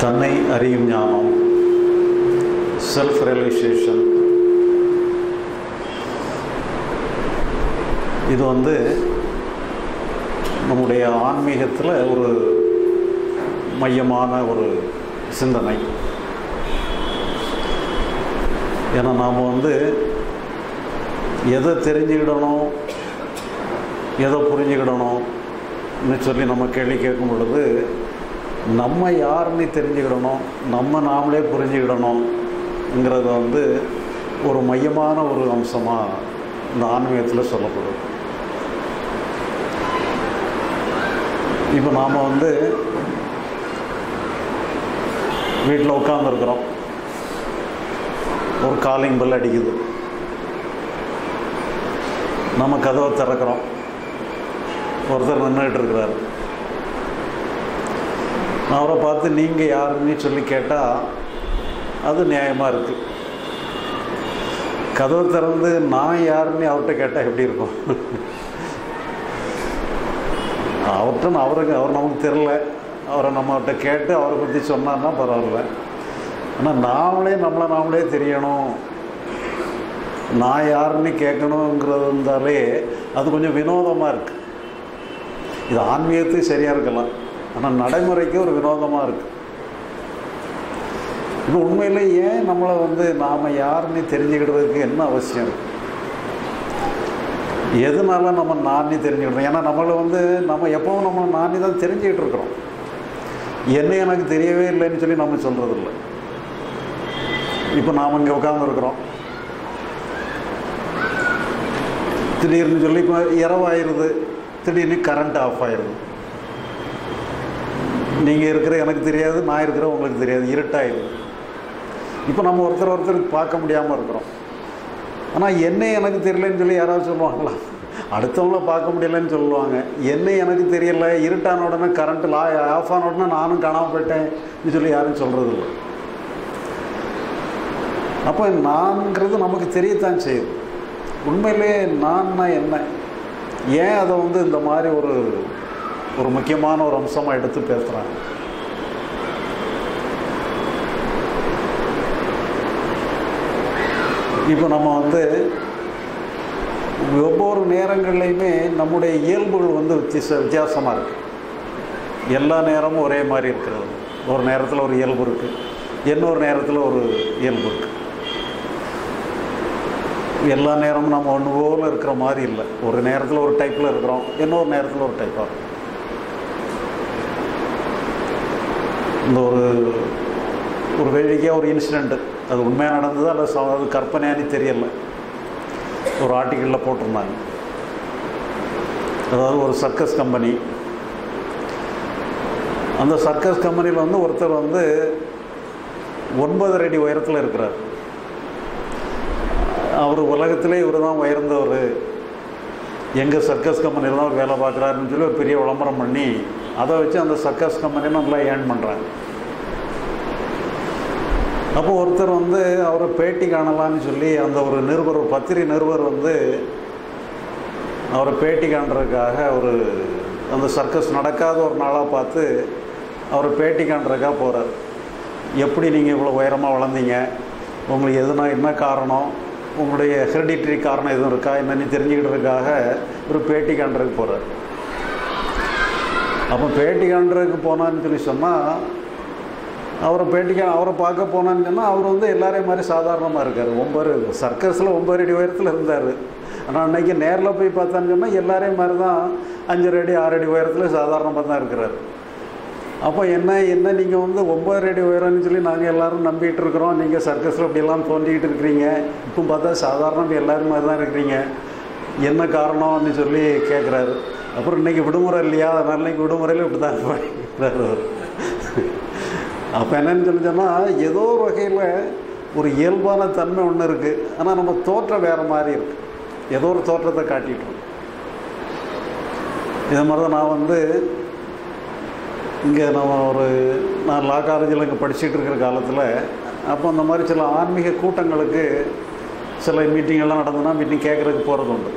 தன்னை அறியும் ஞானம் செல்ஃப் ரியலைசேஷன் இது வந்து நம்முடைய ஆன்மீகத்தில் ஒரு மையமான ஒரு சிந்தனை ஏன்னா நாம் வந்து எதை தெரிஞ்சுக்கிடணும் எதை புரிஞ்சுக்கிடணும்னு சொல்லி நம்ம கேள்வி கேட்கும் பொழுது நம்ம யாருன்னு தெரிஞ்சுக்கிடணும் நம்ம நாமளே புரிஞ்சுக்கிடணுங்கிறது வந்து ஒரு மையமான ஒரு அம்சமாக இந்த ஆன்மீகத்தில் சொல்லப்படுது இப்போ நாம் வந்து வீட்டில் உட்காந்துருக்குறோம் ஒரு காலிங் பெல் அடிக்குது நம்ம கதவை திறக்கிறோம் ஒருத்தர் நின்றுட்டு இருக்கிறார் அவரை பார்த்து நீங்கள் யாருன்னு சொல்லி கேட்டால் அது நியாயமாக இருக்குது கதவை திறந்து நான் யாருன்னு அவர்கிட்ட கேட்டால் எப்படி இருக்கும் அவர்கிட்ட அவருக்கு அவர் நமக்கு தெரில அவரை நம்மகிட்ட கேட்டு அவரை பற்றி சொன்னார்னா பரவாயில்ல ஆனால் நாமளே நம்மளை நாமளே தெரியணும் நான் யாருன்னு கேட்கணுங்கிறது இருந்தாலே அது கொஞ்சம் வினோதமாக இருக்குது இது ஆன்மீகத்துக்கு சரியாக இருக்கலாம் ஆனால் நடைமுறைக்கு ஒரு வினோதமாக இருக்குது இப்போ உண்மையில் ஏன் நம்மளை வந்து நாம் யாருன்னு தெரிஞ்சுக்கிடுறதுக்கு என்ன அவசியம் இருக்குது எதனால நம்ம நானே தெரிஞ்சுக்கிட்டோம் ஏன்னா நம்மளை வந்து நம்ம எப்பவும் நம்ம நானே தான் தெரிஞ்சுக்கிட்டு இருக்கிறோம் என்ன எனக்கு தெரியவே இல்லைன்னு சொல்லி நம்ம சொல்கிறது இல்லை இப்போ நாம் இங்கே உட்காந்துருக்குறோம் திடீர்னு சொல்லி இப்போ இரவாயிருது திடீர்னு கரண்ட் ஆஃப் ஆயிடுது நீங்கள் இருக்கிற எனக்கு தெரியாது நான் இருக்கிற உங்களுக்கு தெரியாது இருட்டாயிருது இப்போ நம்ம ஒருத்தர் ஒருத்தர் பார்க்க முடியாமல் இருக்கிறோம் ஆனால் என்ன எனக்கு தெரியலன்னு சொல்லி யாராவது சொல்லுவாங்களா அடுத்தவங்கள பார்க்க முடியலன்னு சொல்லுவாங்க என்ன எனக்கு தெரியல இருட்டான உடனே கரண்ட்டு லா ஆஃப் ஆன உடனே நானும் காணாமல் போயிட்டேன்னு சொல்லி யாரும் சொல்கிறது இல்லை அப்போ நான்கிறது நமக்கு தெரியத்தான் செய்யுது உண்மையிலே நான்னா என்ன ஏன் அதை வந்து இந்த மாதிரி ஒரு ஒரு முக்கியமான ஒரு அம்சமாக எடுத்து பேசுகிறாங்க இப்போ நம்ம வந்து ஒவ்வொரு நேரங்கள்லையுமே நம்முடைய இயல்புகள் வந்து வித்தியாச வித்தியாசமாக இருக்குது எல்லா நேரமும் ஒரே மாதிரி இருக்கிறது ஒரு நேரத்தில் ஒரு இயல்பு இருக்குது இன்னொரு நேரத்தில் ஒரு இயல்பு இருக்குது எல்லா நேரமும் நம்ம ஒன்று போல் இருக்கிற மாதிரி இல்லை ஒரு நேரத்தில் ஒரு டைப்பில் இருக்கிறோம் இன்னொரு நேரத்தில் ஒரு டைப்பாக இருக்கும் இந்த ஒரு ஒரு வேடிக்கையாக ஒரு இன்சிடெண்ட்டு அது உண்மையாக நடந்ததா இல்லை ச- அது கற்பனையானு தெரியல ஒரு ஆர்டிக்கிளில் போட்டிருந்தாங்க அதாவது ஒரு சர்க்கஸ் கம்பெனி அந்த சர்க்கஸ் கம்பெனியில் வந்து ஒருத்தர் வந்து ஒன்பது அடி உயரத்தில் இருக்கிறார் அவர் உலகத்திலே இவர் தான் உயர்ந்தவர் எங்கள் சர்க்கஸ் கம்பெனியில் தான் அவர் வேலை பார்க்குறாருன்னு சொல்லி ஒரு பெரிய விளம்பரம் பண்ணி அதை வச்சு அந்த சர்க்கஸ் கம்பெனியை நல்லா ஏர்ன் பண்ணுறாங்க அப்போ ஒருத்தர் வந்து அவரை பேட்டி காணலான்னு சொல்லி அந்த ஒரு நிருபர் ஒரு பத்திரிகை நிருபர் வந்து அவரை பேட்டி காண்றதுக்காக ஒரு அந்த சர்க்கஸ் நடக்காத ஒரு நாளாக பார்த்து அவரை பேட்டி காண்றதுக்காக போகிறார் எப்படி நீங்கள் இவ்வளோ உயரமாக வளர்ந்தீங்க உங்களுக்கு எதுனா என்ன காரணம் உங்களுடைய ஹெரிடிட்ரி காரணம் எதுவும் இருக்கா என்னன்னு தெரிஞ்சுக்கிட்டதுக்காக ஒரு பேட்டி காண்றதுக்கு போகிறார் அப்போ பேட்டி காண்றதுக்கு போனான்னு சொல்லி சொன்னால் அவரை பேட்டிக்க அவரை பார்க்க போனான்னு சொன்னால் அவர் வந்து எல்லாரையும் மாதிரி சாதாரணமாக இருக்கார் ஒம்பது சர்க்கஸில் ஒம்பது அடி உயரத்தில் இருந்தார் ஆனால் அன்னைக்கு நேரில் போய் பார்த்தான்னு சொன்னால் எல்லாரையும் மாதிரி தான் அஞ்சரை அடி ஆறு அடி உயரத்தில் சாதாரணமாக தான் இருக்கிறார் அப்போ என்ன என்ன நீங்கள் வந்து ஒம்பது அடி உயரம்னு சொல்லி நாங்கள் எல்லாரும் நம்பிட்டு இருக்கிறோம் நீங்கள் சர்க்கஸில் இப்படியெல்லாம் தோண்டிக்கிட்டு இருக்கிறீங்க இப்போ பார்த்தா சாதாரண எல்லாரும் மாதிரி தான் இருக்கிறீங்க என்ன காரணம்னு சொல்லி கேட்குறாரு அப்புறம் இன்றைக்கி விடுமுறை இல்லையா அதனால இன்னைக்கு விடுமுறையில் இப்படி தான் இருக்கிறார் அவர் அப்போ என்னன்னு சொல்லி சொன்னால் ஏதோ ஒரு வகையில் ஒரு இயல்பான தன்மை ஒன்று இருக்குது ஆனால் நம்ம தோற்றம் வேறு மாதிரி இருக்குது ஏதோ ஒரு தோற்றத்தை காட்டிகிட்டு இது மாதிரி தான் நான் வந்து இங்கே நம்ம ஒரு நான் லா காலேஜில் இங்கே படிச்சுட்டு இருக்கிற காலத்தில் அப்போ அந்த மாதிரி சில ஆன்மீக கூட்டங்களுக்கு சில மீட்டிங் எல்லாம் நடந்ததுன்னா மீட்டிங் கேட்குறதுக்கு போகிறது உண்டு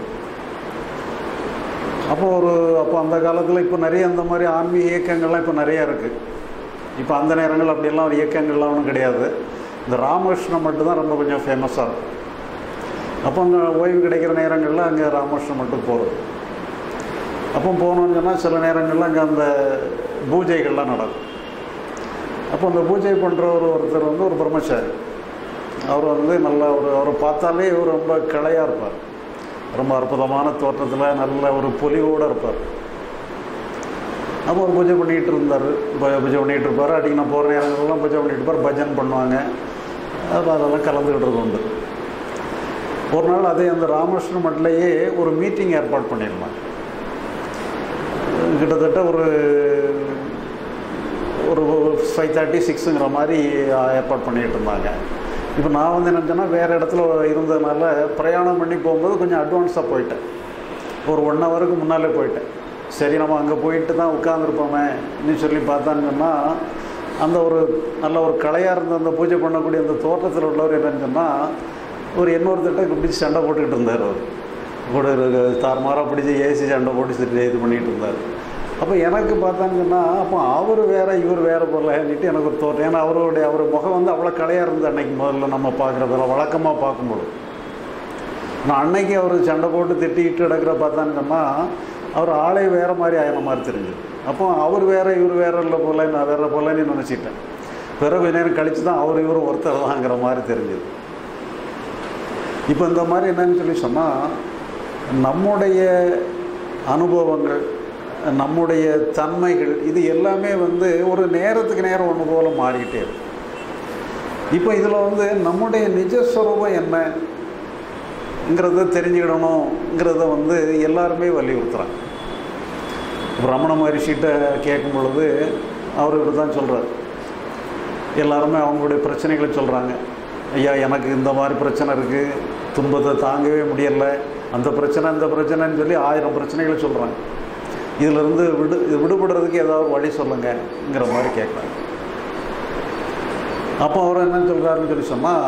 அப்போ ஒரு அப்போ அந்த காலத்தில் இப்போ நிறைய அந்த மாதிரி ஆன்மீக இயக்கங்கள்லாம் இப்போ நிறையா இருக்குது இப்போ அந்த நேரங்கள் அப்படியெல்லாம் ஒரு இயக்கங்கள்லாம் ஒன்றும் கிடையாது இந்த ராமகிருஷ்ணன் மட்டும்தான் ரொம்ப கொஞ்சம் ஃபேமஸாக இருக்கும் அப்போ அங்கே ஓய்வு கிடைக்கிற நேரங்களில் அங்கே ராமகிருஷ்ணன் மட்டும் போகிறது அப்போ போனோம்னு சொன்னால் சில நேரங்களில் அங்கே அந்த பூஜைகள்லாம் நடக்கும் அப்போ அந்த பூஜை பண்ணுற ஒரு ஒருத்தர் வந்து ஒரு பிரம்மச்சாரி அவர் வந்து நல்ல ஒரு அவரை பார்த்தாலே இவர் ரொம்ப கிளையாக இருப்பார் ரொம்ப அற்புதமான தோற்றத்தில் நல்ல ஒரு பொலிவோடு இருப்பார் அப்போ ஒரு பூஜை பண்ணிகிட்டு இருந்தார் பூஜை பண்ணிகிட்டு இருப்பார் அடிக்கடி நான் போகிற நேரங்கள்லாம் பூஜை பண்ணிகிட்டு இருப்பார் பஜன் பண்ணுவாங்க அது அதெல்லாம் கலந்துக்கிட்டு உண்டு ஒரு நாள் அதே அந்த ராமகிருஷ்ண மட்டிலேயே ஒரு மீட்டிங் ஏற்பாடு பண்ணியிருந்தாங்க கிட்டத்தட்ட ஒரு ஒரு ஃபைவ் தேர்ட்டி சிக்ஸுங்கிற மாதிரி ஏற்பாடு பண்ணிகிட்டு இருந்தாங்க இப்போ நான் வந்து என்ன சொன்னால் வேறு இடத்துல இருந்ததுனால பிரயாணம் பண்ணி போகும்போது கொஞ்சம் அட்வான்ஸாக போயிட்டேன் ஒரு ஒன் ஹவருக்கு முன்னாலே போயிட்டேன் சரி நம்ம அங்கே போயிட்டு தான் உட்காந்துருப்போமே இன்னும் சொல்லி பார்த்தான்னு சொன்னால் அந்த ஒரு நல்ல ஒரு கலையாக இருந்த அந்த பூஜை பண்ணக்கூடிய அந்த தோட்டத்தில் உள்ளவர் என்னன்னு சொன்னால் ஒரு இன்னொருத்திட்ட பிடிச்சி சண்டை போட்டுக்கிட்டு இருந்தார் அவர் கூட தாறுமாறாக பிடிச்சி ஏசி சண்டை போட்டு இது பண்ணிகிட்டு இருந்தார் அப்போ எனக்கு பார்த்தான்னு சொன்னால் அப்போ அவர் வேறு இவர் வேறு போகலன்னுட்டு எனக்கு ஒரு தோட்டம் ஏன்னா அவருடைய அவர் முகம் வந்து அவ்வளோ கலையாக இருந்தது அன்னைக்கு முதல்ல நம்ம பார்க்குறதில்ல வழக்கமாக பார்க்கும்போது நான் அன்னைக்கு அவர் சண்டை போட்டு திட்டிக்கிட்டு கிடக்கிற பார்த்தான்னு சொன்னால் அவர் ஆளே வேறு மாதிரி ஆயின மாதிரி தெரிஞ்சுது அப்போ அவர் வேறு இவர் வேறு இல்லை போல நான் வேறு போலன்னு நினச்சிட்டேன் பிறகு கொஞ்ச நேரம் கழித்து தான் அவர் இவர் ஒருத்தர் தாங்கிற மாதிரி தெரிஞ்சுது இப்போ இந்த மாதிரி என்னன்னு சொல்லி சொன்னால் நம்முடைய அனுபவங்கள் நம்முடைய தன்மைகள் இது எல்லாமே வந்து ஒரு நேரத்துக்கு நேரம் ஒன்று போல் மாறிக்கிட்டே இருக்கும் இப்போ இதில் வந்து நம்முடைய நிஜஸ்வரூபம் என்னங்கிறத தெரிஞ்சுக்கிடணுங்கிறத வந்து எல்லாருமே வலியுறுத்துகிறாங்க ரமண மகரிஷிகிட்ட கேட்கும் பொழுது அவர் இப்படி தான் சொல்கிறார் எல்லாருமே அவங்களுடைய பிரச்சனைகளை சொல்கிறாங்க ஐயா எனக்கு இந்த மாதிரி பிரச்சனை இருக்குது துன்பத்தை தாங்கவே முடியலை அந்த பிரச்சனை இந்த பிரச்சனைன்னு சொல்லி ஆயிரம் பிரச்சனைகளை சொல்கிறாங்க இதிலிருந்து விடு விடுபடுறதுக்கு ஏதாவது வழி சொல்லுங்கங்கிற மாதிரி கேட்குறாங்க அப்போ அவர் என்ன சொல்கிறாருன்னு சொல்லி சொன்னால்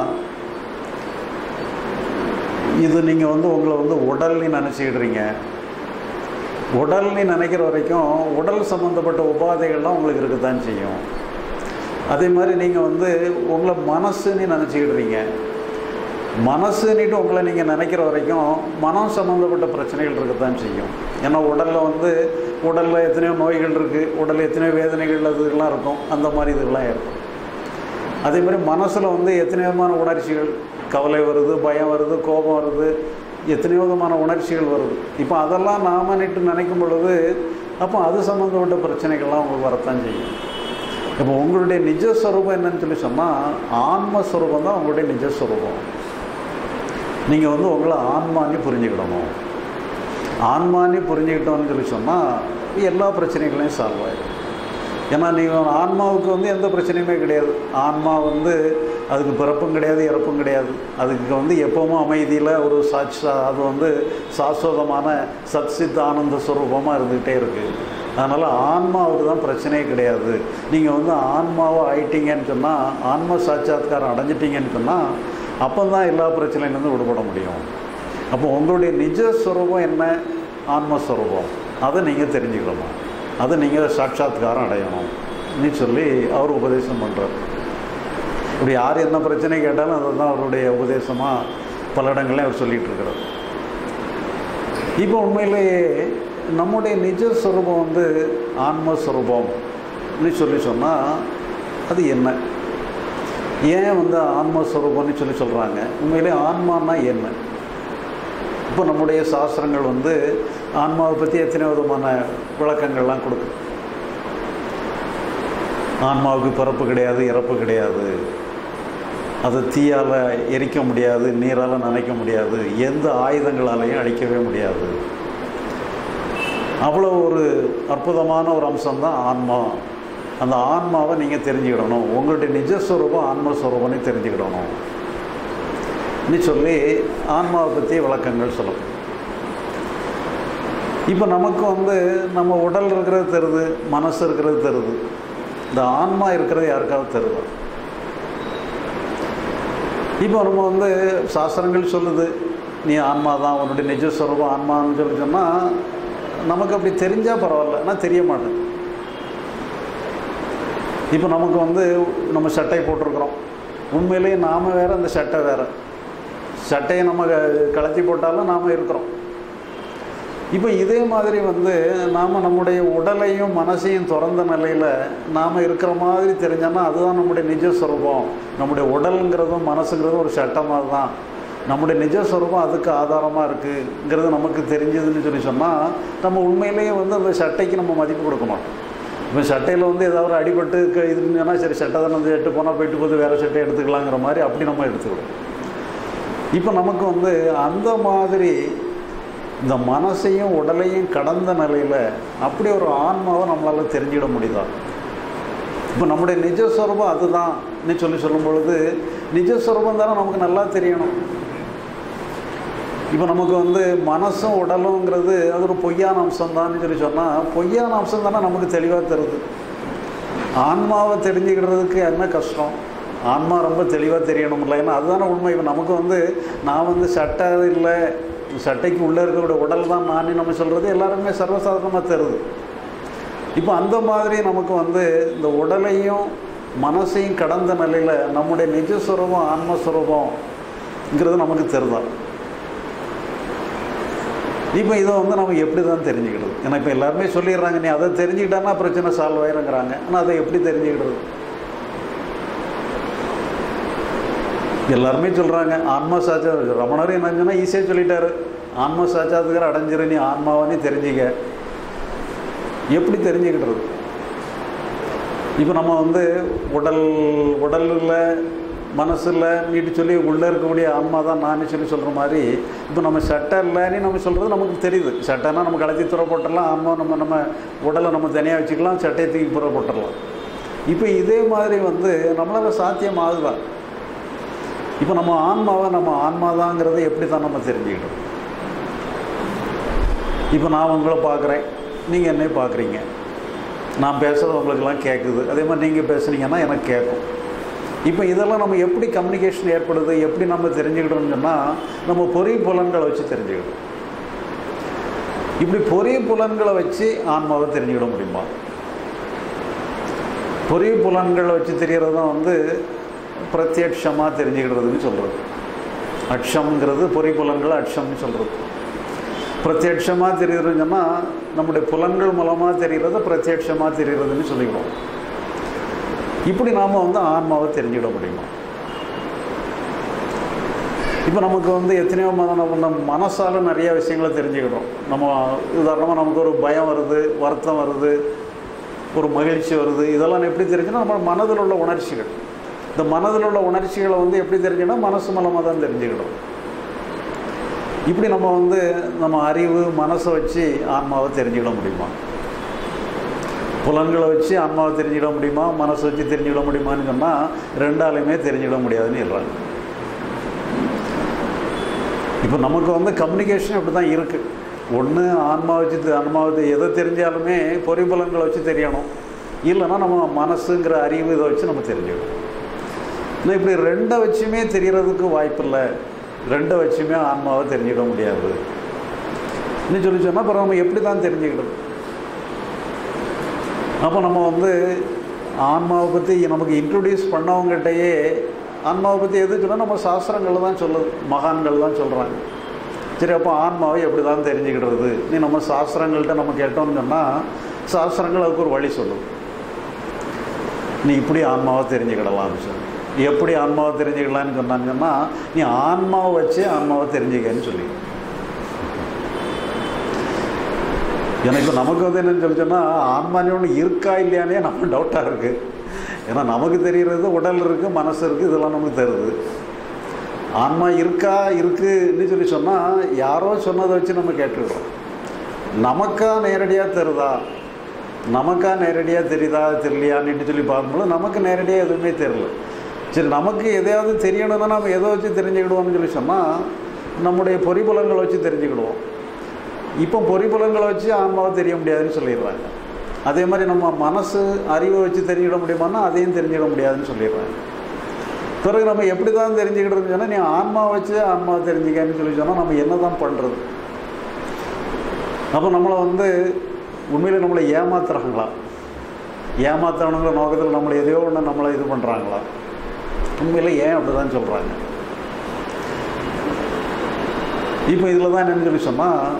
இது நீங்கள் வந்து உங்களை வந்து உடல்னு நினச்சிக்கிடுறீங்க உடல்னு நினைக்கிற வரைக்கும் உடல் சம்மந்தப்பட்ட உபாதைகள்லாம் உங்களுக்கு இருக்கத்தான் செய்யும் அதே மாதிரி நீங்கள் வந்து உங்களை மனசுன்னு நினச்சிக்கிடுறீங்க மனசுன்னுட்டு உங்களை நீங்கள் நினைக்கிற வரைக்கும் மனம் சம்மந்தப்பட்ட பிரச்சனைகள் இருக்கத்தான் செய்யும் ஏன்னா உடலில் வந்து உடலில் எத்தனையோ நோய்கள் இருக்குது உடலில் எத்தனையோ வேதனைகள் அதுக்கெல்லாம் இருக்கும் அந்த மாதிரி இதுக்கெல்லாம் இருக்கும் அதே மாதிரி மனசில் வந்து எத்தனையோ விதமான உணர்ச்சிகள் கவலை வருது பயம் வருது கோபம் வருது எத்தனையோ விதமான உணர்ச்சிகள் வருது இப்போ அதெல்லாம் நாம நிட்டு நினைக்கும் பொழுது அப்போ அது சம்மந்தப்பட்ட பிரச்சனைகள்லாம் உங்களுக்கு வரத்தான் செய்யும் இப்போ உங்களுடைய நிஜஸ்வரூபம் என்னன்னு சொல்லி சொன்னால் ஆன்மஸ்வரூபம் தான் உங்களுடைய நிஜஸ்வரூபம் நீங்கள் வந்து உங்களை ஆன்மானி புரிஞ்சுக்கிடணும் ஆன்மானி புரிஞ்சுக்கிட்டோம்னு சொல்லி சொன்னால் எல்லா பிரச்சனைகளையும் சால்வ் ஆகிடும் ஏன்னா நீங்கள் ஆன்மாவுக்கு வந்து எந்த பிரச்சனையுமே கிடையாது ஆன்மா வந்து அதுக்கு பிறப்பும் கிடையாது இறப்பும் கிடையாது அதுக்கு வந்து எப்பவும் அமைதியில் ஒரு சாட்சா அது வந்து சாஸ்வதமான சத்சித் ஆனந்த ஸ்வரூபமாக இருந்துக்கிட்டே இருக்குது அதனால் ஆன்மாவுக்கு தான் பிரச்சனையே கிடையாது நீங்கள் வந்து ஆன்மாவை ஆயிட்டீங்கன்னு சொன்னால் ஆன்ம சாட்சாத்காரம் அடைஞ்சிட்டிங்கன்னு சொன்னால் அப்போ தான் எல்லா பிரச்சனையிலேருந்து விடுபட முடியும் அப்போ உங்களுடைய நிஜஸ்வரூபம் என்ன ஆன்மஸ்வரூபம் அதை நீங்கள் தெரிஞ்சுக்கணும் அதை நீங்கள் சாட்சாத்காரம் அடையணும் நீ சொல்லி அவர் உபதேசம் பண்ணுறார் இப்படி யார் என்ன பிரச்சனை கேட்டாலும் அதை தான் அவருடைய உபதேசமாக பல இடங்கள்லையும் அவர் சொல்லிகிட்டு இருக்கிறார் இப்போ உண்மையிலேயே நம்முடைய நிஜஸ்வரூபம் வந்து ஆன்மஸ்வரூபம்னு சொல்லி சொன்னால் அது என்ன ஏன் வந்து ஆன்மஸ்வரூபம்னு சொல்லி சொல்கிறாங்க உண்மையிலே ஆன்மானா என்ன இப்போ நம்முடைய சாஸ்திரங்கள் வந்து ஆன்மாவை பற்றி எத்தனை விதமான விளக்கங்கள்லாம் கொடுக்குது ஆன்மாவுக்கு பிறப்பு கிடையாது இறப்பு கிடையாது அதை தீயால் எரிக்க முடியாது நீரால் நனைக்க முடியாது எந்த ஆயுதங்களாலையும் அழிக்கவே முடியாது அவ்வளோ ஒரு அற்புதமான ஒரு அம்சம்தான் ஆன்மா அந்த ஆன்மாவை நீங்கள் தெரிஞ்சுக்கிடணும் உங்களுடைய நிஜஸ்வரூபம் ஆன்மஸ்வரூபம்னு தெரிஞ்சுக்கிடணும் நீ சொல்லி ஆன்மாவை பற்றி விளக்கங்கள் சொல்லணும் இப்போ நமக்கு வந்து நம்ம உடல் இருக்கிறது தருது மனசு இருக்கிறது தருது இந்த ஆன்மா இருக்கிறது யாருக்காவது தருது இப்போ நம்ம வந்து சாஸ்திரங்கள் சொல்லுது நீ ஆன்மா தான் உன்னுடைய நிஜஸ்வரூபம் ஆன்மான்னு சொல்லி சொன்னால் நமக்கு அப்படி தெரிஞ்சால் பரவாயில்ல ஆனால் தெரிய மாட்டேன் இப்போ நமக்கு வந்து நம்ம சட்டை போட்டிருக்கிறோம் உண்மையிலேயே நாம் வேறு அந்த சட்டை வேறு சட்டையை நம்ம க- கழட்டி போட்டாலும் நாம் இருக்கிறோம் இப்போ இதே மாதிரி வந்து நாம் நம்முடைய உடலையும் மனசையும் திறந்த நிலையில் நாம் இருக்கிற மாதிரி தெரிஞ்சோன்னா அதுதான் நம்முடைய நிஜஸ்வரூபம் நம்முடைய உடலுங்கிறதும் மனசுங்கிறதும் ஒரு சட்டமாக தான் நம்முடைய நிஜஸ்வரூபம் அதுக்கு ஆதாரமாக இருக்குங்கிறது நமக்கு தெரிஞ்சதுன்னு சொல்லி சொன்னால் நம்ம உண்மையிலேயே வந்து அந்த சட்டைக்கு நம்ம மதிப்பு கொடுக்க மாட்டோம் இப்போ சட்டையில் வந்து ஏதாவது ஒரு அடிபட்டு க- இதுன்னா சரி சட்டை தானே வந்து எட்டு போனால் போயிட்டு போது வேறு சட்டை எடுத்துக்கலாங்கிற மாதிரி அப்படி நம்ம எடுத்துக்கிடுவோம் இப்போ நமக்கு வந்து அந்த மாதிரி இந்த மனசையும் உடலையும் கடந்த நிலையில் அப்படி ஒரு ஆன்மாவை நம்மளால் தெரிஞ்சிட முடியுதா இப்போ நம்முடைய நிஜஸ்வரூபம் அதுதான் நீ சொல்லி சொல்லும் பொழுது நிஜஸ்வரூபம் தானே நமக்கு நல்லா தெரியணும் இப்போ நமக்கு வந்து மனசும் உடலுங்கிறது அது ஒரு பொய்யான அம்சம் தான் சொல்லி சொன்னால் பொய்யான அம்சம் தானே நமக்கு தெளிவாக தருது ஆன்மாவை தெரிஞ்சுக்கிறதுக்கு என்ன கஷ்டம் ஆன்மா ரொம்ப தெளிவாக தெரியணும்ல ஏன்னா அதுதானே உண்மை இப்போ நமக்கு வந்து நான் வந்து சட்டை இல்லை சட்டைக்கு உள்ளே இருக்கக்கூடிய உடல் தான் நானே நம்ம சொல்கிறது எல்லாருமே சர்வசாதாரணமாக தருது இப்போ அந்த மாதிரி நமக்கு வந்து இந்த உடலையும் மனசையும் கடந்த நிலையில் நம்முடைய நிஜஸ்வரூபம் ஆன்மஸ்வரூபம்ங்கிறது நமக்கு தெரிதான் இப்போ இதை வந்து நம்ம எப்படி தான் தெரிஞ்சுக்கிடுது ஏன்னா இப்போ எல்லாருமே சொல்லிடுறாங்க நீ அதை தெரிஞ்சுக்கிட்டான்னா பிரச்சனை சால்வ் ஆயிருங்கிறாங்க ஆனால் அதை எப்படி தெரிஞ்சுக்கிடுறது எல்லாருமே சொல்கிறாங்க ஆன்மா சாட்சா ரமணர் என்ன சொன்னால் ஈஸியாக சொல்லிட்டாரு ஆன்மா சாட்சாத்துக்கிற அடைஞ்சிரு நீ ஆன்மாவை தெரிஞ்சிக்க எப்படி தெரிஞ்சுக்கிடுறது இப்போ நம்ம வந்து உடல் உடலில் மனசில் நீட்டு சொல்லி உள்ளே இருக்கக்கூடிய ஆன்மா தான் நான் சொல்லி சொல்கிற மாதிரி இப்போ நம்ம சட்டை இல்லைன்னு நம்ம சொல்கிறது நமக்கு தெரியுது சட்டைனா நம்ம கலத்தி துறை போட்டுடலாம் ஆன்மா நம்ம நம்ம உடலை நம்ம தனியாக வச்சுக்கலாம் சட்டையை தூக்கி புற போட்டுடலாம் இப்போ இதே மாதிரி வந்து நம்மளால் சாத்தியம் ஆகுதா இப்போ நம்ம ஆன்மாவை நம்ம ஆன்மாதாங்கிறத எப்படி தான் நம்ம தெரிஞ்சுக்கிட்டோம் இப்போ நான் உங்களை பார்க்குறேன் நீங்கள் என்னை பார்க்குறீங்க நான் பேசுகிறது உங்களுக்கெல்லாம் கேட்குது அதே மாதிரி நீங்கள் பேசுனீங்கன்னா எனக்கு கேட்கும் இப்போ இதெல்லாம் நம்ம எப்படி கம்யூனிகேஷன் ஏற்படுது எப்படி நம்ம தெரிஞ்சுக்கிட்டோம்னு சொன்னால் நம்ம பொறி புலன்களை வச்சு தெரிஞ்சுக்கிட்டோம் இப்படி பொறி புலன்களை வச்சு ஆன்மாவை தெரிஞ்சுக்கிட முடியுமா பொறி புலன்களை வச்சு தெரியறது தான் வந்து பிரத்யட்சமாக தெரிஞ்சுக்கிடுறதுன்னு சொல்கிறது அக்ஷம்ங்கிறது பொறி புலன்களை அக்ஷம்னு சொல்கிறது பிரத்யட்சமாக தெரியுதுன்னு சொன்னால் நம்முடைய புலன்கள் மூலமாக தெரிகிறது பிரத்யட்சமாக தெரிகிறதுன்னு சொல்லிக்கிறோம் இப்படி நாம் வந்து ஆன்மாவை தெரிஞ்சுக்கிட முடியுமா இப்போ நமக்கு வந்து எத்தனையோ மத நம்ம நம்ம மனசால் நிறைய விஷயங்களை தெரிஞ்சுக்கிட்டோம் நம்ம உதாரணமாக நமக்கு ஒரு பயம் வருது வருத்தம் வருது ஒரு மகிழ்ச்சி வருது இதெல்லாம் எப்படி தெரிஞ்சுன்னா நம்ம மனதில் உள்ள உணர்ச்சிகள் இந்த மனதில் உள்ள உணர்ச்சிகளை வந்து எப்படி தெரிஞ்சுன்னா மனசு மூலமாக தான் தெரிஞ்சுக்கிடும் இப்படி நம்ம வந்து நம்ம அறிவு மனசை வச்சு ஆன்மாவை தெரிஞ்சுக்கிட முடியுமா புலன்களை வச்சு ஆன்மாவை தெரிஞ்சுக்கிட முடியுமா மனசை வச்சு தெரிஞ்சுக்கிட முடியுமான்னு சொன்னால் ரெண்டாலையுமே தெரிஞ்சுக்கிட முடியாதுன்னு சொல்கிறாங்க இப்போ நமக்கு வந்து கம்யூனிகேஷன் இப்படி தான் இருக்குது ஒன்று ஆன்மா வச்சு தெ- ஆன்மாவை தெ- எதை தெரிஞ்சாலுமே பொறிபுலன்களை வச்சு தெரியணும் இல்லைன்னா நம்ம மனசுங்கிற அறிவு இதை வச்சு நம்ம தெரிஞ்சுக்கணும் ஆனால் இப்படி ரெண்டை வச்சுமே தெரியறதுக்கு வாய்ப்பில்லை ரெண்டை வச்சுமே ஆன்மாவை தெரிஞ்சுக்கிட முடியாது இன்னும் சொல்லி சொன்னால் அப்புறம் நம்ம எப்படி தான் தெரிஞ்சுக்கிடுது அப்போ நம்ம வந்து ஆன்மாவை பற்றி நமக்கு இன்ட்ரடியூஸ் பண்ணவங்ககிட்டயே ஆன்மாவை பற்றி எது சொன்னால் நம்ம சாஸ்திரங்கள் தான் சொல்லுது மகான்கள் தான் சொல்கிறாங்க சரி அப்போ ஆன்மாவை எப்படி தான் தெரிஞ்சுக்கிடுறது நீ நம்ம சாஸ்திரங்கள்கிட்ட நம்ம கேட்டோம்னு சொன்னால் சாஸ்திரங்கள் அதுக்கு ஒரு வழி சொல்லும் நீ இப்படி ஆன்மாவை தெரிஞ்சுக்கிடலாம்னு சொல்லி எப்படி ஆன்மாவை தெரிஞ்சுக்கலாம்னு சொன்னாங்கன்னா நீ ஆன்மாவை வச்சு ஆன்மாவை தெரிஞ்சுக்கன்னு சொல்லி எனக்கு நமக்கு வந்து என்னன்னு சொல்லி சொன்னால் ஆன்மானி ஒன்று இருக்கா இல்லையானே நம்ம டவுட்டாக இருக்குது ஏன்னா நமக்கு தெரிகிறது உடல் இருக்குது மனசு இருக்குது இதெல்லாம் நமக்கு தருது ஆன்மா இருக்கா இருக்குன்னு சொல்லி சொன்னால் யாரோ சொன்னதை வச்சு நம்ம கேட்டுக்கிறோம் நமக்கா நேரடியாக தருதா நமக்கா நேரடியாக தெரியுதா தெரியலையான்னு சொல்லி பார்க்கும்போது நமக்கு நேரடியாக எதுவுமே தெரியல சரி நமக்கு எதையாவது தெரியணும்னா நம்ம எதை வச்சு தெரிஞ்சுக்கிடுவோம்னு சொல்லி சொன்னால் நம்முடைய பொறிபுலங்களை வச்சு தெரிஞ்சுக்கிடுவோம் இப்போ பொறிபுலங்களை வச்சு ஆன்மாவை தெரிய முடியாதுன்னு சொல்லிடுறாங்க அதே மாதிரி நம்ம மனசு அறிவை வச்சு தெரிஞ்சுக்கிட முடியுமான்னா அதையும் தெரிஞ்சுக்கிட முடியாதுன்னு சொல்லிடுறாங்க பிறகு நம்ம எப்படி தான் தெரிஞ்சுக்கிட்டோம்னு சொன்னால் நீ ஆன்மாவை வச்சு ஆன்மாவை தெரிஞ்சுக்கன்னு சொல்லி சொன்னால் நம்ம என்ன தான் பண்ணுறது அப்போ நம்மளை வந்து உண்மையில் நம்மளை ஏமாத்துறாங்களா ஏமாத்தவனுங்கிற நோக்கத்தில் நம்மளை எதையோ ஒன்று நம்மளை இது பண்ணுறாங்களா உண்மையில் ஏன் அப்படி தான் சொல்கிறாங்க இப்போ இதில் தான் என்னன்னு சொல்லி சொன்னால்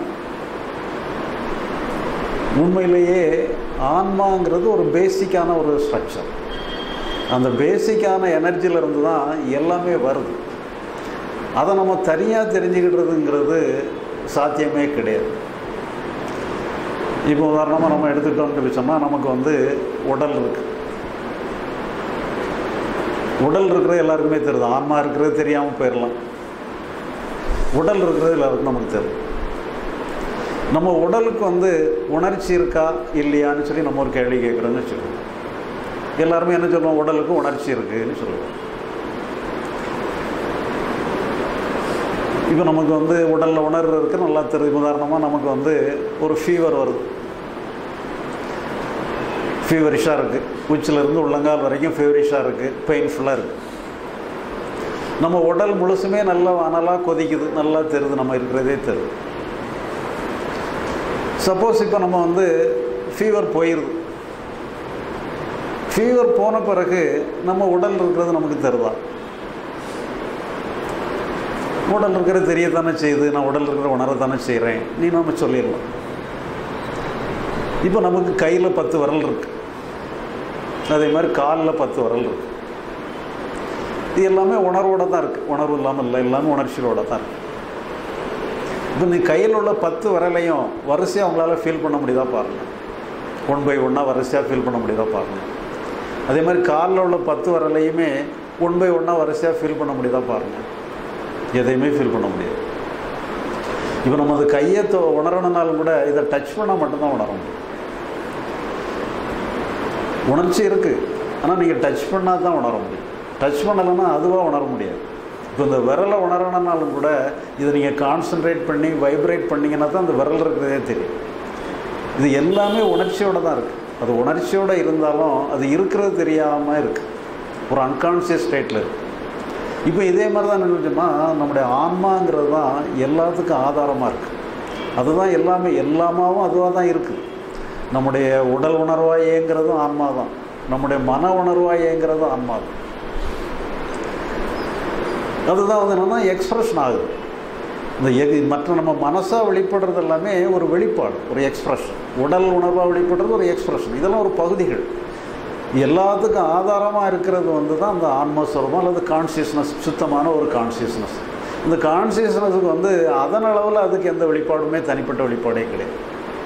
உண்மையிலேயே ஆன்மாங்கிறது ஒரு பேசிக்கான ஒரு ஸ்ட்ரக்சர் அந்த பேசிக்கான எனர்ஜியிலேருந்து தான் எல்லாமே வருது அதை நம்ம தனியாக தெரிஞ்சுக்கிட்டதுங்கிறது சாத்தியமே கிடையாது இப்போ உதாரணமாக நம்ம எடுத்துக்கிட்டோம்னு சொல்லி சொன்னால் நமக்கு வந்து உடல் இருக்குது உடல் இருக்கிறது எல்லாருக்குமே தெரியுது ஆன்மா இருக்கிறது தெரியாமல் போயிடலாம் உடல் இருக்கிறது எல்லாருக்கும் நமக்கு தெரியும் நம்ம உடலுக்கு வந்து உணர்ச்சி இருக்கா இல்லையான்னு சொல்லி நம்ம ஒரு கேள்வி கேட்குறோன்னு வச்சுக்கோங்க எல்லாருமே என்ன சொல்லுவோம் உடலுக்கு உணர்ச்சி இருக்குன்னு சொல்லுவோம் இப்போ நமக்கு வந்து உடலில் உணர்வு இருக்குது நல்லா தெரியும் உதாரணமாக நமக்கு வந்து ஒரு ஃபீவர் வருது ஃபீவரிஷாக இருக்குது உச்சிலேருந்து உள்ளங்கால் வரைக்கும் ஃபீவரிஷாக இருக்குது பெயின்ஃபுல்லாக இருக்குது நம்ம உடல் முழுசுமே நல்லா அனலாக கொதிக்குது நல்லா தெரியுது நம்ம இருக்கிறதே தெரியுது சப்போஸ் இப்போ நம்ம வந்து ஃபீவர் போயிடுது ஃபீவர் போன பிறகு நம்ம உடல் இருக்கிறது நமக்கு தெரியுதா உடல் இருக்கிறது தெரியத்தானே செய்யுது நான் உடல் இருக்கிற உணரத்தானே செய்கிறேன் நீ நம்ம சொல்லிடலாம் இப்போ நமக்கு கையில் பத்து விரல் இருக்கு அதே மாதிரி காலில் பத்து விரல் இருக்கு இது எல்லாமே உணர்வோட தான் இருக்குது உணர்வு இல்லாமல் இல்லை எல்லாமே உணர்ச்சியோட தான் இருக்குது இப்போ நீ கையில் உள்ள பத்து விரலையும் வரிசையாக உங்களால் ஃபீல் பண்ண முடியுதா பாருங்கள் ஒன் பை ஒன்னாக வரிசையாக ஃபீல் பண்ண முடியுதா பாருங்கள் அதே மாதிரி காலில் உள்ள பத்து விரலையுமே ஒன் பை ஒன்னாக வரிசையாக ஃபீல் பண்ண முடியுதா பாருங்கள் எதையுமே ஃபீல் பண்ண முடியாது இப்போ நம்ம அது கையை தொ உணரணுனாலும் கூட இதை டச் பண்ணால் மட்டும்தான் உணர முடியும் உணர்ச்சி இருக்குது ஆனால் நீங்கள் டச் பண்ணால் தான் உணர முடியும் டச் பண்ணலைன்னா அதுவாக உணர முடியாது இப்போ இந்த விரலை உணரணுனாலும் கூட இதை நீங்கள் கான்சன்ட்ரேட் பண்ணி வைப்ரேட் பண்ணிங்கன்னா தான் அந்த விரல் இருக்கிறதே தெரியும் இது எல்லாமே உணர்ச்சியோடு தான் இருக்குது அது உணர்ச்சியோடு இருந்தாலும் அது இருக்கிறது தெரியாமல் இருக்குது ஒரு அன்கான்ஷியஸ் ஸ்டேட்டில் இருக்குது இப்போ இதே மாதிரி தான் நினைச்சோம்னா நம்முடைய ஆன்மாங்கிறது தான் எல்லாத்துக்கும் ஆதாரமாக இருக்குது அதுதான் எல்லாமே எல்லாமாவும் அதுவாக தான் இருக்குது நம்முடைய உடல் உணர்வாக இயங்கிறதும் ஆன்மா தான் நம்முடைய மன உணர்வாக இயங்கிறதும் ஆன்மா தான் அதுதான் வந்து என்னென்னா எக்ஸ்ப்ரெஷன் ஆகுது இந்த எ- மற்ற நம்ம மனசாக வெளிப்படுறது எல்லாமே ஒரு வெளிப்பாடு ஒரு எக்ஸ்ப்ரெஷன் உடல் உணர்வாக வெளிப்படுறது ஒரு எக்ஸ்ப்ரெஷன் இதெல்லாம் ஒரு பகுதிகள் எல்லாத்துக்கும் ஆதாரமாக இருக்கிறது வந்து தான் அந்த ஆன்மஸ்வரமோ அல்லது கான்சியஸ்னஸ் சுத்தமான ஒரு கான்சியஸ்னஸ் இந்த கான்சியஸ்னஸுக்கு வந்து அதன் அளவில் அதுக்கு எந்த வெளிப்பாடுமே தனிப்பட்ட வெளிப்பாடே கிடையாது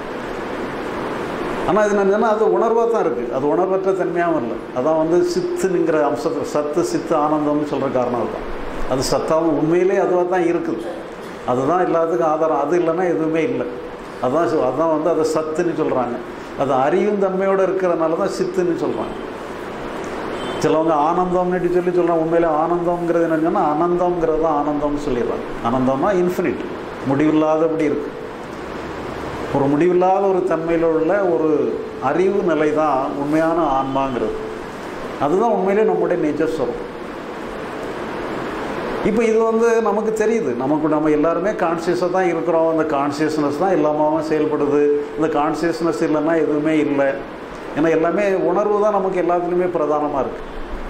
ஆனால் இது என்னன்னா அது உணர்வாக தான் இருக்குது அது உணர்வற்ற தன்மையாகவும் இல்லை அதான் வந்து சித்துங்கிற அம்சத்தில் சத்து சித்து ஆனந்தம்னு சொல்கிற காரணம் அதுதான் அது சத்தாவும் உண்மையிலே அதுவாக தான் இருக்குது அதுதான் எல்லாத்துக்கும் ஆதாரம் அது இல்லைன்னா எதுவுமே இல்லை அதான் சொ- அதான் வந்து அதை சத்துன்னு சொல்கிறாங்க அது அறியும் தன்மையோடு இருக்கிறதுனால தான் சித்துன்னு சொல்கிறாங்க சிலவங்க ஆனந்தம்னு சொல்லி சொல்கிறாங்க உண்மையிலே ஆனந்தம்ங்கிறது என்னன்னா அனந்தம்ங்கிறது தான் ஆனந்தம்னு சொல்லிடுறாங்க ஆனந்தம்னா இன்ஃபினிட் முடிவில்லாதபடி இருக்குது ஒரு முடிவில்லாத ஒரு தன்மையில் உள்ள ஒரு அறிவு நிலை தான் உண்மையான ஆன்மாங்கிறது அதுதான் உண்மையிலே நம்முடைய நிஜஸ்வரம் இப்போ இது வந்து நமக்கு தெரியுது நமக்கு நம்ம எல்லாருமே கான்சியஸாக தான் இருக்கிறோம் அந்த கான்சியஸ்னஸ் தான் எல்லாமாவும் செயல்படுது இந்த கான்சியஸ்னஸ் இல்லைன்னா எதுவுமே இல்லை ஏன்னா எல்லாமே உணர்வு தான் நமக்கு எல்லாத்துலேயுமே பிரதானமாக இருக்குது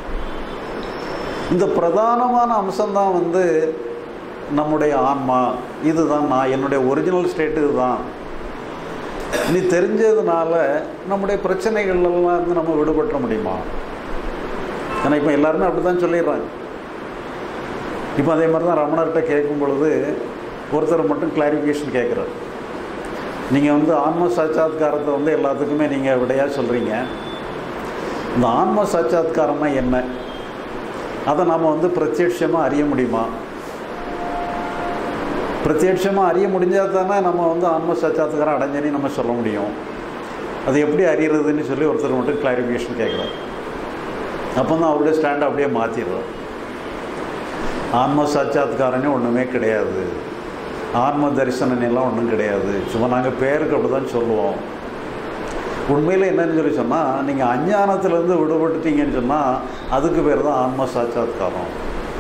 இந்த பிரதானமான அம்சம்தான் வந்து நம்முடைய ஆன்மா இதுதான் நான் என்னுடைய ஒரிஜினல் ஸ்டேட் இதுதான் நீ தெரிஞ்சதுனால நம்முடைய பிரச்சனைகள்லாம் இருந்து நம்ம விடுபட்ட முடியுமா ஏன்னா இப்போ எல்லாருமே அப்படி தான் சொல்லிடுறாங்க இப்போ அதே மாதிரி தான் ரமணர்கிட்ட கேட்கும் பொழுது ஒருத்தர் மட்டும் கிளாரிஃபிகேஷன் கேட்குறாரு நீங்கள் வந்து ஆன்ம சாட்சாத்காரத்தை வந்து எல்லாத்துக்குமே நீங்கள் விடையாக சொல்கிறீங்க இந்த ஆன்ம சாட்சாத்காரம்னா என்ன அதை நாம் வந்து பிரத்யட்சமாக அறிய முடியுமா பிரத்யட்சமாக அறிய முடிஞ்சால் தானே நம்ம வந்து ஆன்ம சாட்சாத்காரம் அடைஞ்சேன்னு நம்ம சொல்ல முடியும் அது எப்படி அறியறதுன்னு சொல்லி ஒருத்தர் மட்டும் கிளாரிஃபிகேஷன் கேட்குறாரு அப்போ தான் அவருடைய ஸ்டாண்டை அப்படியே மாற்றிடுறார் ஆன்ம சாட்சாத்காரனே ஒன்றுமே கிடையாது ஆன்ம தரிசனம்லாம் ஒன்றும் கிடையாது சும்மா நாங்கள் பேருக்கு அப்படி தான் சொல்லுவோம் உண்மையில் என்னன்னு சொல்லி சொன்னால் நீங்கள் அஞ்ஞானத்திலேருந்து விடுபட்டுட்டீங்கன்னு சொன்னால் அதுக்கு பேர் தான் ஆன்ம சாட்சாத்காரம்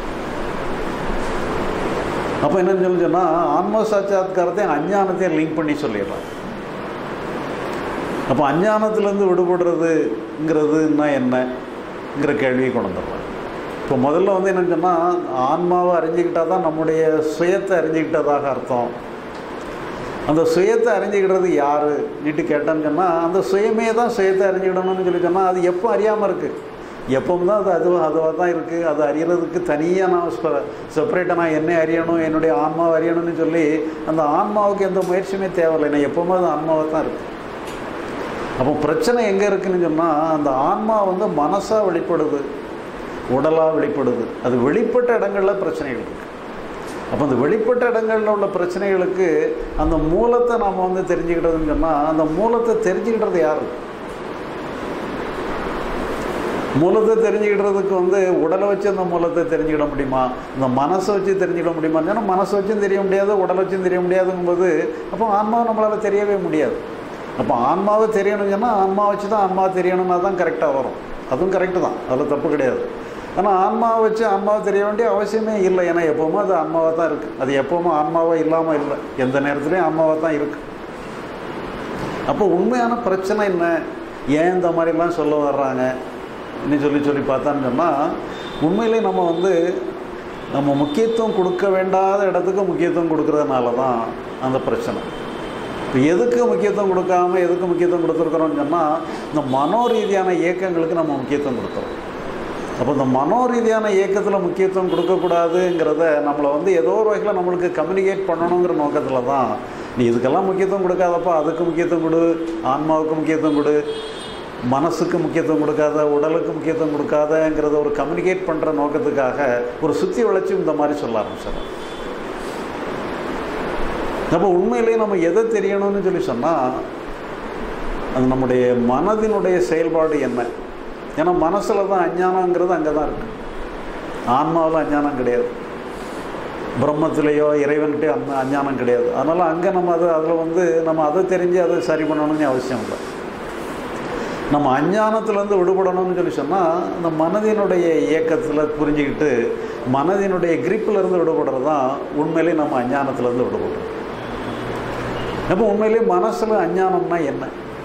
அப்போ என்னன்னு சொல்லி சொன்னால் ஆன்ம சாட்சாத்காரத்தையும் அஞ்ஞானத்தையும் லிங்க் பண்ணி சொல்லிடலாம் அப்போ அஞ்ஞானத்திலேருந்து விடுபடுறதுங்கிறதுன்னா என்னங்கிற கேள்வியை கொண்டு வந்துடுறாங்க இப்போ முதல்ல வந்து என்னன்னு சொன்னால் ஆன்மாவை அறிஞ்சிக்கிட்டா தான் நம்முடைய சுயத்தை அறிஞ்சிக்கிட்டதாக அர்த்தம் அந்த சுயத்தை அறிஞ்சிக்கிடுறது யார் நீட்டு கேட்டேன்னு சொன்னால் அந்த சுயமே தான் சுயத்தை அறிஞ்சிக்கிடணும்னு சொல்லி சொன்னால் அது எப்போ அறியாமல் இருக்குது எப்பவும் தான் அது அதுவாக அதுவாக தான் இருக்குது அது அறியறதுக்கு தனியாக நான் செப்பரேட்டாக நான் என்னை அறியணும் என்னுடைய ஆன்மாவை அறியணும்னு சொல்லி அந்த ஆன்மாவுக்கு எந்த முயற்சியுமே தேவையில்லை நான் எப்போவுமே அது ஆன்மாவை தான் இருக்குது அப்போ பிரச்சனை எங்கே இருக்குன்னு சொன்னால் அந்த ஆன்மா வந்து மனசாக வெளிப்படுது உடலாக வெளிப்படுது அது வெளிப்பட்ட இடங்களில் பிரச்சனைகள் இருக்குது அப்போ அந்த வெளிப்பட்ட இடங்களில் உள்ள பிரச்சனைகளுக்கு அந்த மூலத்தை நாம் வந்து தெரிஞ்சுக்கிட்டதுன்னு சொன்னால் அந்த மூலத்தை தெரிஞ்சுக்கிட்டது யார் மூலத்தை தெரிஞ்சுக்கிட்டதுக்கு வந்து உடலை வச்சு அந்த மூலத்தை தெரிஞ்சுக்கிட முடியுமா இந்த மனசை வச்சு தெரிஞ்சுக்கிட முடியுமா ஏன்னா மனசை வச்சும் தெரிய முடியாது உடலை வச்சும் தெரிய முடியாதுங்கும்போது அப்போ ஆன்மாவை நம்மளால் தெரியவே முடியாது அப்போ ஆன்மாவை தெரியணும்னு சொன்னால் ஆன்மா வச்சு தான் ஆன்மாவை தெரியணும்னா தான் கரெக்டாக வரும் அதுவும் கரெக்டு தான் அதில் தப்பு கிடையாது ஆனால் ஆன்மாவை வச்சு ஆன்மாவை தெரிய வேண்டிய அவசியமே இல்லை ஏன்னா எப்போவுமே அது ஆன்மாவாக தான் இருக்குது அது எப்போவுமே ஆன்மாவாக இல்லாமல் இல்லை எந்த நேரத்துலையும் ஆன்மாவாக தான் இருக்குது அப்போ உண்மையான பிரச்சனை என்ன ஏன் இந்த மாதிரிலாம் சொல்ல வர்றாங்க இன்னும் சொல்லி சொல்லி பார்த்தான்னு சொன்னால் உண்மையிலே நம்ம வந்து நம்ம முக்கியத்துவம் கொடுக்க வேண்டாத இடத்துக்கு முக்கியத்துவம் கொடுக்கறதுனால தான் அந்த பிரச்சனை இப்போ எதுக்கு முக்கியத்துவம் கொடுக்காம எதுக்கு முக்கியத்துவம் கொடுத்துருக்குறோம்னு சொன்னால் இந்த மனோ ரீதியான இயக்கங்களுக்கு நம்ம முக்கியத்துவம் கொடுக்குறோம் அப்போ இந்த மனோ ரீதியான இயக்கத்தில் முக்கியத்துவம் கொடுக்கக்கூடாதுங்கிறத நம்மளை வந்து ஏதோ ஒரு வகையில் நம்மளுக்கு கம்யூனிகேட் பண்ணணுங்கிற நோக்கத்தில் தான் நீ இதுக்கெல்லாம் முக்கியத்துவம் கொடுக்காதப்பா அதுக்கு முக்கியத்துவம் கொடு ஆன்மாவுக்கு முக்கியத்துவம் கொடு மனசுக்கு முக்கியத்துவம் கொடுக்காத உடலுக்கு முக்கியத்துவம் கொடுக்காதங்கிறத ஒரு கம்யூனிகேட் பண்ணுற நோக்கத்துக்காக ஒரு சுற்றி வளைச்சி இந்த மாதிரி சொல்ல ஆரம்பிச்சிடறோம் அப்போ உண்மையிலேயே நம்ம எதை தெரியணும்னு சொல்லி சொன்னால் அது நம்முடைய மனதினுடைய செயல்பாடு என்ன ஏன்னா மனசில் தான் அஞ்ஞானங்கிறது அங்கே தான் இருக்குது ஆன்மாவில் அஞ்ஞானம் கிடையாது பிரம்மத்திலேயோ இறைவன்கிட்டயோ அந்த அஞ்ஞானம் கிடையாது அதனால் அங்கே நம்ம அதை அதில் வந்து நம்ம அதை தெரிஞ்சு அதை சரி பண்ணணும்னு அவசியம் இல்லை நம்ம அஞ்ஞானத்துலேருந்து விடுபடணும்னு சொல்லி சொன்னால் அந்த மனதினுடைய இயக்கத்தில் புரிஞ்சுக்கிட்டு மனதினுடைய கிரிப்பிலேருந்து விடுபடுறது தான் உண்மையிலே நம்ம அஞ்ஞானத்துலேருந்து விடுபடுறோம் அப்போ உண்மையிலே மனசில் அஞ்ஞானம்னா என்ன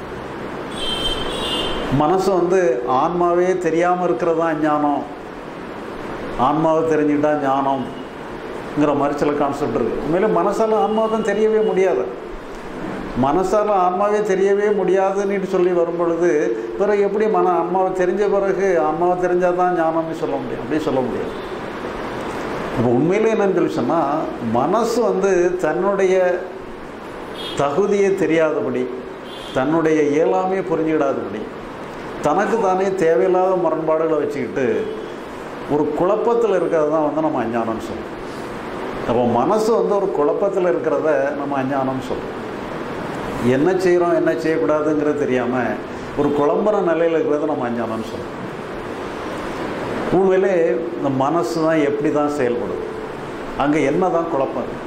மனசு வந்து ஆன்மாவே தெரியாமல் இருக்கிறது தான் ஞானம் ஆன்மாவை தெரிஞ்சுக்கிட்டா ஞானம்ங்கிற மாதிரி சில கான்செப்ட் இருக்குது உண்மையிலே மனசால் ஆன்மாவை தான் தெரியவே முடியாது மனசால் ஆன்மாவே தெரியவே முடியாதுன்னு சொல்லி வரும் பொழுது பிறகு எப்படி மன ஆன்மாவை தெரிஞ்ச பிறகு ஆன்மாவை தெரிஞ்சால் தான் ஞானம்னு சொல்ல முடியும் அப்படி சொல்ல முடியாது இப்போ உண்மையிலே என்னன்னு சொல்லி சொன்னால் மனசு வந்து தன்னுடைய தகுதியை தெரியாதபடி தன்னுடைய இயலாமையை புரிஞ்சுக்கிடாதபடி தனக்கு தானே தேவையில்லாத முரண்பாடுகளை வச்சுக்கிட்டு ஒரு குழப்பத்தில் இருக்கிறது தான் வந்து நம்ம அஞ்ஞானம்னு சொல்லுவோம் அப்போ மனசு வந்து ஒரு குழப்பத்தில் இருக்கிறத நம்ம அஞ்ஞானம்னு சொல்லுவோம் என்ன செய்கிறோம் என்ன செய்யக்கூடாதுங்கிறது தெரியாமல் ஒரு குழம்புற நிலையில் இருக்கிறத நம்ம அஞ்ஞானம்னு சொல்லுவோம் உண்மையிலே இந்த மனசு தான் எப்படி தான் செயல்படுது அங்கே என்ன தான் குழப்பம் இருக்கு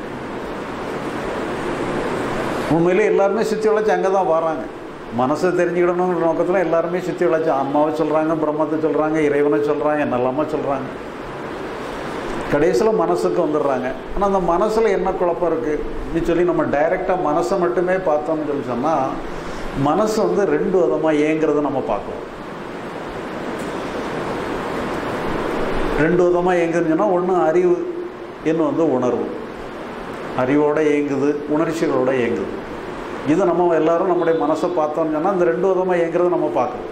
உண்மையிலே எல்லாருமே சுற்றி வளைச்சு அங்கே தான் வராங்க மனசை தெரிஞ்சுக்கிடணுங்கிற நோக்கத்தில் எல்லாருமே சுற்றி வளைச்சு அம்மாவை சொல்கிறாங்க பிரம்மத்தை சொல்கிறாங்க இறைவனை சொல்கிறாங்க என்னெல்லாமா சொல்கிறாங்க கடைசியில் மனசுக்கு வந்துடுறாங்க ஆனால் அந்த மனசில் என்ன குழப்பம் இருக்குன்னு சொல்லி நம்ம டைரெக்டாக மனசை மட்டுமே பார்த்தோம்னு சொல்லி சொன்னால் மனசு வந்து ரெண்டு விதமாக ஏங்கிறத நம்ம பார்க்கலாம் ரெண்டு விதமாக ஏங்குதுன்னு சொன்னால் ஒன்று அறிவு இன்னும் வந்து உணர்வு அறிவோடு இயங்குது உணர்ச்சிகளோடு இயங்குது இது நம்ம எல்லாரும் நம்முடைய மனசை பார்த்தோம்னு சொன்னால் இந்த ரெண்டு விதமாக இயங்குறத நம்ம பார்க்கணும்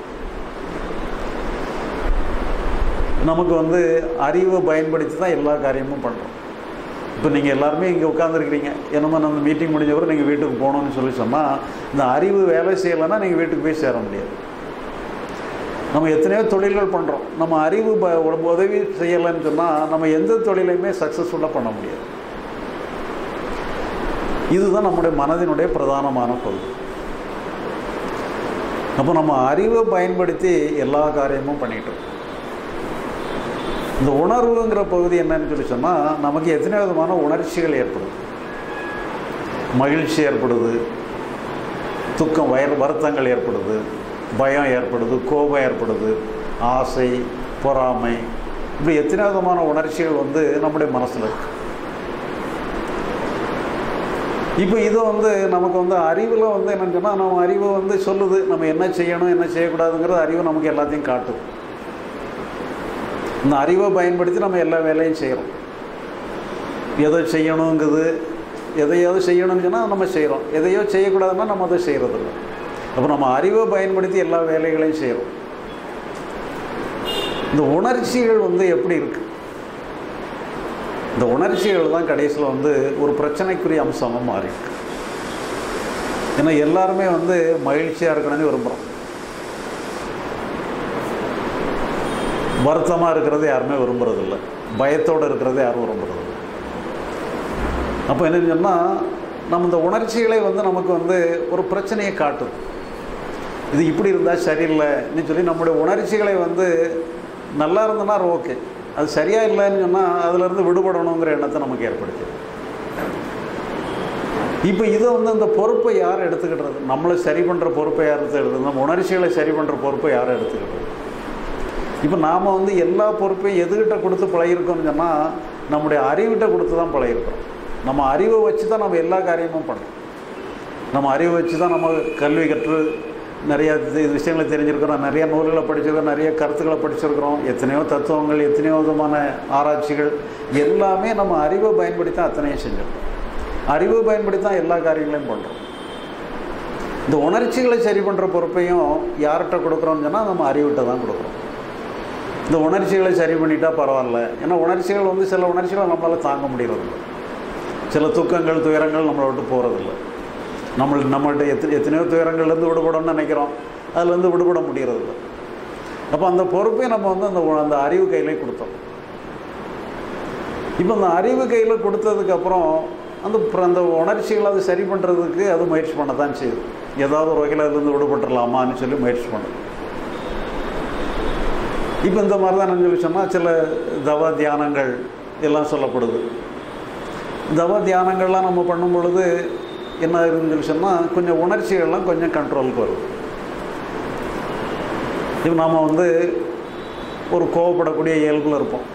நமக்கு வந்து அறிவை பயன்படுத்தி தான் எல்லா காரியமும் பண்ணுறோம் இப்போ நீங்கள் எல்லாருமே இங்கே உட்காந்துருக்கிறீங்க என்னமோ நம்ம மீட்டிங் முடிஞ்ச பிறகு நீங்கள் வீட்டுக்கு போகணும்னு சொல்லி சொன்னால் இந்த அறிவு வேலை செய்யலைன்னா நீங்கள் வீட்டுக்கு போய் சேர முடியாது நம்ம எத்தனையோ தொழில்கள் பண்ணுறோம் நம்ம அறிவு ப உதவி செய்யலைன்னு சொன்னால் நம்ம எந்த தொழிலையுமே சக்ஸஸ்ஃபுல்லாக பண்ண முடியாது இதுதான் நம்முடைய மனதினுடைய பிரதானமான பகுதி அப்போ நம்ம அறிவை பயன்படுத்தி எல்லா காரியமும் பண்ணிட்டோம் இந்த உணர்வுங்கிற பகுதி என்னன்னு சொல்லி சொன்னால் நமக்கு எத்தனை விதமான உணர்ச்சிகள் ஏற்படுது மகிழ்ச்சி ஏற்படுது துக்கம் வயர் வருத்தங்கள் ஏற்படுது பயம் ஏற்படுது கோபம் ஏற்படுது ஆசை பொறாமை இப்படி எத்தனை விதமான உணர்ச்சிகள் வந்து நம்முடைய மனசில் இருக்கு இப்போ இது வந்து நமக்கு வந்து அறிவில் வந்து என்னன்னு சொன்னால் நம்ம அறிவு வந்து சொல்லுது நம்ம என்ன செய்யணும் என்ன செய்யக்கூடாதுங்கிறது அறிவு நமக்கு எல்லாத்தையும் காட்டுது இந்த அறிவை பயன்படுத்தி நம்ம எல்லா வேலையும் செய்கிறோம் எதை செய்யணுங்குது எதையாவது செய்யணும்னு சொன்னால் நம்ம செய்கிறோம் எதையோ செய்யக்கூடாதுன்னா நம்ம அதை செய்கிறதில்ல அப்போ நம்ம அறிவை பயன்படுத்தி எல்லா வேலைகளையும் செய்கிறோம் இந்த உணர்ச்சிகள் வந்து எப்படி இருக்கு இந்த உணர்ச்சிகள் தான் கடைசியில் வந்து ஒரு பிரச்சனைக்குரிய அம்சமாக மாறி இருக்கு ஏன்னா எல்லாருமே வந்து மகிழ்ச்சியாக இருக்கணும்னு விரும்புகிறோம் வருத்தமாக இருக்கிறது யாருமே விரும்புறதில்ல பயத்தோடு இருக்கிறது யாரும் விரும்புறதில்ல அப்போ என்னன்னு சொன்னால் நம்ம இந்த உணர்ச்சிகளை வந்து நமக்கு வந்து ஒரு பிரச்சனையை காட்டுது இது இப்படி இருந்தால் சரியில்லைன்னு சொல்லி நம்முடைய உணர்ச்சிகளை வந்து நல்லா இருந்தனா ஓகே அது சரியாக இல்லைன்னு சொன்னால் அதிலிருந்து விடுபடணுங்கிற எண்ணத்தை நமக்கு ஏற்படுத்தி இப்போ இதை வந்து அந்த பொறுப்பை யார் எடுத்துக்கிட்டது நம்மளை சரி பண்ணுற பொறுப்பை யார் எடுத்துக்கிட்டது நம்ம உணர்ச்சிகளை சரி பண்ணுற பொறுப்பை யார் எடுத்துக்கிட்டது இப்போ நாம் வந்து எல்லா பொறுப்பையும் எதுகிட்ட கொடுத்து பழகிருக்கோம்னு சொன்னால் நம்முடைய அறிவிட்ட கொடுத்து தான் பழகிருக்கிறோம் நம்ம அறிவை வச்சு தான் நம்ம எல்லா காரியமும் பண்ணுறோம் நம்ம அறிவை வச்சு தான் நம்ம கல்வி கற்று நிறைய இது விஷயங்களை தெரிஞ்சிருக்கிறோம் நிறைய நூல்களை படிச்சிருக்கிறோம் நிறைய கருத்துக்களை படிச்சிருக்கிறோம் எத்தனையோ தத்துவங்கள் எத்தனையோ விதமான ஆராய்ச்சிகள் எல்லாமே நம்ம அறிவை பயன்படுத்தி தான் அத்தனையும் செஞ்சிருக்கோம் அறிவை பயன்படுத்தி தான் எல்லா காரியங்களையும் பண்ணுறோம் இந்த உணர்ச்சிகளை சரி பண்ணுற பொறுப்பையும் யார்கிட்ட கொடுக்குறோம்னு சொன்னால் நம்ம அறிவிட்ட தான் கொடுக்குறோம் இந்த உணர்ச்சிகளை சரி பண்ணிட்டா பரவாயில்ல ஏன்னா உணர்ச்சிகள் வந்து சில உணர்ச்சிகளை நம்மளால் தாங்க முடியறதில்ல சில துக்கங்கள் துயரங்கள் நம்மளை விட்டு போகிறதில்ல நம்ம நம்மள்ட்ட எத்தனை எத்தனையோ துயரங்கள்லேருந்து விடுபடணும்னு நினைக்கிறோம் அதுலேருந்து விடுபட முடியறதில்ல அப்போ அந்த பொறுப்பை நம்ம வந்து அந்த உ- அந்த அறிவு கையிலே கொடுத்தோம் இப்போ அந்த அறிவு கையில் கொடுத்ததுக்கப்புறம் அந்த பிர- அந்த உணர்ச்சிகளை அது சரி பண்ணுறதுக்கு அது முயற்சி பண்ண தான் செய்யுது ஏதாவது ஒரு வகையில் அதுலேருந்து விடுபட்டுடலாமான்னு சொல்லி முயற்சி பண்ணுது இப்போ இந்த மாதிரி தான் சொல்லி சொன்னால் சில தவ தியானங்கள் எல்லாம் சொல்லப்படுது தவ தியானங்கள்லாம் நம்ம பண்ணும் பொழுது என்ன ஆகுதுன்னு சொல்லி சொன்னால் கொஞ்சம் உணர்ச்சிகள்லாம் கொஞ்சம் கண்ட்ரோலுக்கு வருது இப்போ நாம் வந்து ஒரு கோவப்படக்கூடிய இயல்பில் இருப்போம்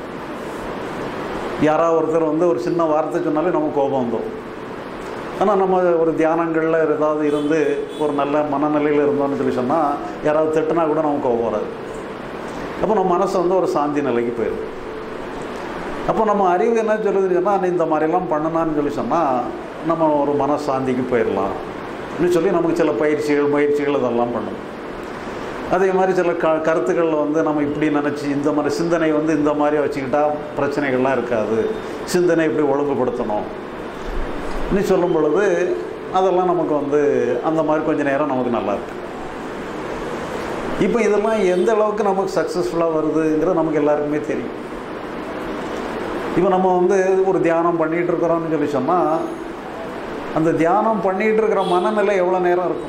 யாராவது ஒருத்தர் வந்து ஒரு சின்ன வார்த்தை சொன்னாலே நம்ம கோபம் வந்துடும் ஆனால் நம்ம ஒரு தியானங்களில் ஏதாவது இருந்து ஒரு நல்ல மனநிலையில் இருந்தோம்னு சொல்லி சொன்னால் யாராவது திட்டினா கூட நமக்கு கோபம் வராது அப்போ நம்ம மனசு வந்து ஒரு சாந்தி நிலைக்கு போயிடும் அப்போ நம்ம அறிவு என்ன சொல்லுதுன்னு சொன்னால் இந்த மாதிரிலாம் பண்ணனான்னு சொல்லி சொன்னால் நம்ம ஒரு மனசாந்திக்கு போயிடலாம் ன்னு சொல்லி நமக்கு சில பயிற்சிகள் முயற்சிகள் இதெல்லாம் பண்ணணும் அதே மாதிரி சில க கருத்துக்களில் வந்து நம்ம இப்படி நினச்சி இந்த மாதிரி சிந்தனை வந்து இந்த மாதிரி வச்சுக்கிட்டா பிரச்சனைகள்லாம் இருக்காது சிந்தனை இப்படி ஒழுங்குபடுத்தணும் நீ சொல்லும் பொழுது அதெல்லாம் நமக்கு வந்து அந்த மாதிரி கொஞ்ச நேரம் நமக்கு நல்லா இருக்கு இப்போ இதெல்லாம் எந்த அளவுக்கு நமக்கு சக்ஸஸ்ஃபுல்லாக வருதுங்கிறது நமக்கு எல்லாருக்குமே தெரியும் இப்போ நம்ம வந்து ஒரு தியானம் பண்ணிகிட்டு இருக்கிறோம்னு சொல்லி சொன்னால் அந்த தியானம் பண்ணிகிட்டு இருக்கிற மனநிலை எவ்வளோ நேரம் இருக்கும்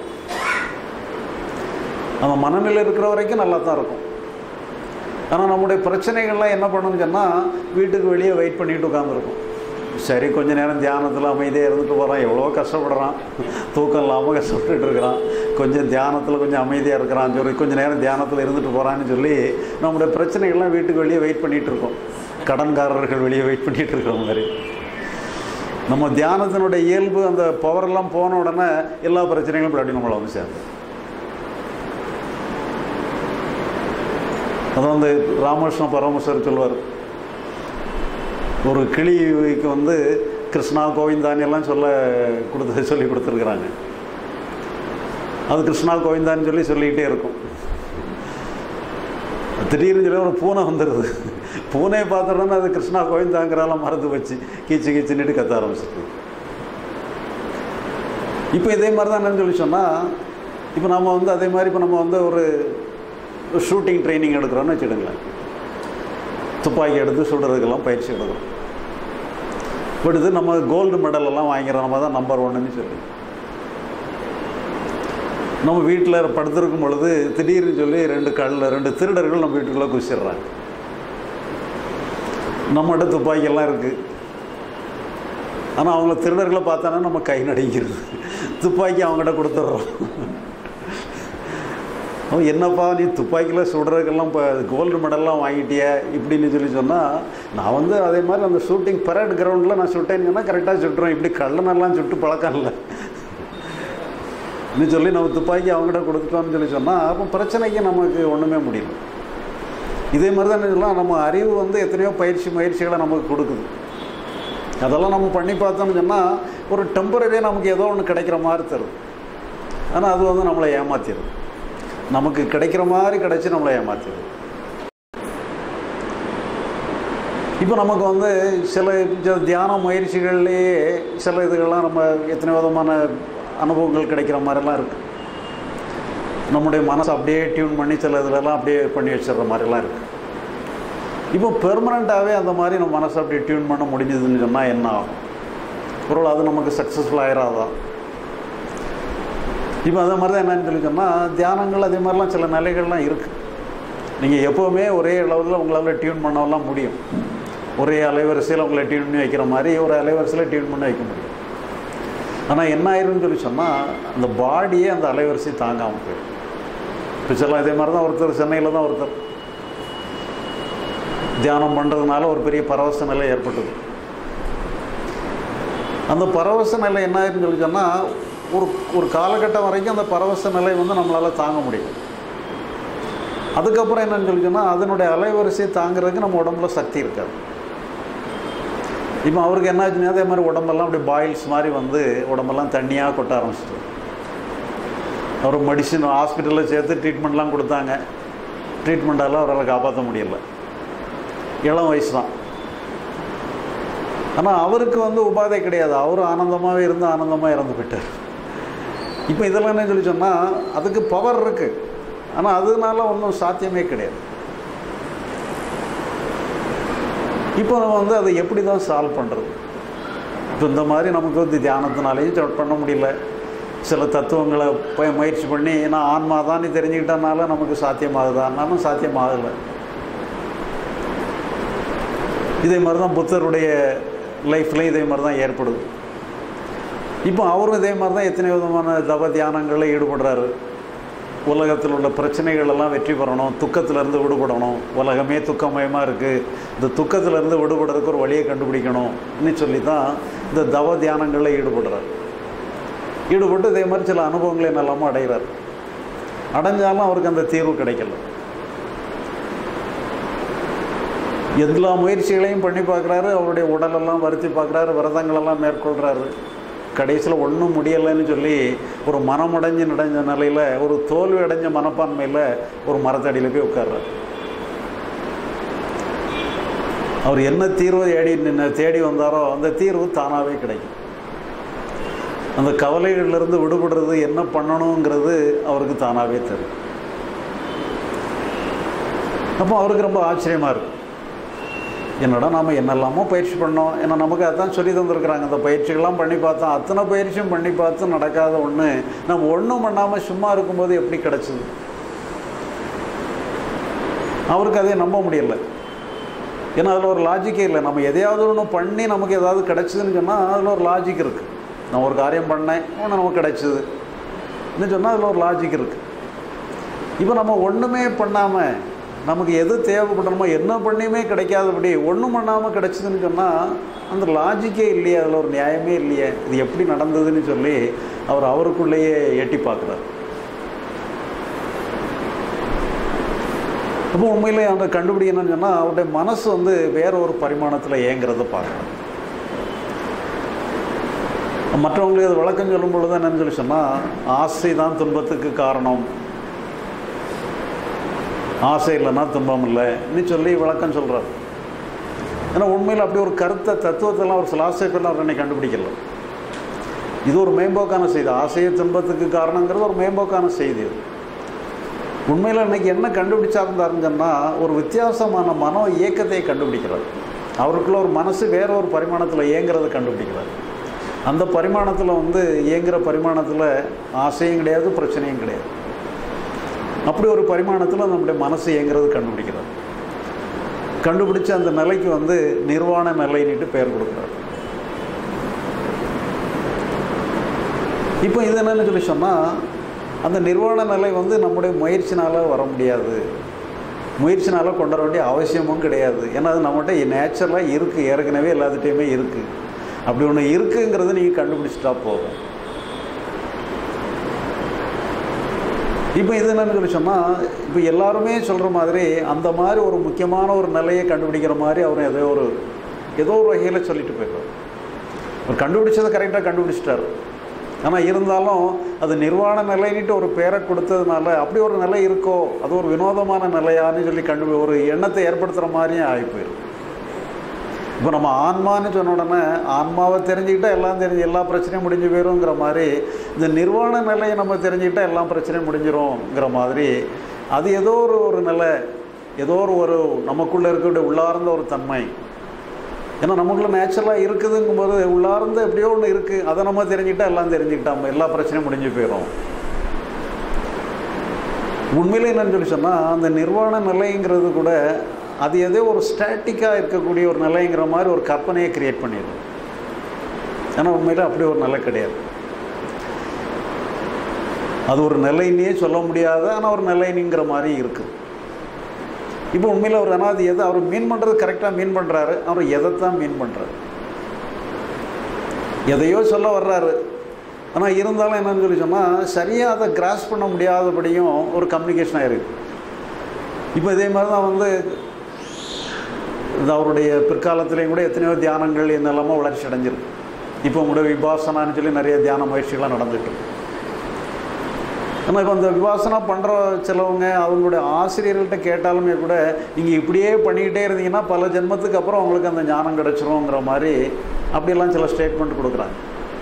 அந்த மனநிலை இருக்கிற வரைக்கும் நல்லா தான் இருக்கும் ஆனால் நம்முடைய பிரச்சனைகள்லாம் என்ன பண்ணணும்னு சொன்னால் வீட்டுக்கு வெளியே வெயிட் பண்ணிட்டு உட்காந்துருக்கும் சரி கொஞ்ச நேரம் தியானத்தில் அமைதியாக இருந்துட்டு போகிறான் எவ்வளோ கஷ்டப்படுறான் தூக்கம் இல்லாமல் கஷ்டப்பட்டுட்டு இருக்கிறான் கொஞ்சம் தியானத்தில் கொஞ்சம் அமைதியாக இருக்கிறான் சொல்லி கொஞ்சம் நேரம் தியானத்தில் இருந்துட்டு போகிறான்னு சொல்லி நம்முடைய பிரச்சனைகள்லாம் வீட்டுக்கு வெளியே வெயிட் பண்ணிகிட்டு இருக்கோம் கடன்காரர்கள் வெளியே வெயிட் பண்ணிகிட்டு இருக்கிற மாதிரி நம்ம தியானத்தினுடைய இயல்பு அந்த பவரெல்லாம் போன உடனே எல்லா பிரச்சனைகளும் இப்படி நம்மளை வந்து சேர்ந்து அதான் வந்து ராமகிருஷ்ண பரமேஸ்வரர் சொல்வார் ஒரு கிளிக்கு வந்து கிருஷ்ணா கோவிந்தான்னு எல்லாம் சொல்ல கொடுத்து சொல்லி கொடுத்துருக்குறாங்க அது கிருஷ்ணா கோவிந்தான்னு சொல்லி சொல்லிக்கிட்டே இருக்கும் திடீர்னு சொல்லி ஒரு பூனை வந்துடுது பூனையை பார்த்துட்டோன்னா அது கிருஷ்ணா கோவிந்தாங்கிறால மறந்து வச்சு கீச்சு கீச்சுன்னுட்டு கத்த ஆரம்பிச்சிட்டு இப்போ இதே மாதிரி தான் என்னன்னு சொல்லி சொன்னால் இப்போ நம்ம வந்து அதே மாதிரி இப்போ நம்ம வந்து ஒரு ஷூட்டிங் ட்ரைனிங் எடுக்கிறோன்னு வச்சுடுங்களேன் துப்பாக்கி எடுத்து சுடுறதுக்கெல்லாம் பயிற்சி எடுக்கிறோம் பட் இது நம்ம கோல்டு மெடல் எல்லாம் வாங்கிறோம் நம்ம தான் நம்பர் ஒன்றுன்னு சொல்லி நம்ம வீட்டில் படுத்திருக்கும் பொழுது திடீர்னு சொல்லி ரெண்டு கல்ல ரெண்டு திருடர்கள் நம்ம வீட்டுக்குள்ளே குதிச்சிடுறாங்க நம்மகிட்ட துப்பாக்கியெல்லாம் இருக்குது ஆனால் அவங்கள திருடர்களை பார்த்தானா நம்ம கை நடுங்கிறது துப்பாக்கி அவங்ககிட்ட கொடுத்துட்றோம் அவன் என்னப்பா நீ துப்பாக்கியில் சுடுறதுக்கெல்லாம் இப்போ கோல்டு மெடல்லாம் வாங்கிட்டிய இப்படின்னு சொல்லி சொன்னால் நான் வந்து அதே மாதிரி அந்த ஷூட்டிங் பரேட் கிரவுண்டில் நான் சுட்டேன்னு சொன்னால் கரெக்டாக சுட்டுறேன் இப்படி கள்ளனெல்லாம் சுட்டு பழக்கம் இல்லை இன்னும் சொல்லி நம்ம துப்பாக்கி அவங்ககிட்ட கொடுத்துட்டோம்னு சொல்லி சொன்னால் அப்போ பிரச்சனைக்கு நமக்கு ஒன்றுமே முடியல இதே மாதிரி தான் சொல்லலாம் நம்ம அறிவு வந்து எத்தனையோ பயிற்சி முயற்சிகளை நமக்கு கொடுக்குது அதெல்லாம் நம்ம பண்ணி பார்த்தோம்னு சொன்னால் ஒரு டெம்பரரியாக நமக்கு ஏதோ ஒன்று கிடைக்கிற மாதிரி தருது ஆனால் அது வந்து நம்மளை ஏமாத்திடுது நமக்கு கிடைக்கிற மாதிரி கிடைச்சி நம்மளை ஏமாத்திடுது இப்போ நமக்கு வந்து சில ஜ- தியான முயற்சிகள்லேயே சில இதுகள்லாம் நம்ம எத்தனை விதமான அனுபவங்கள் கிடைக்கிற மாதிரிலாம் இருக்குது நம்முடைய மனசை அப்படியே டியூன் பண்ணி சில இதுலலாம் அப்படியே பண்ணி வச்சிடுற மாதிரிலாம் இருக்குது இப்போ பெர்மனண்ட்டாகவே அந்த மாதிரி நம்ம மனசை அப்படியே டியூன் பண்ண முடிஞ்சதுன்னு சொன்னால் என்ன ஆகும் பொருள் அது நமக்கு சக்ஸஸ்ஃபுல் ஆயிராதான் இப்போ அதே மாதிரி தான் என்னன்னு சொல்லி சொன்னால் தியானங்கள் அதே மாதிரிலாம் சில நிலைகள்லாம் இருக்குது நீங்கள் எப்போவுமே ஒரே அளவில் உங்களால் டியூன் பண்ணலாம் முடியும் ஒரே அலைவரிசையில் உங்களை டியூன் பண்ணி வைக்கிற மாதிரி ஒரு அலைவரிசையில் டியூன் பண்ணி வைக்க முடியும் ஆனால் என்ன ஆயிரும்னு சொல்லி சொன்னால் அந்த பாடியே அந்த அலைவரிசை தாங்காமல் போயிடும் இப்போ சில இதே மாதிரி தான் ஒருத்தர் சென்னையில் தான் ஒருத்தர் தியானம் பண்ணுறதுனால ஒரு பெரிய பரவச நிலை ஏற்பட்டது அந்த பரவச நிலை என்ன ஆயிருன்னு சொல்லி சொன்னால் ஒரு ஒரு காலகட்டம் வரைக்கும் அந்த பரவச நிலை வந்து நம்மளால் தாங்க முடியும் அதுக்கப்புறம் என்னன்னு சொல்லி சொன்னால் அதனுடைய அலைவரிசையை தாங்கிறதுக்கு நம்ம உடம்புல சக்தி இருக்காது இப்போ அவருக்கு என்ன ஆச்சுன்னா அதே மாதிரி உடம்பெல்லாம் அப்படி பாயில்ஸ் மாதிரி வந்து உடம்பெல்லாம் தண்ணியாக கொட்ட ஆரம்பிச்சிட்டு அவர் மெடிசின் ஹாஸ்பிட்டலில் சேர்த்து ட்ரீட்மெண்ட்லாம் கொடுத்தாங்க ட்ரீட்மெண்ட்டால் அவரால் காப்பாற்ற முடியல இளம் வயசு தான் ஆனால் அவருக்கு வந்து உபாதை கிடையாது அவரும் ஆனந்தமாகவே இருந்து ஆனந்தமாக இறந்து போயிட்டார் இப்போ இதெல்லாம் என்ன சொல்லி சொன்னால் அதுக்கு பவர் இருக்குது ஆனால் அதனால ஒன்றும் சாத்தியமே கிடையாது இப்போ நம்ம வந்து அதை எப்படி தான் சால்வ் பண்ணுறது இப்போ இந்த மாதிரி நமக்கு வந்து தியானத்தினாலேயும் சொ- பண்ண முடியல சில தத்துவங்களை போய் முயற்சி பண்ணி நான் ஆன்மா தான் நீ தெரிஞ்சுக்கிட்டனால நமக்கு சாத்தியமாகுதான்னாலும் சாத்தியமாகலை இதே மாதிரி தான் புத்தருடைய லைஃப்லையும் இதே மாதிரி தான் ஏற்படுது இப்போ அவரும் இதே மாதிரி தான் எத்தனை விதமான தவ தியானங்களில் ஈடுபடுறாரு உலகத்தில் உள்ள பிரச்சனைகள் எல்லாம் வெற்றி பெறணும் துக்கத்திலேருந்து விடுபடணும் உலகமே துக்கமயமாக இருக்குது இந்த துக்கத்திலேருந்து விடுபடுறதுக்கு ஒரு வழியை கண்டுபிடிக்கணும்னு சொல்லி தான் இந்த தவ தியானங்களில் ஈடுபடுறார் ஈடுபட்டு இதே மாதிரி சில அனுபவங்களை என்னெல்லாமோ அடைகிறார் அடைஞ்சாலும் அவருக்கு அந்த தீர்வு கிடைக்கல எல்லா முயற்சிகளையும் பண்ணி பார்க்குறாரு அவருடைய உடலெல்லாம் வருத்தி பார்க்குறாரு விரதங்களெல்லாம் மேற்கொள்கிறாரு கடைசியில் ஒன்றும் முடியலைன்னு சொல்லி ஒரு மனமுடைஞ்சு நடைஞ்ச நிலையில் ஒரு தோல்வி அடைஞ்ச மனப்பான்மையில் ஒரு மரத்தடியில் போய் உட்கார்றாரு அவர் என்ன தீர்வை தேடி நின்னு- தேடி வந்தாரோ அந்த தீர்வு தானாகவே கிடைக்கும் அந்த கவலைகளிலிருந்து விடுபடுறது என்ன பண்ணணுங்கிறது அவருக்கு தானாகவே தெரியும் அப்போ அவருக்கு ரொம்ப ஆச்சரியமாக இருக்கும் என்னடா நாம் என்னெல்லாமோ பயிற்சி பண்ணோம் ஏன்னா நமக்கு அதான் சொல்லி தந்திருக்கிறாங்க அந்த பயிற்சிகள்லாம் பண்ணி பார்த்தோம் அத்தனை பயிற்சியும் பண்ணி பார்த்து நடக்காத ஒன்று நம்ம ஒன்றும் பண்ணாமல் சும்மா இருக்கும்போது எப்படி கிடச்சிது அவருக்கு அதை நம்ப முடியல ஏன்னா அதில் ஒரு லாஜிக்கே இல்லை நம்ம எதையாவது ஒன்று பண்ணி நமக்கு ஏதாவது கிடச்சிதுன்னு சொன்னால் அதில் ஒரு லாஜிக் இருக்குது நான் ஒரு காரியம் பண்ணேன் ஒன்று நமக்கு கிடச்சிது இன்னும் சொன்னால் அதில் ஒரு லாஜிக் இருக்குது இப்போ நம்ம ஒன்றுமே பண்ணாமல் நமக்கு எது தேவைப்படணுமோ என்ன பண்ணியுமே கிடைக்காதபடி ஒன்றும் பண்ணாமல் கிடைச்சதுன்னு சொன்னால் அந்த லாஜிக்கே இல்லையே அதில் ஒரு நியாயமே இல்லையே இது எப்படி நடந்ததுன்னு சொல்லி அவர் அவருக்குள்ளேயே எட்டி பார்க்குறாரு அப்போ உண்மையிலே அந்த கண்டுபிடிக்கணும்னு சொன்னால் அவருடைய மனசு வந்து வேற ஒரு பரிமாணத்தில் ஏங்குறத பார்க்குறாரு மற்றவங்களுக்கு அது விளக்கம் சொல்லும் பொழுது என்னன்னு சொல்லி சொன்னால் ஆசை தான் துன்பத்துக்கு காரணம் ஆசை இல்லைன்னா துன்பம் இல்லைன்னு சொல்லி விளக்கம் சொல்கிறார் ஏன்னா உண்மையில் அப்படி ஒரு கருத்தை தத்துவத்தெல்லாம் ஒரு பிலாசபிலாம் அவர் என்னை கண்டுபிடிக்கல இது ஒரு மேம்போக்கான செய்தி ஆசைய துன்பத்துக்கு காரணங்கிறது ஒரு மேம்போக்கான செய்தி அது உண்மையில் இன்னைக்கு என்ன கண்டுபிடிச்சாருந்தாருன்னு சொன்னால் ஒரு வித்தியாசமான மனோ இயக்கத்தை கண்டுபிடிக்கிறார் அவருக்குள்ள ஒரு மனசு வேற ஒரு பரிமாணத்தில் இயங்குறதை கண்டுபிடிக்கிறார் அந்த பரிமாணத்தில் வந்து இயங்குகிற பரிமாணத்தில் ஆசையும் கிடையாது பிரச்சனையும் கிடையாது அப்படி ஒரு பரிமாணத்தில் நம்முடைய மனசு இயங்குறது கண்டுபிடிக்கிறார் கண்டுபிடிச்ச அந்த நிலைக்கு வந்து நிர்வாண நிலைன்னுட்டு பெயர் கொடுக்குறார் இப்போ இது என்னன்னு சொல்லி சொன்னால் அந்த நிர்வாண நிலை வந்து நம்முடைய முயற்சினால் வர முடியாது முயற்சினால் கொண்டு வர வேண்டிய அவசியமும் கிடையாது ஏன்னா அது நம்மகிட்ட நேச்சுரலாக இருக்குது ஏற்கனவே எல்லாத்துட்டையுமே இருக்குது அப்படி ஒன்று இருக்குங்கிறத நீங்கள் கண்டுபிடிச்சிட்டா போதும் இப்போ இது என்னன்னு சொல்லி சொன்னால் இப்போ எல்லாருமே சொல்கிற மாதிரி அந்த மாதிரி ஒரு முக்கியமான ஒரு நிலையை கண்டுபிடிக்கிற மாதிரி அவர் ஏதோ ஒரு ஏதோ ஒரு வகையில் சொல்லிட்டு போயிடுவார் அவர் கண்டுபிடிச்சதை கரெக்டாக கண்டுபிடிச்சிட்டார் ஆனால் இருந்தாலும் அது நிர்வாண நிலைன்னுட்டு ஒரு பேரை கொடுத்ததுனால அப்படி ஒரு நிலை இருக்கோ அது ஒரு வினோதமான நிலையான்னு சொல்லி கண்டு ஒரு எண்ணத்தை ஏற்படுத்துகிற மாதிரியும் ஆகி போயிடும் இப்போ நம்ம ஆன்மான்னு சொன்ன உடனே ஆன்மாவை தெரிஞ்சுக்கிட்டா எல்லாம் தெரிஞ்சு எல்லா பிரச்சனையும் முடிஞ்சு போயிருங்கிற மாதிரி இந்த நிர்வாண நிலையை நம்ம தெரிஞ்சுக்கிட்டா எல்லாம் பிரச்சனையும் முடிஞ்சிரும்ங்கிற மாதிரி அது ஏதோ ஒரு ஒரு நிலை ஏதோ ஒரு ஒரு நமக்குள்ளே இருக்கக்கூடிய உள்ளார்ந்த ஒரு தன்மை ஏன்னா நமக்குள்ள நேச்சுரலாக இருக்குதுங்கும்போது உள்ளார்ந்த எப்படியோ ஒன்று இருக்குது அதை நம்ம தெரிஞ்சுக்கிட்டா எல்லாம் தெரிஞ்சுக்கிட்டோம் எல்லா பிரச்சனையும் முடிஞ்சு போயிடும் உண்மையிலே என்னன்னு சொல்லி சொன்னால் அந்த நிர்வாண நிலைங்கிறது கூட அது ஏதோ ஒரு ஸ்டாட்டிக்காக இருக்கக்கூடிய ஒரு நிலைங்கிற மாதிரி ஒரு கற்பனையை கிரியேட் பண்ணிடும் ஏன்னா உண்மையில் அப்படி ஒரு நிலை கிடையாது அது ஒரு நிலைன்னே சொல்ல முடியாத ஆனால் ஒரு நிலைங்கிற மாதிரி இருக்குது இப்போ உண்மையில் அவர் ஆனால் அது எது அவர் மீன் பண்ணுறது கரெக்டாக மீன் பண்ணுறாரு அவர் எதைத்தான் மீன் பண்ணுறாரு எதையோ சொல்ல வர்றாரு ஆனால் இருந்தாலும் என்னன்னு சொல்லி சொன்னால் சரியாக அதை கிராஸ் பண்ண முடியாதபடியும் ஒரு கம்யூனிகேஷன் ஆகிருக்கு இப்போ இதே மாதிரி தான் வந்து இது அவருடைய பிற்காலத்திலையும் கூட எத்தனையோ தியானங்கள் என்னெல்லாமோ வளர்ச்சி அடைஞ்சிருக்கு இப்போ கூட விபாசனான்னு சொல்லி நிறைய தியான முயற்சிகள்லாம் நடந்துட்டு இருக்கு ஆனால் இப்போ அந்த விபாசனா பண்ணுற சிலவங்க அவங்களுடைய ஆசிரியர்கள்ட்ட கேட்டாலுமே கூட நீங்கள் இப்படியே பண்ணிக்கிட்டே இருந்தீங்கன்னா பல ஜென்மத்துக்கு அப்புறம் உங்களுக்கு அந்த ஞானம் கிடச்சிருங்கிற மாதிரி அப்படியெல்லாம் சில ஸ்டேட்மெண்ட் கொடுக்குறாங்க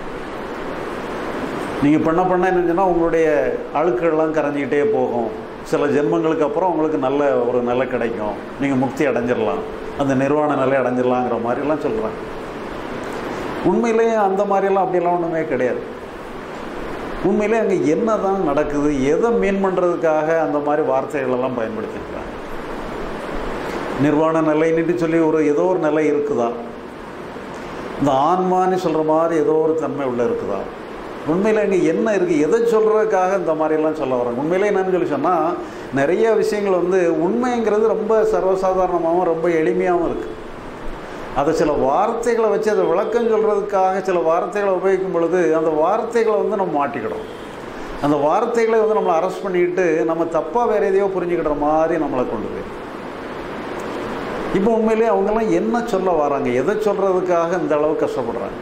நீங்கள் பண்ண பண்ண என்னச்சுன்னா உங்களுடைய அழுக்கெல்லாம் கரைஞ்சிக்கிட்டே போகும் சில ஜென்மங்களுக்கு அப்புறம் உங்களுக்கு நல்ல ஒரு நிலை கிடைக்கும் நீங்கள் முக்தி அடைஞ்சிடலாம் அந்த நிர்வாண நிலை அடைஞ்சிடலாங்கிற மாதிரிலாம் சொல்கிறாங்க உண்மையிலேயே அந்த மாதிரியெல்லாம் அப்படியெல்லாம் ஒன்றுமே கிடையாது உண்மையிலே அங்கே என்ன தான் நடக்குது எதை மீன் பண்ணுறதுக்காக அந்த மாதிரி வார்த்தைகளெல்லாம் பயன்படுத்திக்கிறாங்க நிர்வாண நிலைன்னுட்டு சொல்லி ஒரு ஏதோ ஒரு நிலை இருக்குதா இந்த ஆன்மான்னு சொல்கிற மாதிரி ஏதோ ஒரு தன்மை உள்ளே இருக்குதா உண்மையில் இங்கே என்ன இருக்குது எதை சொல்கிறதுக்காக இந்த மாதிரிலாம் சொல்ல வராங்க உண்மையிலே என்னன்னு சொல்லி சொன்னால் நிறைய விஷயங்கள் வந்து உண்மைங்கிறது ரொம்ப சர்வசாதாரணமாகவும் ரொம்ப எளிமையாகவும் இருக்குது அதை சில வார்த்தைகளை வச்சு அதை விளக்கம் சொல்கிறதுக்காக சில வார்த்தைகளை உபயோகிக்கும் பொழுது அந்த வார்த்தைகளை வந்து நம்ம மாட்டிக்கிடும் அந்த வார்த்தைகளை வந்து நம்மளை அரெஸ்ட் பண்ணிட்டு நம்ம தப்பாக வேறு எதையோ புரிஞ்சுக்கிற மாதிரி நம்மளை கொண்டு போய் இப்போ உண்மையிலே அவங்கெல்லாம் என்ன சொல்ல வராங்க எதை சொல்கிறதுக்காக இந்த அளவு கஷ்டப்படுறாங்க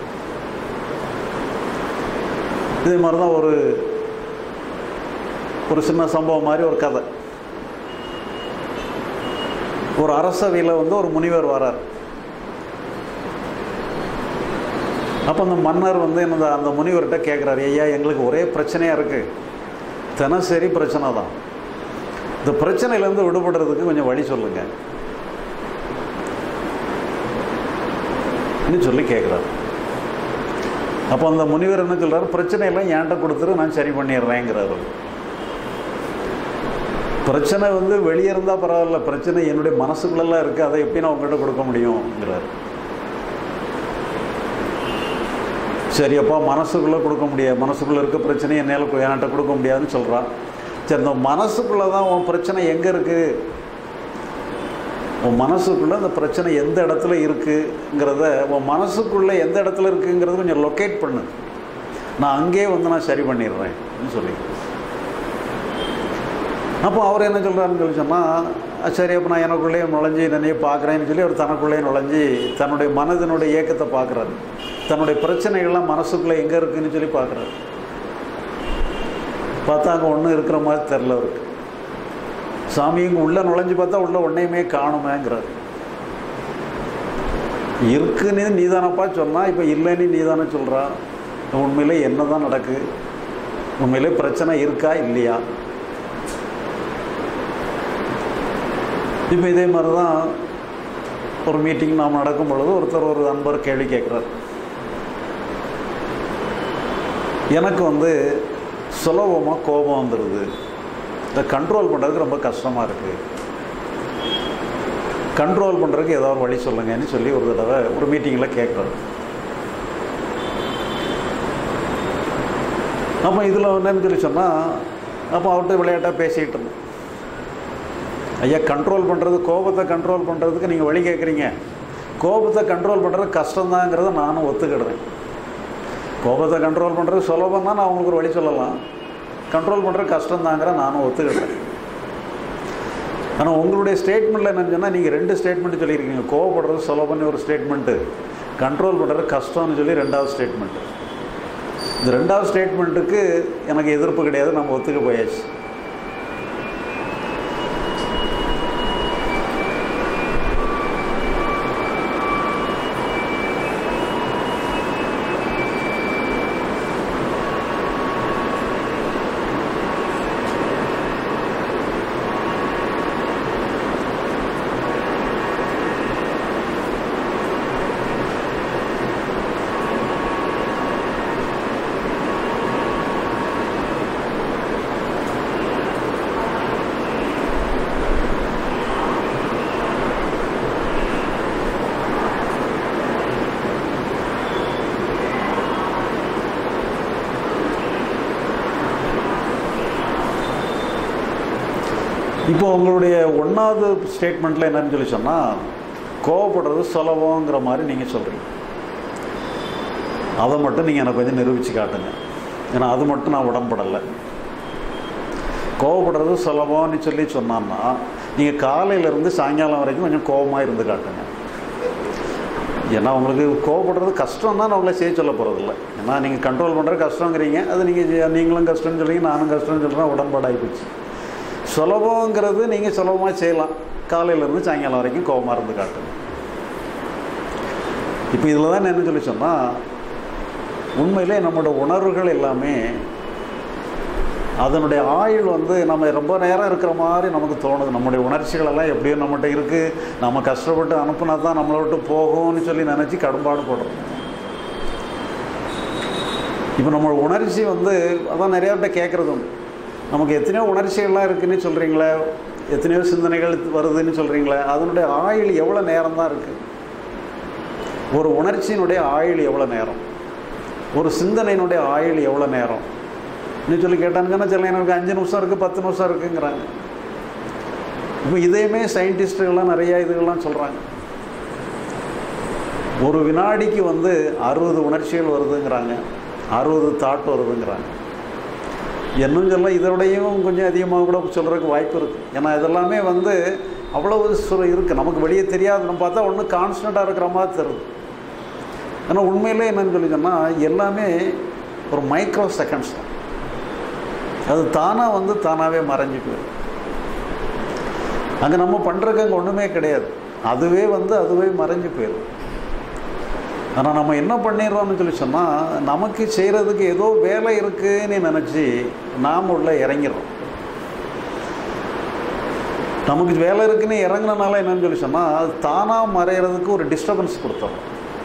இதே மாதிரி தான் ஒரு ஒரு சின்ன சம்பவம் மாதிரி ஒரு கதை ஒரு அரசவையில் வந்து ஒரு முனிவர் வரார் அப்போ அந்த மன்னர் வந்து என்னது அந்த முனிவர்கிட்ட கேட்குறாரு ஐயா எங்களுக்கு ஒரே பிரச்சனையாக இருக்குது தினசரி பிரச்சனை தான் இந்த பிரச்சனையிலேருந்து விடுபடுறதுக்கு கொஞ்சம் வழி சொல்லுங்க சொல்லி கேட்குறாரு அப்போ அந்த முனிவர் என்ன சொல்கிறார் பிரச்சனையெல்லாம் என்கிட்ட கொடுத்துரு நான் சரி பண்ணிடுறேங்கிறாரு பிரச்சனை வந்து வெளியே இருந்தால் பரவாயில்ல பிரச்சனை என்னுடைய மனசுக்குள்ளெல்லாம் இருக்குது அதை எப்படி நான் உங்கள்கிட்ட கொடுக்க முடியுங்கிறார் சரி அப்பா மனசுக்குள்ளே கொடுக்க முடியாது மனசுக்குள்ளே இருக்க பிரச்சனை என்னால் என்கிட்ட கொடுக்க முடியாதுன்னு சொல்கிறான் சரி இந்த மனசுக்குள்ளே தான் உன் பிரச்சனை எங்கே இருக்குது உன் மனசுக்குள்ளே அந்த பிரச்சனை எந்த இடத்துல இருக்குங்கிறத உன் மனசுக்குள்ளே எந்த இடத்துல இருக்குங்கிறத கொஞ்சம் லொக்கேட் பண்ணு நான் அங்கேயே வந்து நான் சரி பண்ணிடுறேன் சொல்லி அப்போ அவர் என்ன சொல்கிறாருன்னு சொல்லி சொன்னால் சரி அப்போ நான் எனக்குள்ளேயே நுழைஞ்சி என்னையே பார்க்குறேன்னு சொல்லி அவர் தனக்குள்ளேயே நுழைஞ்சி தன்னுடைய மனதினுடைய இயக்கத்தை பார்க்குறாரு தன்னுடைய பிரச்சனைகள்லாம் மனசுக்குள்ளே எங்கே இருக்குன்னு சொல்லி பார்க்குறாரு பார்த்தா அங்கே ஒன்றும் இருக்கிற மாதிரி தெரில அவருக்கு சாமி இங்கே உள்ளே நுழைஞ்சு பார்த்தா உள்ள ஒன்றையுமே காணுமேங்கிறார் இருக்குன்னு நீதானப்பா சொன்னால் இப்போ இல்லைன்னு நீதானே சொல்கிறா உண்மையிலே என்ன தான் நடக்கு உண்மையிலே பிரச்சனை இருக்கா இல்லையா இப்போ இதே மாதிரி தான் ஒரு மீட்டிங் நாம் நடக்கும் பொழுது ஒருத்தர் ஒரு நண்பர் கேள்வி கேட்குறார் எனக்கு வந்து சுலபமாக கோபம் வந்துடுது இதை கண்ட்ரோல் பண்ணுறதுக்கு ரொம்ப கஷ்டமாக இருக்குது கண்ட்ரோல் பண்ணுறதுக்கு ஏதாவது ஒரு வழி சொல்லுங்கன்னு சொல்லி ஒரு தடவை ஒரு மீட்டிங்கில் கேட்குறாரு அப்போ இதில் என்னன்னு சொல்லி சொன்னால் அப்போ அவர்கிட்ட விளையாட்டாக பேசிகிட்டு இருந்தோம் ஐயா கண்ட்ரோல் பண்ணுறது கோபத்தை கண்ட்ரோல் பண்ணுறதுக்கு நீங்கள் வழி கேட்குறீங்க கோபத்தை கண்ட்ரோல் பண்ணுறது கஷ்டம்தாங்கிறத நானும் ஒத்துக்கிடுறேன் கோபத்தை கண்ட்ரோல் பண்ணுறது சுலபம் தான் நான் உங்களுக்கு ஒரு வழி சொல்லலாம் கண்ட்ரோல் பண்ணுறது கஷ்டம்தாங்கிற நானும் ஒத்துக்கிடுறேன் ஆனால் உங்களுடைய ஸ்டேட்மெண்ட்டில் என்னன்னு சொன்னால் நீங்கள் ரெண்டு ஸ்டேட்மெண்ட் சொல்லியிருக்கீங்க கோவப்படுறது சுலபம்னு ஒரு ஸ்டேட்மெண்ட்டு கண்ட்ரோல் பண்ணுறது கஷ்டம்னு சொல்லி ரெண்டாவது ஸ்டேட்மெண்ட்டு இந்த ரெண்டாவது ஸ்டேட்மெண்ட்டுக்கு எனக்கு எதிர்ப்பு கிடையாது நம்ம ஒத்துக்க போயாச்சு இப்போ உங்களுடைய ஒன்றாவது ஸ்டேட்மெண்ட்டில் என்னன்னு சொல்லி சொன்னால் கோவப்படுறது சுலபங்கிற மாதிரி நீங்கள் சொல்கிறீங்க அதை மட்டும் நீங்கள் எனக்கு கொஞ்சம் நிரூபித்து காட்டுங்க ஏன்னா அது மட்டும் நான் உடன்படலை கோவப்படுறது சுலபம்னு சொல்லி சொன்னான்னா நீங்கள் காலையிலேருந்து சாயங்காலம் வரைக்கும் கொஞ்சம் கோபமாக இருந்து காட்டுங்க ஏன்னா உங்களுக்கு கோவப்படுறது கஷ்டம் தான் நான் உங்களை செய்ய சொல்ல போகிறதில்ல ஏன்னா நீங்கள் கண்ட்ரோல் பண்ணுறது கஷ்டங்கிறீங்க அது நீங்கள் நீங்களும் கஷ்டம்னு சொல்றீங்க நானும் கஷ்டம்னு சொல்கிறேன் உடன்பாடாகி போச்சு சுலபங்கிறது நீங்கள் சுலபமாக செய்யலாம் காலையிலேருந்து சாயங்காலம் வரைக்கும் கோபமாக இருந்து காட்டுங்க இப்போ இதில் தான் என்ன சொல்லி சொன்னால் உண்மையிலே நம்மளோட உணர்வுகள் எல்லாமே அதனுடைய ஆயுள் வந்து நம்ம ரொம்ப நேரம் இருக்கிற மாதிரி நமக்கு தோணுது நம்முடைய உணர்ச்சிகள் எல்லாம் எப்படியும் நம்மகிட்ட இருக்குது நம்ம கஷ்டப்பட்டு அனுப்புனா தான் நம்மளை விட்டு போகும்னு சொல்லி நினச்சி கடும்பாடு போடுறோம் இப்போ நம்ம உணர்ச்சி வந்து அதான் நிறையா பேர்ட்ட கேட்குறது உண்டு நமக்கு எத்தனையோ உணர்ச்சிகள்லாம் இருக்குன்னு சொல்கிறீங்களே எத்தனையோ சிந்தனைகள் வருதுன்னு சொல்கிறீங்களே அதனுடைய ஆயுள் எவ்வளோ நேரம் தான் இருக்குது ஒரு உணர்ச்சியினுடைய ஆயுள் எவ்வளோ நேரம் ஒரு சிந்தனையினுடைய ஆயுள் எவ்வளோ நேரம் நீ சொல்லி கேட்டானுங்கன்னா சில எனக்கு அஞ்சு நிமிஷம் இருக்குது பத்து நிமிஷம் இருக்குங்கிறாங்க இப்போ இதையுமே சயின்டிஸ்ட்டுகள்லாம் நிறைய இதுகள்லாம் சொல்கிறாங்க ஒரு வினாடிக்கு வந்து அறுபது உணர்ச்சிகள் வருதுங்கிறாங்க அறுபது தாட் வருதுங்கிறாங்க இன்னும் சொல்ல இதோடையும் கொஞ்சம் அதிகமாக கூட சொல்கிறதுக்கு வாய்ப்பு இருக்குது ஏன்னா இதெல்லாமே வந்து அவ்வளவு சுர இருக்குது நமக்கு வெளியே தெரியாது நம்ம பார்த்தா ஒன்றும் கான்ஸ்டண்ட்டாக இருக்கிற மாதிரி தருது ஆனால் உண்மையிலே என்னன்னு சொல்லி சொன்னால் எல்லாமே ஒரு மைக்ரோ செகண்ட்ஸ் தான் அது தானாக வந்து தானாகவே மறைஞ்சு போயிடும் அங்கே நம்ம பண்ணுறதுக்கு அங்கே ஒன்றுமே கிடையாது அதுவே வந்து அதுவே மறைஞ்சு போயிடும் ஆனால் நம்ம என்ன பண்ணிடுறோம்னு சொல்லி சொன்னால் நமக்கு செய்கிறதுக்கு ஏதோ வேலை இருக்குன்னு நினச்சி நாம் உள்ள இறங்கிடுறோம் நமக்கு வேலை இருக்குன்னு இறங்கினால என்னன்னு சொல்லி சொன்னால் அது தானாக மறைகிறதுக்கு ஒரு டிஸ்டர்பன்ஸ் கொடுத்துறோம்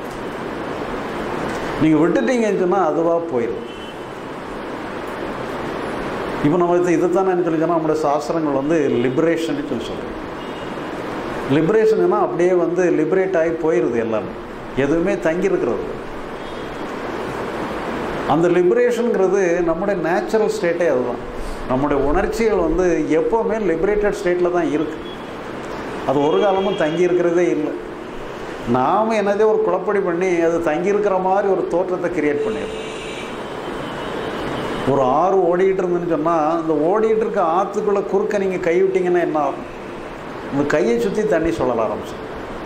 நீங்கள் விட்டுட்டீங்கன்னு சொன்னால் அதுவாக போயிடும் இப்போ நம்ம இது இதைத்தான் என்ன சொல்லி சொன்னால் நம்முடைய சாஸ்திரங்கள் வந்து லிபரேஷன் சொல்லி சொல்கிறோம் லிபரேஷன்னா அப்படியே வந்து லிபரேட் ஆகி போயிடுது எல்லாமே எதுவுமே தங்கியிருக்கிறது அந்த லிபரேஷனுங்கிறது நம்முடைய நேச்சுரல் ஸ்டேட்டே அதுதான் நம்முடைய உணர்ச்சிகள் வந்து எப்போவுமே லிபரேட்டட் ஸ்டேட்டில் தான் இருக்குது அது ஒரு காலமும் தங்கி இருக்கிறதே இல்லை நாம் என்னதே ஒரு குழப்படி பண்ணி அது தங்கியிருக்கிற மாதிரி ஒரு தோற்றத்தை கிரியேட் பண்ணிடுறோம் ஒரு ஆறு ஓடிக்கிட்டு இருந்துன்னு சொன்னால் அந்த ஓடிட்டு இருக்க ஆற்றுக்குள்ளே குறுக்க நீங்கள் கை விட்டீங்கன்னா என்ன ஆகும் இந்த கையை சுற்றி தண்ணி சொல்லல ஆரம்பிச்சு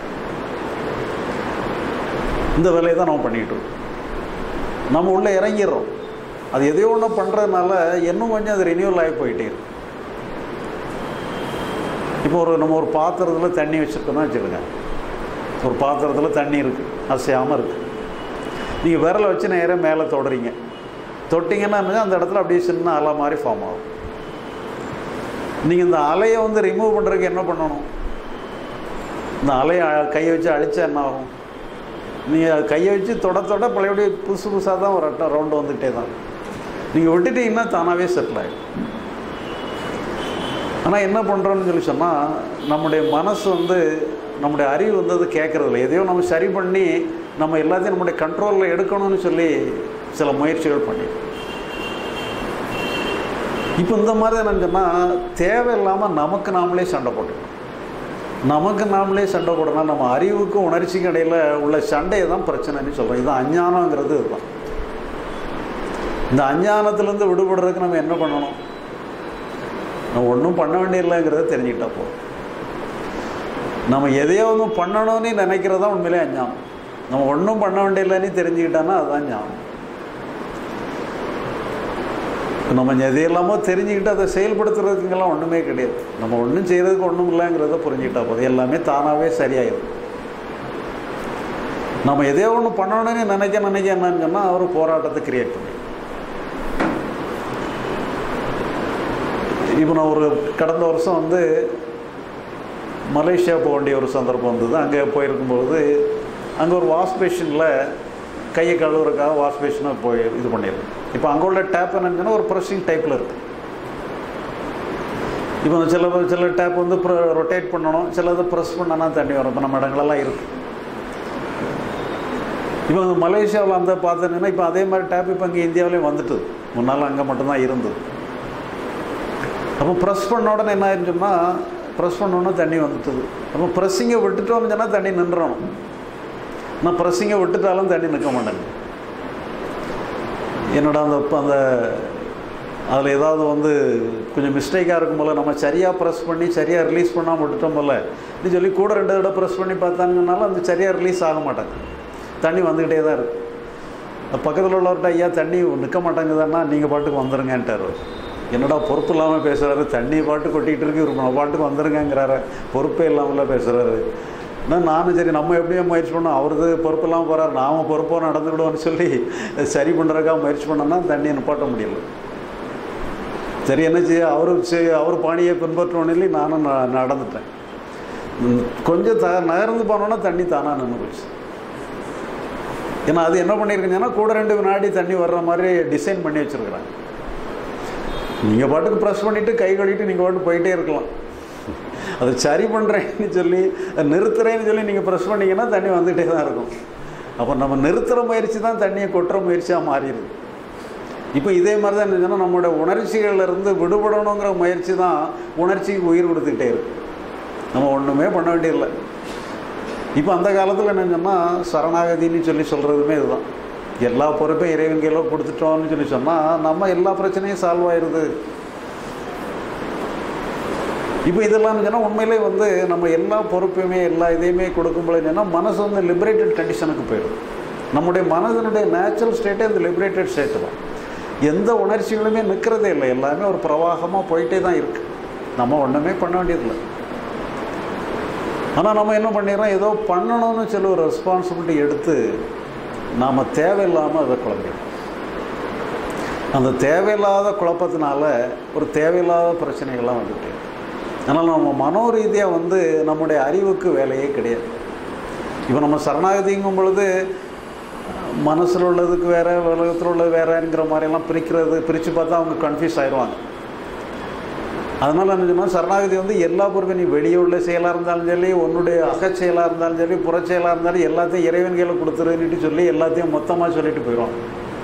இந்த வேலையை தான் நம்ம பண்ணிக்கிட்டு இருக்கோம் நம்ம உள்ளே இறங்கிடுறோம் அது எதையோ ஒன்று பண்ணுறதுனால இன்னும் கொஞ்சம் அது ரினியூவல் ஆகி போயிட்டே இருக்கு இப்போ ஒரு நம்ம ஒரு பாத்திரத்தில் தண்ணி வச்சுருக்கோம்னா வச்சுருங்க ஒரு பாத்திரத்தில் தண்ணி இருக்குது அசையாமல் இருக்குது நீங்கள் விரலை வச்சு நேராக மேலே தொடுறீங்க தொட்டிங்கன்னா அந்த இடத்துல அப்படியே சின்ன அலை மாதிரி ஃபார்ம் ஆகும் நீங்கள் இந்த அலையை வந்து ரிமூவ் பண்ணுறதுக்கு என்ன பண்ணணும் இந்த அலையை கையை வச்சு அழிச்சா என்ன ஆகும் நீங்கள் கையை வச்சு தொட தொட பழையபடி புதுசு புதுசாக தான் ஒரு ரவுண்டு வந்துக்கிட்டே தான் நீங்கள் விட்டுட்டீங்கன்னா தானாகவே செட்டில் ஆகிடும் ஆனால் என்ன பண்ணுறோன்னு சொல்லி சொன்னால் நம்முடைய மனசு வந்து நம்முடைய அறிவு வந்து அது கேட்குறதில்ல எதையோ நம்ம சரி பண்ணி நம்ம எல்லாத்தையும் நம்முடைய கண்ட்ரோலில் எடுக்கணும்னு சொல்லி சில முயற்சிகள் பண்ணி இப்போ இந்த மாதிரி என்னன்னு சொன்னால் தேவையில்லாமல் நமக்கு நாமளே சண்டை போட்டுக்கணும் நமக்கு நாமளே சண்டை போடணும் நம்ம அறிவுக்கும் உணர்ச்சிக்கும் இடையில் உள்ள சண்டையை தான் பிரச்சனைன்னு சொல்கிறோம் இது அஞ்ஞானங்கிறது இதுதான் இந்த அஞ்ஞானத்துலேருந்து விடுபடுறதுக்கு நம்ம என்ன பண்ணணும் நம்ம ஒன்றும் பண்ண வேண்டியதில்லைங்கிறத தெரிஞ்சுக்கிட்டா போதும் நம்ம எதையோ ஒன்று பண்ணணும்னு நினைக்கிறது தான் உண்மையிலே அஞ்ஞானம் நம்ம ஒன்றும் பண்ண வேண்டியதில்லைன்னு தெரிஞ்சுக்கிட்டோன்னா அதுதான் ஞானம் நம்ம எதையெல்லாமோ தெரிஞ்சுக்கிட்டு அதை செயல்படுத்துறதுக்கெல்லாம் ஒன்றுமே கிடையாது நம்ம ஒன்றும் செய்கிறதுக்கு ஒன்றும் இல்லைங்கிறத புரிஞ்சுக்கிட்டா போதும் எல்லாமே தானாகவே சரியாயிடும் நம்ம எதையோ ஒன்று பண்ணணும்னு நினைக்க நினைக்க என்னன்னு சொன்னால் அவர் போராட்டத்தை கிரியேட் பண்ணி இப்போ நான் ஒரு கடந்த வருஷம் வந்து மலேசியா போக வேண்டிய ஒரு சந்தர்ப்பம் வந்தது அங்கே போயிருக்கும்பொழுது அங்கே ஒரு வாஷ் பேஷனில் கையை கழுவுறதுக்காக வாஷ் பேஷனை போய் இது பண்ணிடுறேன் இப்போ அங்கே உள்ள டேப் என்னன்னா ஒரு ப்ரெஷிங் டைப்பில் இருக்குது இப்போ சில சில டேப் வந்து ரொட்டேட் பண்ணணும் சிலது ப்ரெஸ் பண்ணனா தண்ணி வரும் இப்போ நம்ம இடங்களெல்லாம் இருக்குது இப்போ அந்த மலேசியாவில் அந்த பார்த்தீங்கன்னா இப்போ அதே மாதிரி டேப் இப்போ இங்கே இந்தியாவிலையும் வந்துட்டுது முன்னால் அங்கே மட்டும்தான் இருந்தது அப்போ ப்ரெஸ் பண்ண உடனே என்ன ஆயிருச்சுன்னா ப்ரெஸ் பண்ணோன்னே தண்ணி வந்துட்டுது அப்போ ப்ரெஸ்ஸிங்கை விட்டுட்டோம்னு சொன்னால் தண்ணி நின்றணும் நான் ப்ரெஸ்ஸிங்கை விட்டுட்டாலும் தண்ணி நிற்க மாட்டேங்க என்னோட அந்த அந்த அதில் ஏதாவது வந்து கொஞ்சம் மிஸ்டேக்காக இருக்கும் போல் நம்ம சரியாக ப்ரெஸ் பண்ணி சரியாக ரிலீஸ் பண்ணாமல் விட்டுட்டோம் போல் நீ சொல்லி கூட ரெண்டு தடவை ப்ரெஸ் பண்ணி பார்த்தாங்கனாலும் அந்த சரியாக ரிலீஸ் ஆக மாட்டாங்க தண்ணி வந்துக்கிட்டே தான் இருக்குது பக்கத்தில் உள்ளவர்கிட்ட ஐயா தண்ணி நிற்க மாட்டேங்குதுன்னா நீங்கள் பாட்டுக்கு வந்துருங்கன்ட்டார் அவர் என்னடா பொறுப்பு இல்லாமல் பேசுகிறாரு தண்ணி பாட்டு கொட்டிக்கிட்டு இருக்கு இவர் நம்ம பாட்டுக்கு வந்துருங்கிறாரு பொறுப்பே இல்லாமல் பேசுகிறாரு நான் நானும் சரி நம்ம எப்படியோ முயற்சி பண்ணோம் அவரது பொறுப்பு இல்லாமல் போகிறார் நாம் பொறுப்பாக நடந்துக்கிடுவோம்னு சொல்லி சரி பண்ணுறதுக்காக முயற்சி பண்ணோன்னா தண்ணியை நிப்பாட்ட முடியல சரி என்ன செய்ய அவரு சரி அவர் பாணியை பின்பற்றோன்னு நானும் ந- நடந்துட்டேன் ம், கொஞ்சம் த நகர்ந்து போனோன்னா தண்ணி தானாக நின்று போச்சு ஏன்னா அது என்ன பண்ணியிருக்குங்கன்னா கூட ரெண்டு வினாடி தண்ணி வர்ற மாதிரி டிசைன் பண்ணி வச்சுருக்குறாங்க நீங்கள் பாட்டுக்கு ப்ரெஸ் பண்ணிவிட்டு கை கழுவிட்டு நீங்கள் பாட்டு போயிட்டே இருக்கலாம் அது சரி பண்ணுறேன்னு சொல்லி நிறுத்துறேன்னு சொல்லி நீங்கள் ப்ரெஸ் பண்ணீங்கன்னா தண்ணி வந்துகிட்டே தான் இருக்கும் அப்போ நம்ம நிறுத்துகிற முயற்சி தான் தண்ணியை கொட்டுற முயற்சியாக மாறிடுது இப்போ இதே மாதிரி தான் என்னன்னா நம்மளோட உணர்ச்சிகள்ல இருந்து விடுபடணுங்கிற முயற்சி தான் உணர்ச்சிக்கு உயிர் கொடுத்துக்கிட்டே இருக்கு நம்ம ஒன்றுமே பண்ண வேண்டியதில்லை இப்போ அந்த காலத்தில் என்ன சொன்னால் சரணாகதின்னு சொல்லி சொல்கிறதுமே இதுதான் எல்லா பொறுப்பையும் இறைவன் கையில கொடுத்துட்டோம்னு சொல்லி சொன்னால் நம்ம எல்லா பிரச்சனையும் சால்வ் ஆயிடுது இப்போ இதெல்லாம் சொன்னால் உண்மையிலே வந்து நம்ம எல்லா பொறுப்பையுமே எல்லா இதையுமே கொடுக்கும்போது என்னன்னா மனசு வந்து லிபரேட்டட் கண்டிஷனுக்கு போயிடும் நம்முடைய மனதினுடைய நேச்சுரல் ஸ்டேட்டே அந்த லிபரேட்டட் ஸ்டேட்டு தான் எந்த உணர்ச்சிகளுமே நிற்கிறதே இல்லை எல்லாமே ஒரு பிரவாகமாக போயிட்டே தான் இருக்குது நம்ம ஒன்றுமே பண்ண வேண்டியதில்லை ஆனால் நம்ம என்ன பண்ணிடுறோம் ஏதோ பண்ணணும்னு சொல்லி ஒரு ரெஸ்பான்சிபிலிட்டி எடுத்து நாம் தேவையில்லாமல் அதை குழம்பிடும் அந்த தேவையில்லாத குழப்பத்தினால ஒரு தேவையில்லாத பிரச்சனைகள்லாம் வந்துட்டு அதனால் நம்ம மனோ ரீதியாக வந்து நம்முடைய அறிவுக்கு வேலையே கிடையாது இப்போ நம்ம சரணாகதிங்கும் பொழுது மனசில் உள்ளதுக்கு வேற உலகத்தில் உள்ளது வேறங்கிற மாதிரியெல்லாம் பிரிக்கிறது பிரித்து பார்த்தா அவங்க கன்ஃபியூஸ் ஆயிடுவாங்க அதனால் என்ன சொன்னால் சரணாகதி வந்து எல்லா பொறுப்பையும் நீ வெளியே உள்ள செயலாக இருந்தாலும் சரி உன்னுடைய அகச்செயலாக இருந்தாலும் சரி புறச்செயலாக இருந்தாலும் எல்லாத்தையும் இறைவன் கையில் கொடுத்துருன்னுட்டு சொல்லி எல்லாத்தையும் மொத்தமாக சொல்லிட்டு போயிடுவாங்க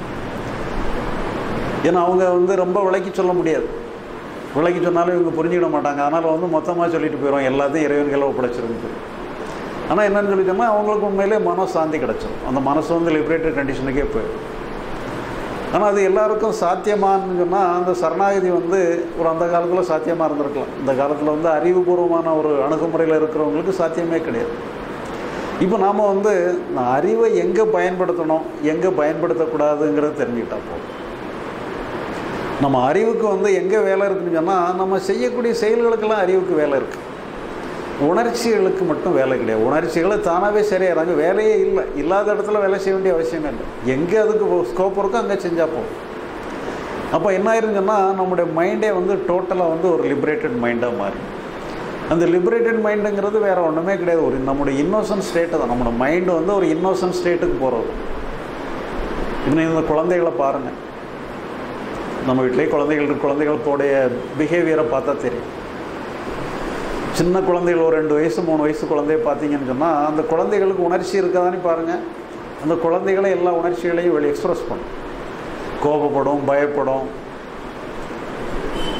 ஏன்னா அவங்க வந்து ரொம்ப விளக்கி சொல்ல முடியாது விளக்கி சொன்னாலும் இவங்க புரிஞ்சுக்கிட மாட்டாங்க அதனால் வந்து மொத்தமாக சொல்லிட்டு போயிடுவாங்க எல்லாத்தையும் இறைவன் கையில் ஒப்படைச்சிருந்து ஆனால் என்னன்னு சொல்லி சொன்னால் அவங்களுக்கு உண்மையிலே மன சாந்தி கிடச்சிரும் அந்த மனசு வந்து லிபரேட்டட் கண்டிஷனுக்கே போயிடும் ஆனால் அது எல்லாருக்கும் சாத்தியமான்னு சொன்னால் அந்த சரணாகதி வந்து ஒரு அந்த காலத்தில் சாத்தியமாக இருந்திருக்கலாம் இந்த காலத்தில் வந்து அறிவுபூர்வமான ஒரு அணுகுமுறையில் இருக்கிறவங்களுக்கு சாத்தியமே கிடையாது இப்போ நாம் வந்து நான் அறிவை எங்கே பயன்படுத்தணும் எங்கே பயன்படுத்தக்கூடாதுங்கிறத தெரிஞ்சுக்கிட்டா போதும் நம்ம அறிவுக்கு வந்து எங்கே வேலை இருக்குன்னு சொன்னால் நம்ம செய்யக்கூடிய செயல்களுக்கெல்லாம் அறிவுக்கு வேலை இருக்குது உணர்ச்சிகளுக்கு மட்டும் வேலை கிடையாது உணர்ச்சிகளை தானாகவே சரியாகிறாங்க வேலையே இல்லை இல்லாத இடத்துல வேலை செய்ய வேண்டிய அவசியமே இல்லை எங்கே அதுக்கு ஸ்கோப் இருக்கோ அங்கே செஞ்சால் போதும் அப்போ என்ன ஆயிருங்கன்னா நம்முடைய மைண்டே வந்து டோட்டலாக வந்து ஒரு லிபரேட்டட் மைண்டாக மாறி அந்த லிபரேட்டட் மைண்டுங்கிறது வேறு ஒன்றுமே கிடையாது ஒரு நம்முடைய இன்னோசன்ட் ஸ்டேட்டு தான் நம்மளோட மைண்டு வந்து ஒரு இன்னோசன்ட் ஸ்டேட்டுக்கு போகிறது இன்னும் இந்த குழந்தைகளை பாருங்கள் நம்ம வீட்டிலே குழந்தைகள் இருக்கு. குழந்தைகளுடைய பிஹேவியரை பார்த்தா தெரியும் சின்ன குழந்தைகள் ஒரு ரெண்டு வயசு மூணு வயசு குழந்தைய பார்த்தீங்கன்னு சொன்னால் அந்த குழந்தைகளுக்கு உணர்ச்சி இருக்காதான்னு பாருங்கள் அந்த குழந்தைகளை எல்லா உணர்ச்சிகளையும் வெளியே எக்ஸ்ப்ரெஸ் பண்ணும் கோபப்படும் பயப்படும்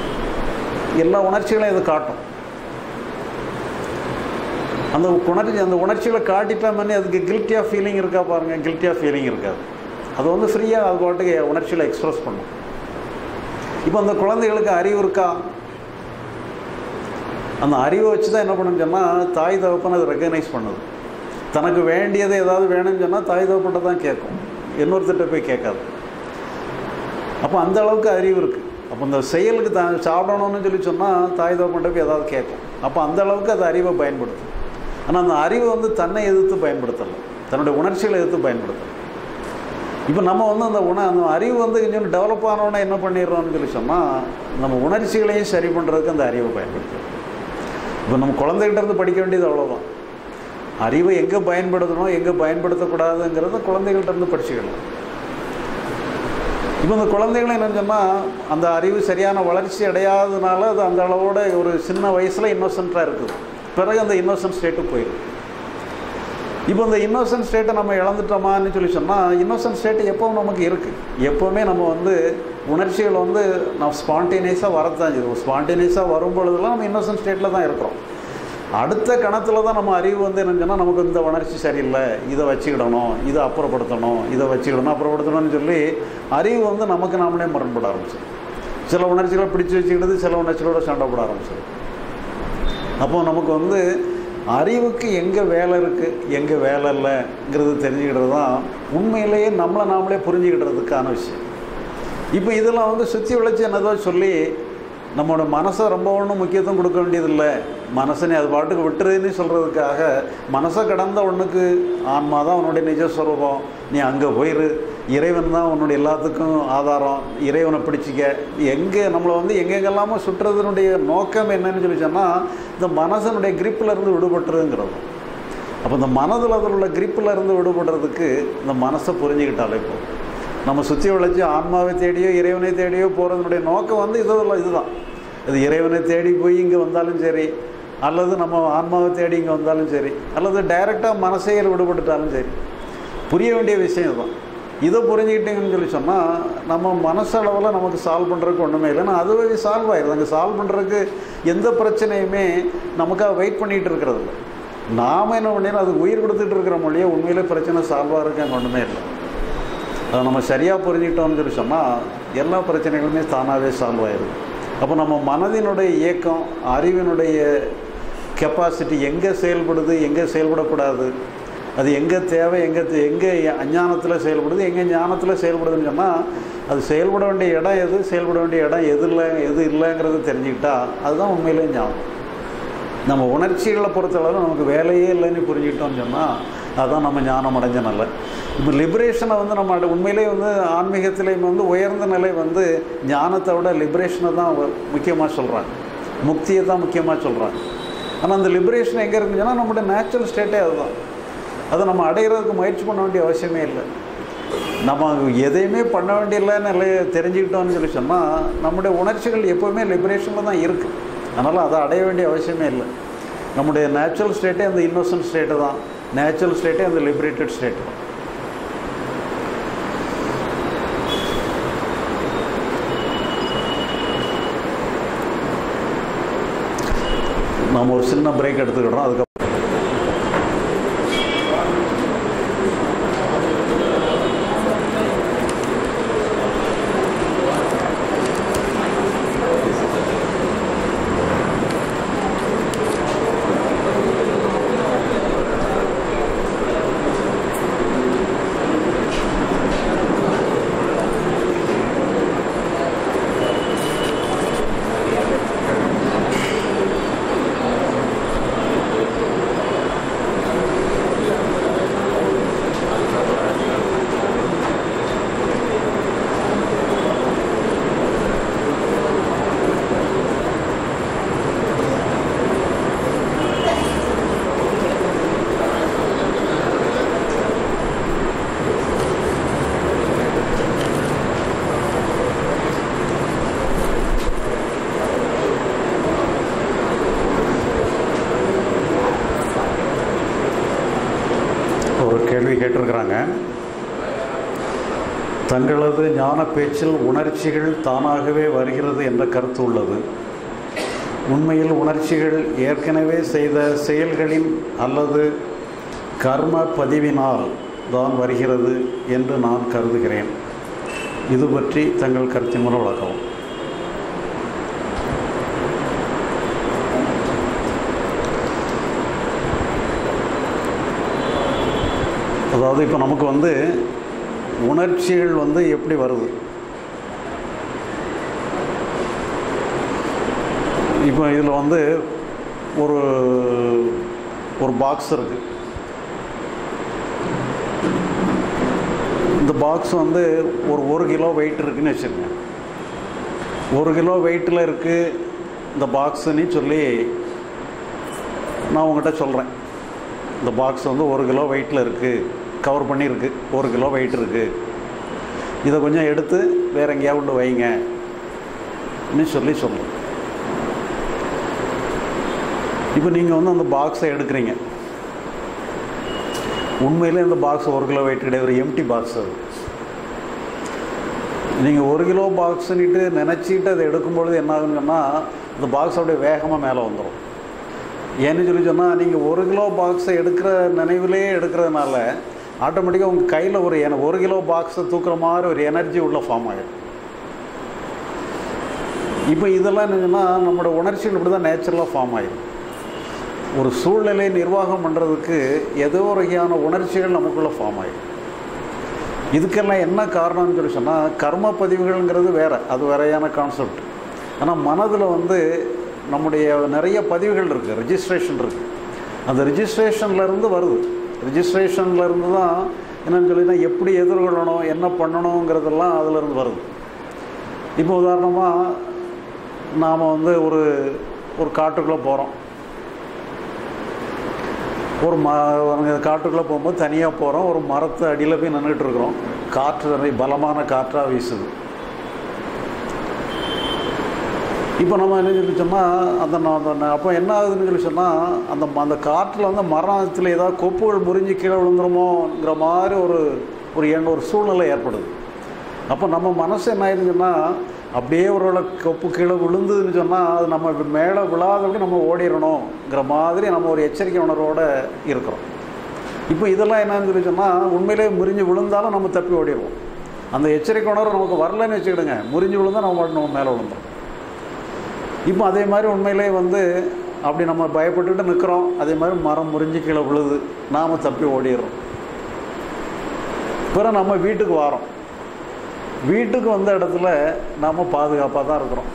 எல்லா உணர்ச்சிகளையும் இது காட்டும் அந்த உணர்ச்சி அந்த உணர்ச்சிகளை காட்டிட்டோம்னே அதுக்கு கில்ட்டியாக ஃபீலிங் இருக்கா பாருங்கள் கில்ட்டியாக ஃபீலிங் இருக்காது அது வந்து ஃப்ரீயாக அது பாட்டுக்கு உணர்ச்சிகளை எக்ஸ்ப்ரெஸ் பண்ணும் இப்போ அந்த குழந்தைகளுக்கு அறிவு இருக்கா அந்த அறிவை வச்சு தான் என்ன பண்ணுன்னு சொன்னால் தாய் தகப்பன் அதை ரெக்கக்னைஸ் பண்ணுது தனக்கு வேண்டியது ஏதாவது வேணும்னு சொன்னால் தாய் தகப்பன்ட்ட தான் கேட்கும் இன்னொருத்திட்ட போய் கேட்காது அப்போ அந்த அளவுக்கு அறிவு இருக்குது அப்போ இந்த செயலுக்கு த சாப்பிடணும்னு சொல்லி சொன்னால் தாய் தகப்பன்ட்ட போய் ஏதாவது கேட்கும் அப்போ அந்த அளவுக்கு அது அறிவை பயன்படுத்தும் ஆனால் அந்த அறிவை வந்து தன்னை எதிர்த்து பயன்படுத்தலை தன்னுடைய உணர்ச்சிகளை எதிர்த்து பயன்படுத்தலை இப்போ நம்ம வந்து அந்த உண அந்த அறிவு வந்து கொஞ்சம் டெவலப் ஆனோடனே என்ன பண்ணிடுறோம்னு சொல்லி சொன்னால் நம்ம உணர்ச்சிகளையும் சரி பண்ணுறதுக்கு அந்த அறிவை பயன்படுத்தும் இப்போ நம்ம குழந்தைகிட்ட இருந்து படிக்க வேண்டியது அவ்வளோதான் அறிவை எங்கே பயன்படுத்தணும் எங்கே பயன்படுத்தக்கூடாதுங்கிறத குழந்தைகள்ட்ட இருந்து படிச்சுக்கலாம் இப்போ இந்த குழந்தைகளை என்ன சொன்னால் அந்த அறிவு சரியான வளர்ச்சி அடையாததுனால அது அந்த அளவோட ஒரு சின்ன வயசில் இன்னோசென்ட்டாக இருக்குது பிறகு அந்த இன்னோசன்ட் ஸ்டேட்டு போயிடும் இப்போ இந்த இன்னோசன்ட் ஸ்டேட்டை நம்ம இழந்துட்டோமான்னு சொல்லி சொன்னால் இன்னோசன்ட் ஸ்டேட்டு எப்பவும் நமக்கு இருக்குது எப்போவுமே நம்ம வந்து உணர்ச்சிகள் வந்து நம்ம ஸ்பான்டேனியஸாக வரத்தான் செய்யுது ஸ்பான்டேனியஸாக வரும் பொழுதுலாம் நம்ம இன்னோசன்ட் ஸ்டேட்டில் தான் இருக்கிறோம் அடுத்த கணத்தில் தான் நம்ம அறிவு வந்து என்னச்சுன்னா நமக்கு இந்த உணர்ச்சி சரியில்லை இதை வச்சுக்கிடணும் இதை அப்புறப்படுத்தணும் இதை வச்சுக்கிடணும் அப்புறப்படுத்தணும்னு சொல்லி அறிவு வந்து நமக்கு நாமளே முரண்பட ஆரம்பிச்சிடும் சில உணர்ச்சிகளை பிடிச்சி வச்சுக்கிட்டது சில உணர்ச்சிகளோட சண்டை போட ஆரம்பிச்சிடும் அப்போது நமக்கு வந்து அறிவுக்கு எங்கே வேலை இருக்குது எங்கே வேலை இல்லைங்கிறது தெரிஞ்சுக்கிட்டது தான் உண்மையிலேயே நம்மளை நாமளே புரிஞ்சுக்கிட்டதுக்கான விஷயம் இப்போ இதெல்லாம் வந்து சுற்றி விளைச்சி என்னதான் சொல்லி நம்மளோட மனசை ரொம்ப ஒன்றும் முக்கியத்துவம் கொடுக்க வேண்டியதில்லை மனசனை அது பாட்டுக்கு விட்டுருதுன்னு சொல்கிறதுக்காக மனசை கடந்த ஒன்றுக்கு ஆன்மா தான் உன்னுடைய நிஜஸ்வரூபம் நீ அங்கே போயிரு இறைவன் தான் உன்னுடைய எல்லாத்துக்கும் ஆதாரம் இறைவனை பிடிச்சிக்க எங்கே நம்மளை வந்து எங்கெங்கெல்லாமோ சுற்றுறதுனுடைய நோக்கம் என்னன்னு சொல்லி சொன்னால் இந்த மனசனுடைய கிரிப்பில் இருந்து விடுபட்டுருங்கிறது அப்போ இந்த மனதில் அதில் உள்ள கிரிப்பில் இருந்து விடுபடுறதுக்கு இந்த மனசை புரிஞ்சுக்கிட்டாலே போதும் நம்ம சுற்றி வளைச்சி ஆன்மாவை தேடியோ இறைவனை தேடியோ போகிறதுனுடைய நோக்கம் வந்து இதெல்லாம் இதுதான் இது இறைவனை தேடி போய் இங்கே வந்தாலும் சரி அல்லது நம்ம ஆன்மாவை தேடி இங்கே வந்தாலும் சரி அல்லது டைரெக்டாக மனசையில் விடுபட்டுட்டாலும் சரி புரிய வேண்டிய விஷயம் இதுதான் இதை புரிஞ்சுக்கிட்டீங்கன்னு சொல்லி சொன்னால் நம்ம மனசளவில் நமக்கு சால்வ் பண்ணுறதுக்கு ஒன்றுமே இல்லைன்னா அதுவே சால்வ் ஆயிடுது அங்கே சால்வ் பண்ணுறதுக்கு எந்த பிரச்சனையுமே நமக்காக வெயிட் பண்ணிகிட்டு இருக்கிறது இல்லை நாம் என்ன பண்ணிடுறோம் அதுக்கு உயிர் கொடுத்துட்டு இருக்கிற மொழியே உண்மையிலே பிரச்சனை சால்வ் ஆகிறதுக்கு அங்கே ஒன்றுமே இல்லை அதை நம்ம சரியாக புரிஞ்சுக்கிட்டோம்னு சொல்லி சொன்னால் எல்லா பிரச்சனைகளுமே தானாகவே சால்வ் ஆயிடுது அப்போ நம்ம மனதினுடைய இயக்கம் அறிவினுடைய கெப்பாசிட்டி எங்கே செயல்படுது எங்கே செயல்படக்கூடாது அது எங்கே தேவை எங்கே எங்கே அஞ்ஞானத்தில் செயல்படுது எங்கே ஞானத்தில் செயல்படுதுன்னு சொன்னால் அது செயல்பட வேண்டிய இடம் எது செயல்பட வேண்டிய இடம் எது இல்லை எது இல்லைங்கிறது தெரிஞ்சுக்கிட்டா அதுதான் உண்மையிலே ஞாபகம் நம்ம உணர்ச்சிகளை பொறுத்தளவு நமக்கு வேலையே இல்லைன்னு புரிஞ்சுக்கிட்டோம்னு சொன்னால் அதுதான் நம்ம ஞானம் அடைஞ்ச நல்ல இப்போ லிபரேஷனை வந்து நம்ம உண்மையிலே வந்து ஆன்மீகத்திலேயும் வந்து உயர்ந்த நிலை வந்து ஞானத்தை விட லிபரேஷனை தான் முக்கியமாக சொல்கிறாங்க முக்தியை தான் முக்கியமாக சொல்கிறாங்க ஆனால் அந்த லிபரேஷன் எங்கே இருக்குன்னு சொன்னால் நம்மளுடைய நேச்சுரல் ஸ்டேட்டே அதுதான் அதை நம்ம அடைகிறதுக்கு முயற்சி பண்ண வேண்டிய அவசியமே இல்லை நம்ம எதையுமே பண்ண வேண்டிய நிலையை தெரிஞ்சுக்கிட்டோம்னு சொல்லி சொன்னால் நம்முடைய உணர்ச்சிகள் எப்போவுமே லிபரேஷனில் தான் இருக்குது அதனால் அதை அடைய வேண்டிய அவசியமே இல்லை நம்முடைய நேச்சுரல் ஸ்டேட்டே அந்த இன்னோசன்ட் ஸ்டேட்டு தான் நேச்சுரல் ஸ்டேட்டே அந்த லிபரேட்டட் ஸ்டேட்டு தான் நாம் ஒரு சின்ன பிரேக் எடுத்துக்கிடுறோம் அதுக்கப்புறம் ஒரு கேள்வி கேட்டிருக்கிறாங்க தங்களது ஞான பேச்சில் உணர்ச்சிகள் தானாகவே வருகிறது என்ற கருத்து உள்ளது உண்மையில் உணர்ச்சிகள் ஏற்கனவே செய்த செயல்களின் அல்லது கர்ம பதிவினால் தான் வருகிறது என்று நான் கருதுகிறேன் இது பற்றி தங்கள் கருத்தின் மூலம் விளக்கவும் அதாவது இப்போ நமக்கு வந்து உணர்ச்சிகள் வந்து எப்படி வருது இப்போ இதில் வந்து ஒரு ஒரு பாக்ஸ் இருக்குது இந்த பாக்ஸ் வந்து ஒரு ஒரு கிலோ வெயிட் இருக்குன்னு வச்சுருங்க ஒரு கிலோ வெயிட்டில் இருக்குது இந்த பாக்ஸுன்னு சொல்லி நான் உங்கள்கிட்ட சொல்கிறேன் இந்த பாக்ஸ் வந்து ஒரு கிலோ வெயிட்டில் இருக்குது கவர் பண்ணியிருக்கு ஒரு கிலோ வெயிட் இருக்குது இதை கொஞ்சம் எடுத்து வேறு எங்கேயாவது வைங்க ன்னு சொல்லி சொல்கிறேன் இப்போ நீங்கள் வந்து அந்த பாக்ஸை எடுக்கிறீங்க உண்மையிலே இந்த பாக்ஸ் ஒரு கிலோ வெயிட் கிடையாது ஒரு எம்டி பாக்ஸ் அது நீங்கள் ஒரு கிலோ பாக்ஸ்ன்னுட்டு நினச்சிட்டு அதை எடுக்கும்பொழுது என்ன ஆகுன்னு சொன்னால் இந்த பாக்ஸ் அப்படியே வேகமாக மேலே வந்துடும் ஏன்னு சொல்லி சொன்னால் நீங்கள் ஒரு கிலோ பாக்ஸை எடுக்கிற நினைவிலே எடுக்கிறதுனால ஆட்டோமேட்டிக்காக உங்கள் கையில் ஒரு என ஒரு கிலோ பாக்ஸை தூக்குற மாதிரி ஒரு எனர்ஜி உள்ள ஃபார்ம் ஆகிடும் இப்போ இதெல்லாம் என்னன்னா நம்மளோட உணர்ச்சிகள் இப்படி தான் நேச்சுரலாக ஃபார்ம் ஆகிடும் ஒரு சூழ்நிலை நிர்வாகம் பண்ணுறதுக்கு ஏதோ ஒரு வகையான உணர்ச்சிகள் நமக்குள்ளே ஃபார்ம் ஆகிடும் இதுக்கெல்லாம் என்ன காரணம்னு சொல்லி சொன்னால் கர்ம பதிவுகள்ங்கிறது வேறு அது வேறையான கான்செப்ட் ஆனால் மனதில் வந்து நம்முடைய நிறைய பதிவுகள் இருக்குது ரிஜிஸ்ட்ரேஷன் இருக்குது அந்த ரிஜிஸ்ட்ரேஷன்லேருந்து வருது ரிஜிஸ்ட்ரேஷன்லேருந்து தான் என்னென்னு சொல்லினா எப்படி எதிர்கொள்ளணும் என்ன பண்ணணுங்கிறதெல்லாம் அதிலேருந்து வருது இப்போ உதாரணமாக நாம் வந்து ஒரு ஒரு காட்டுக்குள்ளே போகிறோம் ஒரு ம காட்டுக்குள்ளே போகும்போது தனியாக போகிறோம் ஒரு மரத்து அடியில் போய் நின்றுட்டு இருக்கிறோம் காற்று நிறைய பலமான காற்றாக வீசுது இப்போ நம்ம என்ன சொல்லி சொன்னால் அந்த அந்த அப்போ என்ன ஆகுதுன்னு சொல்லி சொன்னால் அந்த அந்த காற்றில் வந்து மரத்தில் ஏதாவது கொப்புகள் முறிஞ்சு கீழே விழுந்துருமோங்கிற மாதிரி ஒரு ஒரு எண்ண ஒரு சூழ்நிலை ஏற்படுது அப்போ நம்ம மனசு என்ன ஆயிடுச்சுன்னா அப்படியே ஒரு வேளை கொப்பு கீழே விழுந்ததுன்னு சொன்னால் அது நம்ம மேலே விழாதபடி நம்ம ஓடிடணுங்கிற மாதிரி நம்ம ஒரு எச்சரிக்கை உணர்வோடு இருக்கிறோம் இப்போ இதெல்லாம் என்னன்னு சொல்லி சொன்னால் உண்மையிலே முறிஞ்சு விழுந்தாலும் நம்ம தப்பி ஓடிடுவோம் அந்த எச்சரிக்கை உணர்வு நமக்கு வரலன்னு வச்சுக்கிடுங்க முறிஞ்சு விழுந்தால் நம்ம பாட்டு நம்ம மேலே விழுந்துடும் இப்போ அதே மாதிரி உண்மையிலே வந்து அப்படி நம்ம பயப்பட்டுட்டு நிற்கிறோம் அதே மாதிரி மரம் முறிஞ்சு கீழே விழுது நாம் தப்பி ஓடிடுறோம் பிறகு நம்ம வீட்டுக்கு வரோம் வீட்டுக்கு வந்த இடத்துல நாம் பாதுகாப்பாக தான் இருக்கிறோம்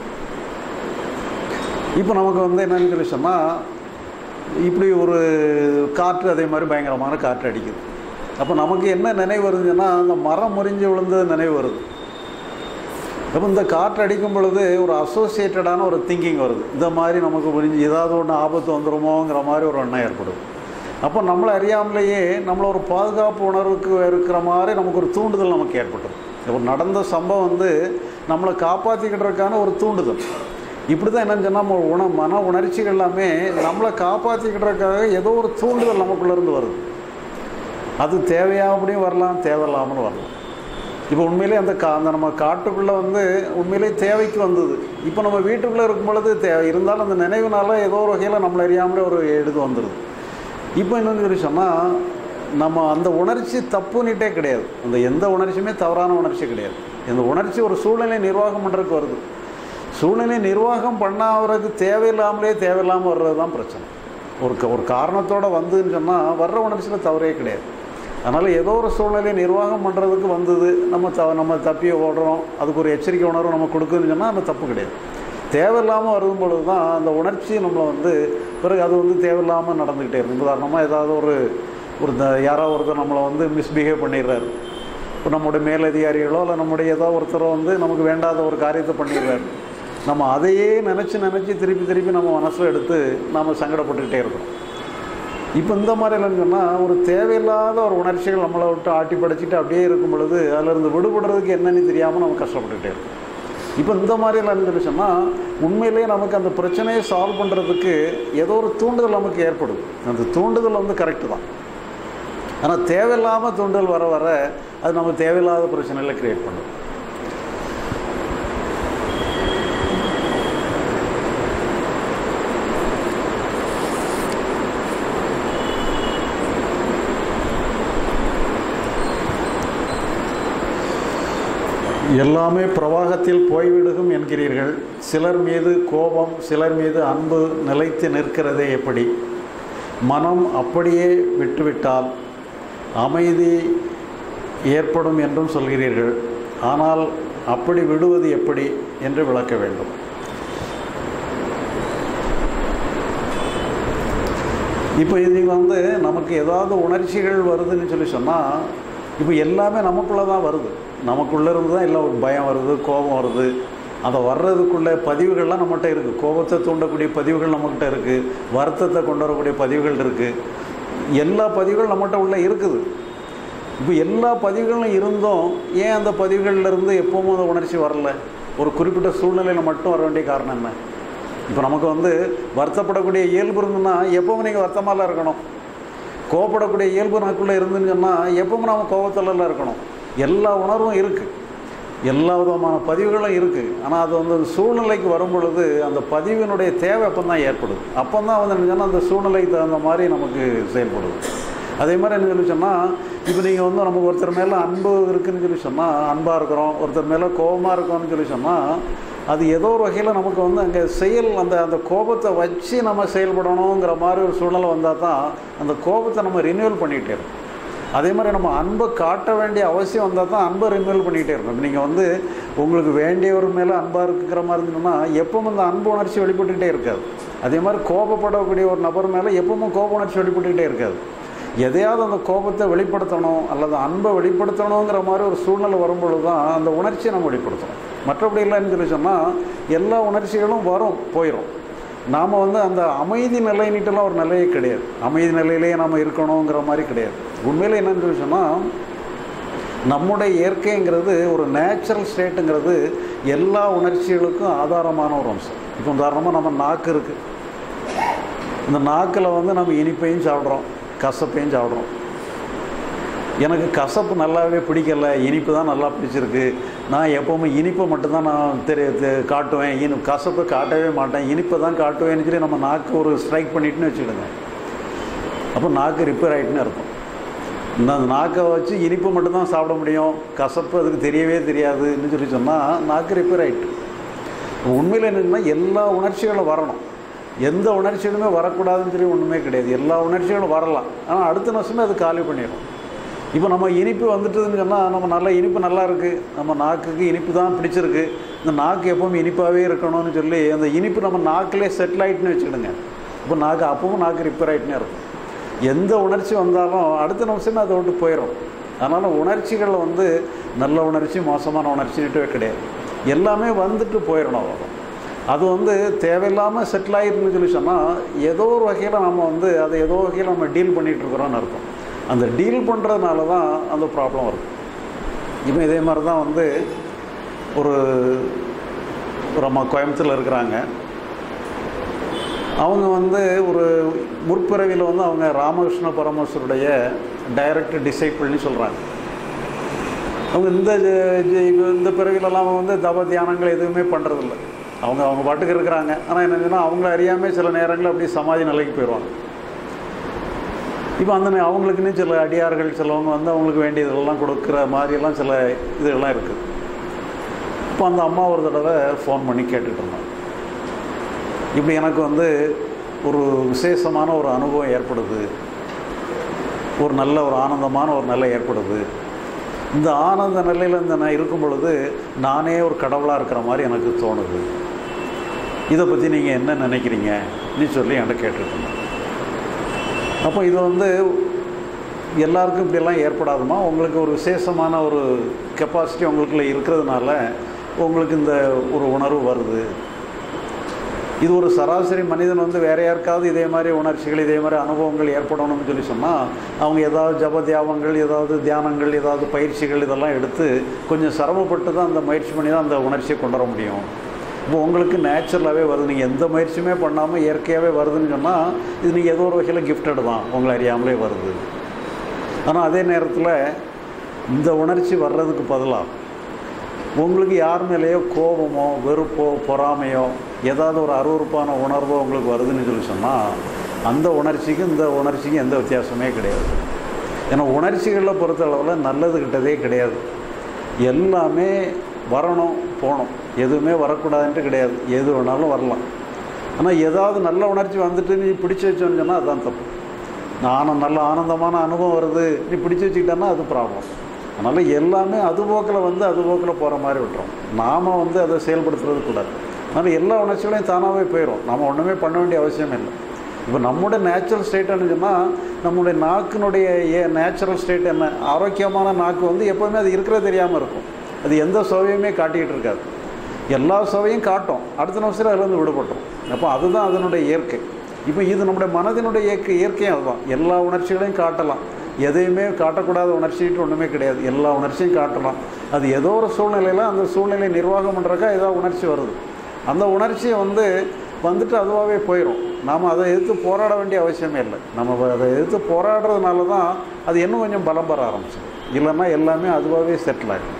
இப்போ நமக்கு வந்து என்னன்னு சொல்லி சொன்னால் இப்படி ஒரு காற்று அதே மாதிரி பயங்கரமான காற்று அடிக்குது அப்போ நமக்கு என்ன நினைவு வருதுன்னா அந்த மரம் முறிஞ்சு விழுந்தது நினைவு வருது அப்போ இந்த காற்று அடிக்கும் பொழுது ஒரு அசோசியேட்டடான ஒரு திங்கிங் வருது இந்த மாதிரி நமக்கு புரிஞ்சு ஏதாவது ஒன்று ஆபத்து வந்துடுமோங்கிற மாதிரி ஒரு எண்ணம் ஏற்படுது அப்போ நம்மளை அறியாமலேயே நம்மளை ஒரு பாதுகாப்பு உணர்வுக்கு இருக்கிற மாதிரி நமக்கு ஒரு தூண்டுதல் நமக்கு ஏற்பட்டது இப்போ நடந்த சம்பவம் வந்து நம்மளை காப்பாற்றிக்கிட்டுறதுக்கான ஒரு தூண்டுதல் இப்படி தான் என்னன்னு சொன்னால் நம்ம உண மன உணர்ச்சிகள் எல்லாமே நம்மளை காப்பாற்றிக்கிட்டுறதுக்காக ஏதோ ஒரு தூண்டுதல் நமக்குள்ளேருந்து வருது அது தேவையாகப்படியும் வரலாம் தேவையில்லாமலும் வரலாம் இப்போ உண்மையிலே அந்த கா அந்த நம்ம காட்டுக்குள்ளே வந்து உண்மையிலே தேவைக்கு வந்தது இப்போ நம்ம வீட்டுக்குள்ளே இருக்கும் பொழுது தேவை இருந்தாலும் அந்த நினைவுனால ஏதோ ஒரு வகையில் நம்மளை அறியாமலே ஒரு எழுது வந்துடுது இப்போ என்னன்னு சொல்லி சொன்னால் நம்ம அந்த உணர்ச்சி தப்புன்னுட்டே கிடையாது அந்த எந்த உணர்ச்சியுமே தவறான உணர்ச்சி கிடையாது இந்த உணர்ச்சி ஒரு சூழ்நிலை நிர்வாகம் பண்ணுறதுக்கு வருது சூழ்நிலை நிர்வாகம் பண்ணாததுக்கு தேவையில்லாமலே தேவையில்லாமல் வர்றது தான் பிரச்சனை ஒரு க- ஒரு காரணத்தோடு வந்துன்னு சொன்னால் வர்ற உணர்ச்சியில் தவறே கிடையாது அதனால் ஏதோ ஒரு சூழ்நிலையை நிர்வாகம் பண்ணுறதுக்கு வந்தது நம்ம த நம்ம தப்பி ஓடுறோம் அதுக்கு ஒரு எச்சரிக்கை உணர்வு நம்ம கொடுக்குதுன்னு சொன்னால் அந்த தப்பு கிடையாது தேவையில்லாமல் வரும் பொழுது தான் அந்த உணர்ச்சி நம்மளை வந்து பிறகு அது வந்து தேவையில்லாமல் நடந்துக்கிட்டே இருக்கும் உதாரணமாக ஏதாவது ஒரு ஒரு த- யாரோ ஒருத்தர் நம்மளை வந்து மிஸ்பிஹேவ் பண்ணிடுறாரு இப்போ நம்முடைய மேலதிகாரிகளோ இல்லை நம்முடைய ஏதோ ஒருத்தரோ வந்து நமக்கு வேண்டாத ஒரு காரியத்தை பண்ணிடுறாரு நம்ம அதையே நினச்சி நினச்சி திருப்பி திருப்பி நம்ம மனசில் எடுத்து நாம் சங்கடப்பட்டுக்கிட்டே இருக்கிறோம் இப்போ இந்த மாதிரி இல்லைன்னு சொன்னால் ஒரு தேவையில்லாத ஒரு உணர்ச்சிகள் நம்மளை விட்டு ஆட்டி படைச்சிட்டு அப்படியே இருக்கும் பொழுது அதிலிருந்து விடுபடுறதுக்கு என்னன்னு தெரியாமல் நம்ம கஷ்டப்பட்டுக்கிட்டே இருக்கோம் இப்போ இந்த மாதிரி இல்லைன்னு சொல்லி சொன்னால் உண்மையிலேயே நமக்கு அந்த பிரச்சனையை சால்வ் பண்ணுறதுக்கு ஏதோ ஒரு தூண்டுதல் நமக்கு ஏற்படுது அந்த தூண்டுதல் வந்து கரெக்டு தான் ஆனால் தேவையில்லாமல் தூண்டுதல் வர வர அது நம்ம தேவையில்லாத பிரச்சனைகளை கிரியேட் பண்ணுது எல்லாமே பிரவாகத்தில் போய்விடுகும் என்கிறீர்கள் சிலர் மீது கோபம் சிலர் மீது அன்பு நிலைத்து நிற்கிறதே எப்படி மனம் அப்படியே விட்டுவிட்டால் அமைதி ஏற்படும் என்றும் சொல்கிறீர்கள் ஆனால் அப்படி விடுவது எப்படி என்று விளக்க வேண்டும் இப்போ இது வந்து நமக்கு ஏதாவது உணர்ச்சிகள் வருதுன்னு சொல்லி சொன்னால் இப்போ எல்லாமே நமக்குள்ளே தான் வருது நமக்குள்ளே இருந்து தான் எல்லாம் ஒரு பயம் வருது கோபம் வருது அதை வர்றதுக்குள்ள பதிவுகள்லாம் நம்மகிட்ட இருக்குது கோபத்தை தூண்டக்கூடிய பதிவுகள் நம்மக்கிட்ட இருக்குது வருத்தத்தை கொண்டு வரக்கூடிய பதிவுகள் இருக்குது எல்லா பதிவுகளும் நம்மகிட்ட உள்ளே இருக்குது இப்போ எல்லா பதிவுகளும் இருந்தும் ஏன் அந்த பதிவுகள்லேருந்து எப்பவும் அந்த உணர்ச்சி வரல ஒரு குறிப்பிட்ட சூழ்நிலையில் மட்டும் வர வேண்டிய காரணம் என்ன இப்போ நமக்கு வந்து வருத்தப்படக்கூடிய இயல்பு இருந்துன்னா எப்பவும் நீங்கள் வருத்தமாலாம் இருக்கணும் கோவப்படக்கூடிய இயல்பு நமக்குள்ளே இருந்துன்னு சொன்னால் எப்பவும் நம்ம கோபத்திலலாம் இருக்கணும் எல்லா உணர்வும் இருக்குது எல்லா விதமான பதிவுகளும் இருக்குது ஆனால் அது வந்து சூழ்நிலைக்கு வரும் பொழுது அந்த பதிவினுடைய தேவை அப்போ தான் ஏற்படுது அப்போ தான் வந்து என்ன சொன்னால் அந்த சூழ்நிலைக்கு தகுந்த மாதிரி நமக்கு செயல்படுது அதே மாதிரி என்ன சொல்லி சொன்னால் இப்போ நீங்கள் வந்து நமக்கு ஒருத்தர் மேலே அன்பு இருக்குதுன்னு சொல்லி சொன்னால் அன்பாக இருக்கிறோம் ஒருத்தர் மேலே கோபமாக இருக்கோம்னு சொல்லி சொன்னால் அது ஏதோ ஒரு வகையில் நமக்கு வந்து அங்கே செயல் அந்த அந்த கோபத்தை வச்சு நம்ம செயல்படணுங்கிற மாதிரி ஒரு சூழ்நிலை வந்தால் தான் அந்த கோபத்தை நம்ம ரினியூவல் பண்ணிகிட்டே இருக்கோம் அதே மாதிரி நம்ம அன்பை காட்ட வேண்டிய அவசியம் வந்தால் தான் அன்பை ரினியூவல் பண்ணிகிட்டே இருக்கணும் நீங்கள் வந்து உங்களுக்கு வேண்டியவர் மேலே அன்பாக இருக்கிற மாதிரி இருந்ததுன்னா எப்பவும் அந்த அன்பு உணர்ச்சி வெளிப்பட்டுக்கிட்டே இருக்காது அதே மாதிரி கோபப்படக்கூடிய ஒரு நபர் மேலே எப்பவும் கோப உணர்ச்சி வெளிப்பட்டுக்கிட்டே இருக்காது எதையாவது அந்த கோபத்தை வெளிப்படுத்தணும் அல்லது அன்பை வெளிப்படுத்தணுங்கிற மாதிரி ஒரு சூழ்நிலை வரும்பொழுது தான் அந்த உணர்ச்சியை நம்ம வெளிப்படுத்தணும் மற்றபடி இல்லைன்னு சொல்லி சொன்னால் எல்லா உணர்ச்சிகளும் வரும் போயிடும் நாம் வந்து அந்த அமைதி நிலைன்னுட்டுலாம் ஒரு நிலையே கிடையாது அமைதி நிலையிலேயே நாம் இருக்கணுங்கிற மாதிரி கிடையாது உண்மையில் என்னன்னு சொல்லி சொன்னால் நம்முடைய இயற்கைங்கிறது ஒரு நேச்சுரல் ஸ்டேட்டுங்கிறது எல்லா உணர்ச்சிகளுக்கும் ஆதாரமான ஒரு அம்சம் இப்போ உதாரணமாக நம்ம நாக்கு இருக்குது இந்த நாக்கில் வந்து நம்ம இனிப்பையும் சாப்பிட்றோம் கசப்பையும் சாப்பிட்றோம் எனக்கு கசப்பு நல்லாவே பிடிக்கல இனிப்பு தான் நல்லா பிடிச்சிருக்கு நான் எப்போவுமே இனிப்பை மட்டும்தான் நான் தெரி தெ- காட்டுவேன் இனி கசப்பை காட்டவே மாட்டேன் இனிப்பை தான் காட்டுவேன்னு சொல்லி நம்ம நாக்கு ஒரு ஸ்ட்ரைக் பண்ணிட்டுன்னு வச்சுக்கிடுங்க அப்போ நாக்கு ரிப்பேர் ஆகிட்டுன்னு இருக்கும் இந்த நாக்கை வச்சு இனிப்பு மட்டும்தான் சாப்பிட முடியும் கசப்பு அதுக்கு தெரியவே தெரியாதுன்னு சொல்லி சொன்னால் நாக்கு ரிப்பேர் ஆகிட்டு உண்மையில் என்னென்னா எல்லா உணர்ச்சிகளும் வரணும் எந்த உணர்ச்சிகளுமே வரக்கூடாதுன்னு சொல்லி ஒன்றுமே கிடையாது எல்லா உணர்ச்சிகளும் வரலாம் ஆனால் அடுத்த நிமிஷமே அது காலி பண்ணிடும் இப்போ நம்ம இனிப்பு வந்துட்டுதுன்னு சொன்னால் நம்ம நல்லா இனிப்பு நல்லா இருக்குது நம்ம நாக்குக்கு இனிப்பு தான் பிடிச்சிருக்கு இந்த நாக்கு எப்பவும் இனிப்பாகவே இருக்கணும்னு சொல்லி அந்த இனிப்பு நம்ம நாக்கிலே செட்டில் ஆகிட்டுன்னு வச்சுக்கிடுங்க இப்போ நாக்கு அப்பவும் நாக்கு ரிப்பேர் ஆகிட்டுனே இருக்கும் எந்த உணர்ச்சி வந்தாலும் அடுத்த நிமிஷமே அதை விட்டு போயிடும் அதனால் உணர்ச்சிகள் வந்து நல்ல உணர்ச்சி மோசமான உணர்ச்சின்னுட்டே கிடையாது எல்லாமே வந்துட்டு போயிடணும் அவ்வளோ அது வந்து தேவையில்லாமல் செட்டில் ஆகிருக்குன்னு சொல்லி சொன்னால் ஏதோ ஒரு வகையில் நம்ம வந்து அதை ஏதோ வகையில் நம்ம டீல் பண்ணிகிட்டு இருக்கிறோம்னு அர்த்தம் அந்த டீல் பண்ணுறதுனால தான் அந்த ப்ராப்ளம் வருது இப்போ இதே மாதிரி தான் வந்து ஒரு ஒரு அம்மா கோயம்புத்தூரில் இருக்கிறாங்க அவங்க வந்து ஒரு முற்பிறவியில் வந்து அவங்க ராமகிருஷ்ண பரமேஸ்வருடைய டைரக்ட் டிசைப்பிள்னு சொல்கிறாங்க அவங்க இந்த ஜ- ஜ- இந்த பிறவிலெல்லாம் அவங்க வந்து தவ தியானங்கள் எதுவுமே பண்ணுறதில்ல அவங்க அவங்க பாட்டுக்கு இருக்கிறாங்க ஆனால் என்னன்னா அவங்கள அறியாமல் சில நேரங்களில் அப்படியே சமாதி நிலைக்கு போயிடுவாங்க இப்போ அந்த நே- அவங்களுக்குன்னு சில அடியார்கள் சிலவங்க வந்து அவங்களுக்கு வேண்டியதெல்லாம் கொடுக்குற மாதிரியெல்லாம் சில இதெல்லாம் இருக்குது இப்போ அந்த அம்மா ஒரு தடவை ஃபோன் பண்ணி கேட்டுட்டு இருந்தாங்க இப்படி எனக்கு வந்து ஒரு விசேஷமான ஒரு அனுபவம் ஏற்படுது ஒரு நல்ல ஒரு ஆனந்தமான ஒரு நிலை ஏற்படுது இந்த ஆனந்த நிலையில் இந்த நான் இருக்கும் பொழுது நானே ஒரு கடவுளாக இருக்கிற மாதிரி எனக்கு தோணுது இதை பற்றி நீங்கள் என்ன நினைக்கிறீங்க நீ சொல்லி என்கிட்ட கேட்டுட்டு இருந்தாங்க அப்போ இது வந்து எல்லாருக்கும் இப்படியெல்லாம் ஏற்படாதுமா உங்களுக்கு ஒரு விசேஷமான ஒரு கெப்பாசிட்டி உங்களுக்குள்ள இருக்கிறதுனால உங்களுக்கு இந்த ஒரு உணர்வு வருது இது ஒரு சராசரி மனிதன் வந்து வேற யாருக்காவது இதே மாதிரி உணர்ச்சிகள் இதே மாதிரி அனுபவங்கள் ஏற்படணும்னு சொல்லி சொன்னால் அவங்க ஏதாவது ஜப தியாவங்கள் ஏதாவது தியானங்கள் ஏதாவது பயிற்சிகள் இதெல்லாம் எடுத்து கொஞ்சம் சிரமப்பட்டு தான் அந்த முயற்சி பண்ணி தான் அந்த உணர்ச்சியை கொண்டு வர முடியும் இப்போ உங்களுக்கு நேச்சுரலாகவே வருது நீங்கள் எந்த முயற்சியுமே பண்ணாமல் இயற்கையாகவே வருதுன்னு சொன்னால் இது நீங்கள் ஏதோ ஒரு வகையில் கிஃப்டட் தான் உங்களை அறியாமலே வருது ஆனால் அதே நேரத்தில் இந்த உணர்ச்சி வர்றதுக்கு பதிலாக உங்களுக்கு யார் மேலேயோ கோபமோ வெறுப்போ பொறாமையோ ஏதாவது ஒரு அருவருப்பான உணர்வோ உங்களுக்கு வருதுன்னு சொல்லி சொன்னால் அந்த உணர்ச்சிக்கும் இந்த உணர்ச்சிக்கும் எந்த வித்தியாசமே கிடையாது ஏன்னா உணர்ச்சிகளை பொறுத்த அளவில் நல்லது கிட்டதே கிடையாது எல்லாமே வரணும் போகணும் எதுவுமே வரக்கூடாதுன்ட்டு கிடையாது எது வேணாலும் வரலாம் ஆனால் ஏதாவது நல்ல உணர்ச்சி வந்துட்டு நீ பிடிச்சி வச்சோன்னு சொன்னால் அதுதான் தப்பு நானும் நல்ல ஆனந்தமான அனுபவம் வருது நீ பிடிச்சி வச்சுக்கிட்டேன்னா அது ப்ராப்ளம் அதனால் எல்லாமே அது போக்கில் வந்து அது போக்கில் போகிற மாதிரி விட்டுரும் நாம் வந்து அதை செயல்படுத்துறது கூடாது அதனால் எல்லா உணர்ச்சிகளையும் தானாகவே போயிடும் நம்ம ஒன்றுமே பண்ண வேண்டிய அவசியம் இல்லை இப்போ நம்முடைய நேச்சுரல் ஸ்டேட்னு சொன்னால் நம்முடைய நாக்கினுடைய ஏ நேச்சுரல் ஸ்டேட் என்ன ஆரோக்கியமான நாக்கு வந்து எப்போவுமே அது இருக்கிறது தெரியாமல் இருக்கும் அது எந்த சுவையுமே காட்டிக்கிட்டு இருக்காது எல்லா சுவையும் காட்டும் அடுத்த நிமிஷத்தில் அதுலேருந்து விடுபட்டோம் அப்போ அதுதான் அதனுடைய இயற்கை இப்போ இது நம்முடைய மனதினுடைய இயற்கை இயற்கையும் அதுதான் எல்லா உணர்ச்சிகளையும் காட்டலாம் எதையுமே காட்டக்கூடாத உணர்ச்சிட்டு ஒன்றுமே கிடையாது எல்லா உணர்ச்சியும் காட்டலாம் அது ஏதோ ஒரு சூழ்நிலையில் அந்த சூழ்நிலையை நிர்வாகம் பண்ணுறக்கா ஏதோ உணர்ச்சி வருது அந்த உணர்ச்சியை வந்து வந்துட்டு அதுவாகவே போயிடும் நாம் அதை எதிர்த்து போராட வேண்டிய அவசியமே இல்லை நம்ம அதை எதிர்த்து போராடுறதுனால தான் அது இன்னும் கொஞ்சம் பலம் பெற ஆரம்பிச்சு இல்லைன்னா எல்லாமே அதுவாகவே செட்டில் ஆகிடும்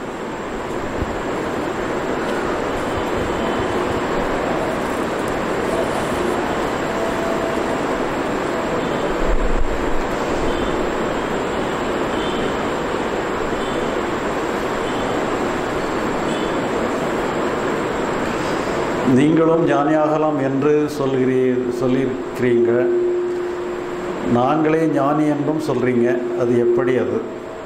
நீங்களும் ஞானியாகலாம் என்று சொல்கிறீ சொல்லியிருக்கிறீங்க நாங்களே ஞானி என்றும் சொல்கிறீங்க அது எப்படி அது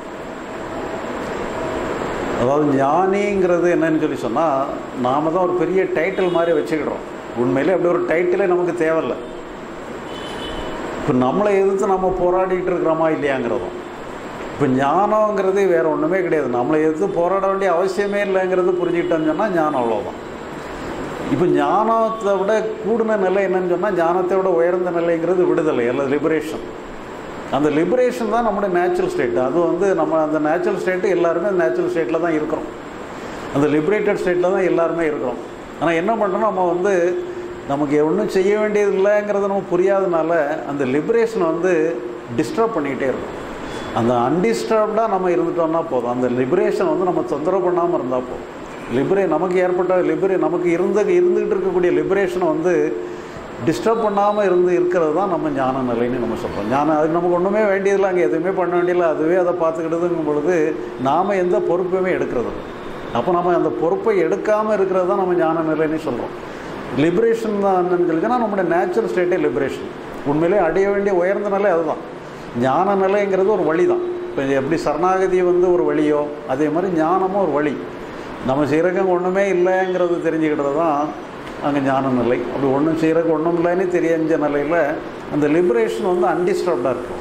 அதாவது ஞானிங்கிறது என்னன்னு சொல்லி சொன்னால் நாம் தான் ஒரு பெரிய டைட்டில் மாதிரி வச்சுக்கிடுறோம் உண்மையிலே அப்படி ஒரு டைட்டிலே நமக்கு தேவையில்லை இப்போ நம்மளை எதிர்த்து நம்ம போராடிக்கிட்டு இருக்கிறோமா இல்லையாங்கிறதும் இப்போ ஞானங்கிறது வேறு ஒன்றுமே கிடையாது நம்மளை எதிர்த்து போராட வேண்டிய அவசியமே இல்லைங்கிறது புரிஞ்சுக்கிட்டோன்னு சொன்னால் ஞானம் அவ்வளோதான் இப்போ ஞானத்தை விட கூடின நிலை என்னன்னு சொன்னால் ஞானத்தை விட உயர்ந்த நிலைங்கிறது விடுதலை அல்லது லிபரேஷன் அந்த லிபரேஷன் தான் நம்முடைய நேச்சுரல் ஸ்டேட் அது வந்து நம்ம அந்த நேச்சுரல் ஸ்டேட்டு எல்லாருமே அந்த நேச்சுரல் ஸ்டேட்டில் தான் இருக்கிறோம் அந்த லிபரேட்டட் ஸ்டேட்டில் தான் எல்லாருமே இருக்கிறோம் ஆனால் என்ன பண்ணுறோம் நம்ம வந்து நமக்கு ஒன்றும் செய்ய வேண்டியது இல்லைங்கிறத நம்ம புரியாதனால அந்த லிபரேஷனை வந்து டிஸ்டர்ப் பண்ணிக்கிட்டே இருக்கும் அந்த அன்டிஸ்டர்ப்டாக நம்ம இருந்துட்டோம்னா போதும் அந்த லிபரேஷன் வந்து நம்ம தொந்தரவு பண்ணாமல் இருந்தால் போதும் லிபரே நமக்கு ஏற்பட்ட லிபரே நமக்கு இருந்த இருந்துகிட்டு இருக்கக்கூடிய லிபரேஷனை வந்து டிஸ்டர்ப் பண்ணாமல் இருந்து இருக்கிறது தான் நம்ம ஞான நிலைன்னு நம்ம சொல்கிறோம் ஞானம் அதுக்கு நமக்கு ஒன்றுமே வேண்டியதில்லை அங்கே எதுவுமே பண்ண வேண்டியதில்லை அதுவே அதை பார்த்துக்கிட்டதுங்கும் பொழுது நாம் எந்த பொறுப்புமே எடுக்கிறது இல்லை. அப்போ நம்ம அந்த பொறுப்பை எடுக்காமல் இருக்கிறது தான் நம்ம ஞான நிலைன்னு சொல்கிறோம் லிபரேஷன் தான் என்னன்னு சொல்லிச்சுன்னா நம்முடைய நேச்சுரல் ஸ்டேட்டே லிபரேஷன் உண்மையிலே அடைய வேண்டிய உயர்ந்த நிலை அதுதான் ஞான நிலைங்கிறது ஒரு வழி தான் இப்போ எப்படி சரணாகதி வந்து ஒரு வழியோ அதே மாதிரி ஞானமும் ஒரு வழி நம்ம செய்கிறக்கு ஒன்றுமே இல்லைங்கிறது தெரிஞ்சுக்கிட்டது தான் அங்கே ஞான நிலை அப்படி ஒன்றும் செய்கிறக்கு ஒன்றும் இல்லைன்னு தெரிஞ்ச நிலையில் அந்த லிபரேஷன் வந்து அன்டிஸ்டர்ப்டாக இருக்கும்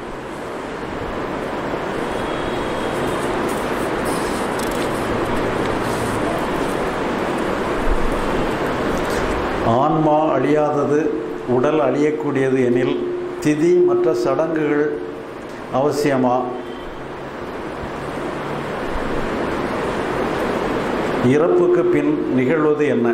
ஆன்மா அழியாதது உடல் அழியக்கூடியது எனில் திதி மற்ற சடங்குகள் அவசியமா இறப்புக்கு பின் நிகழ்வது என்ன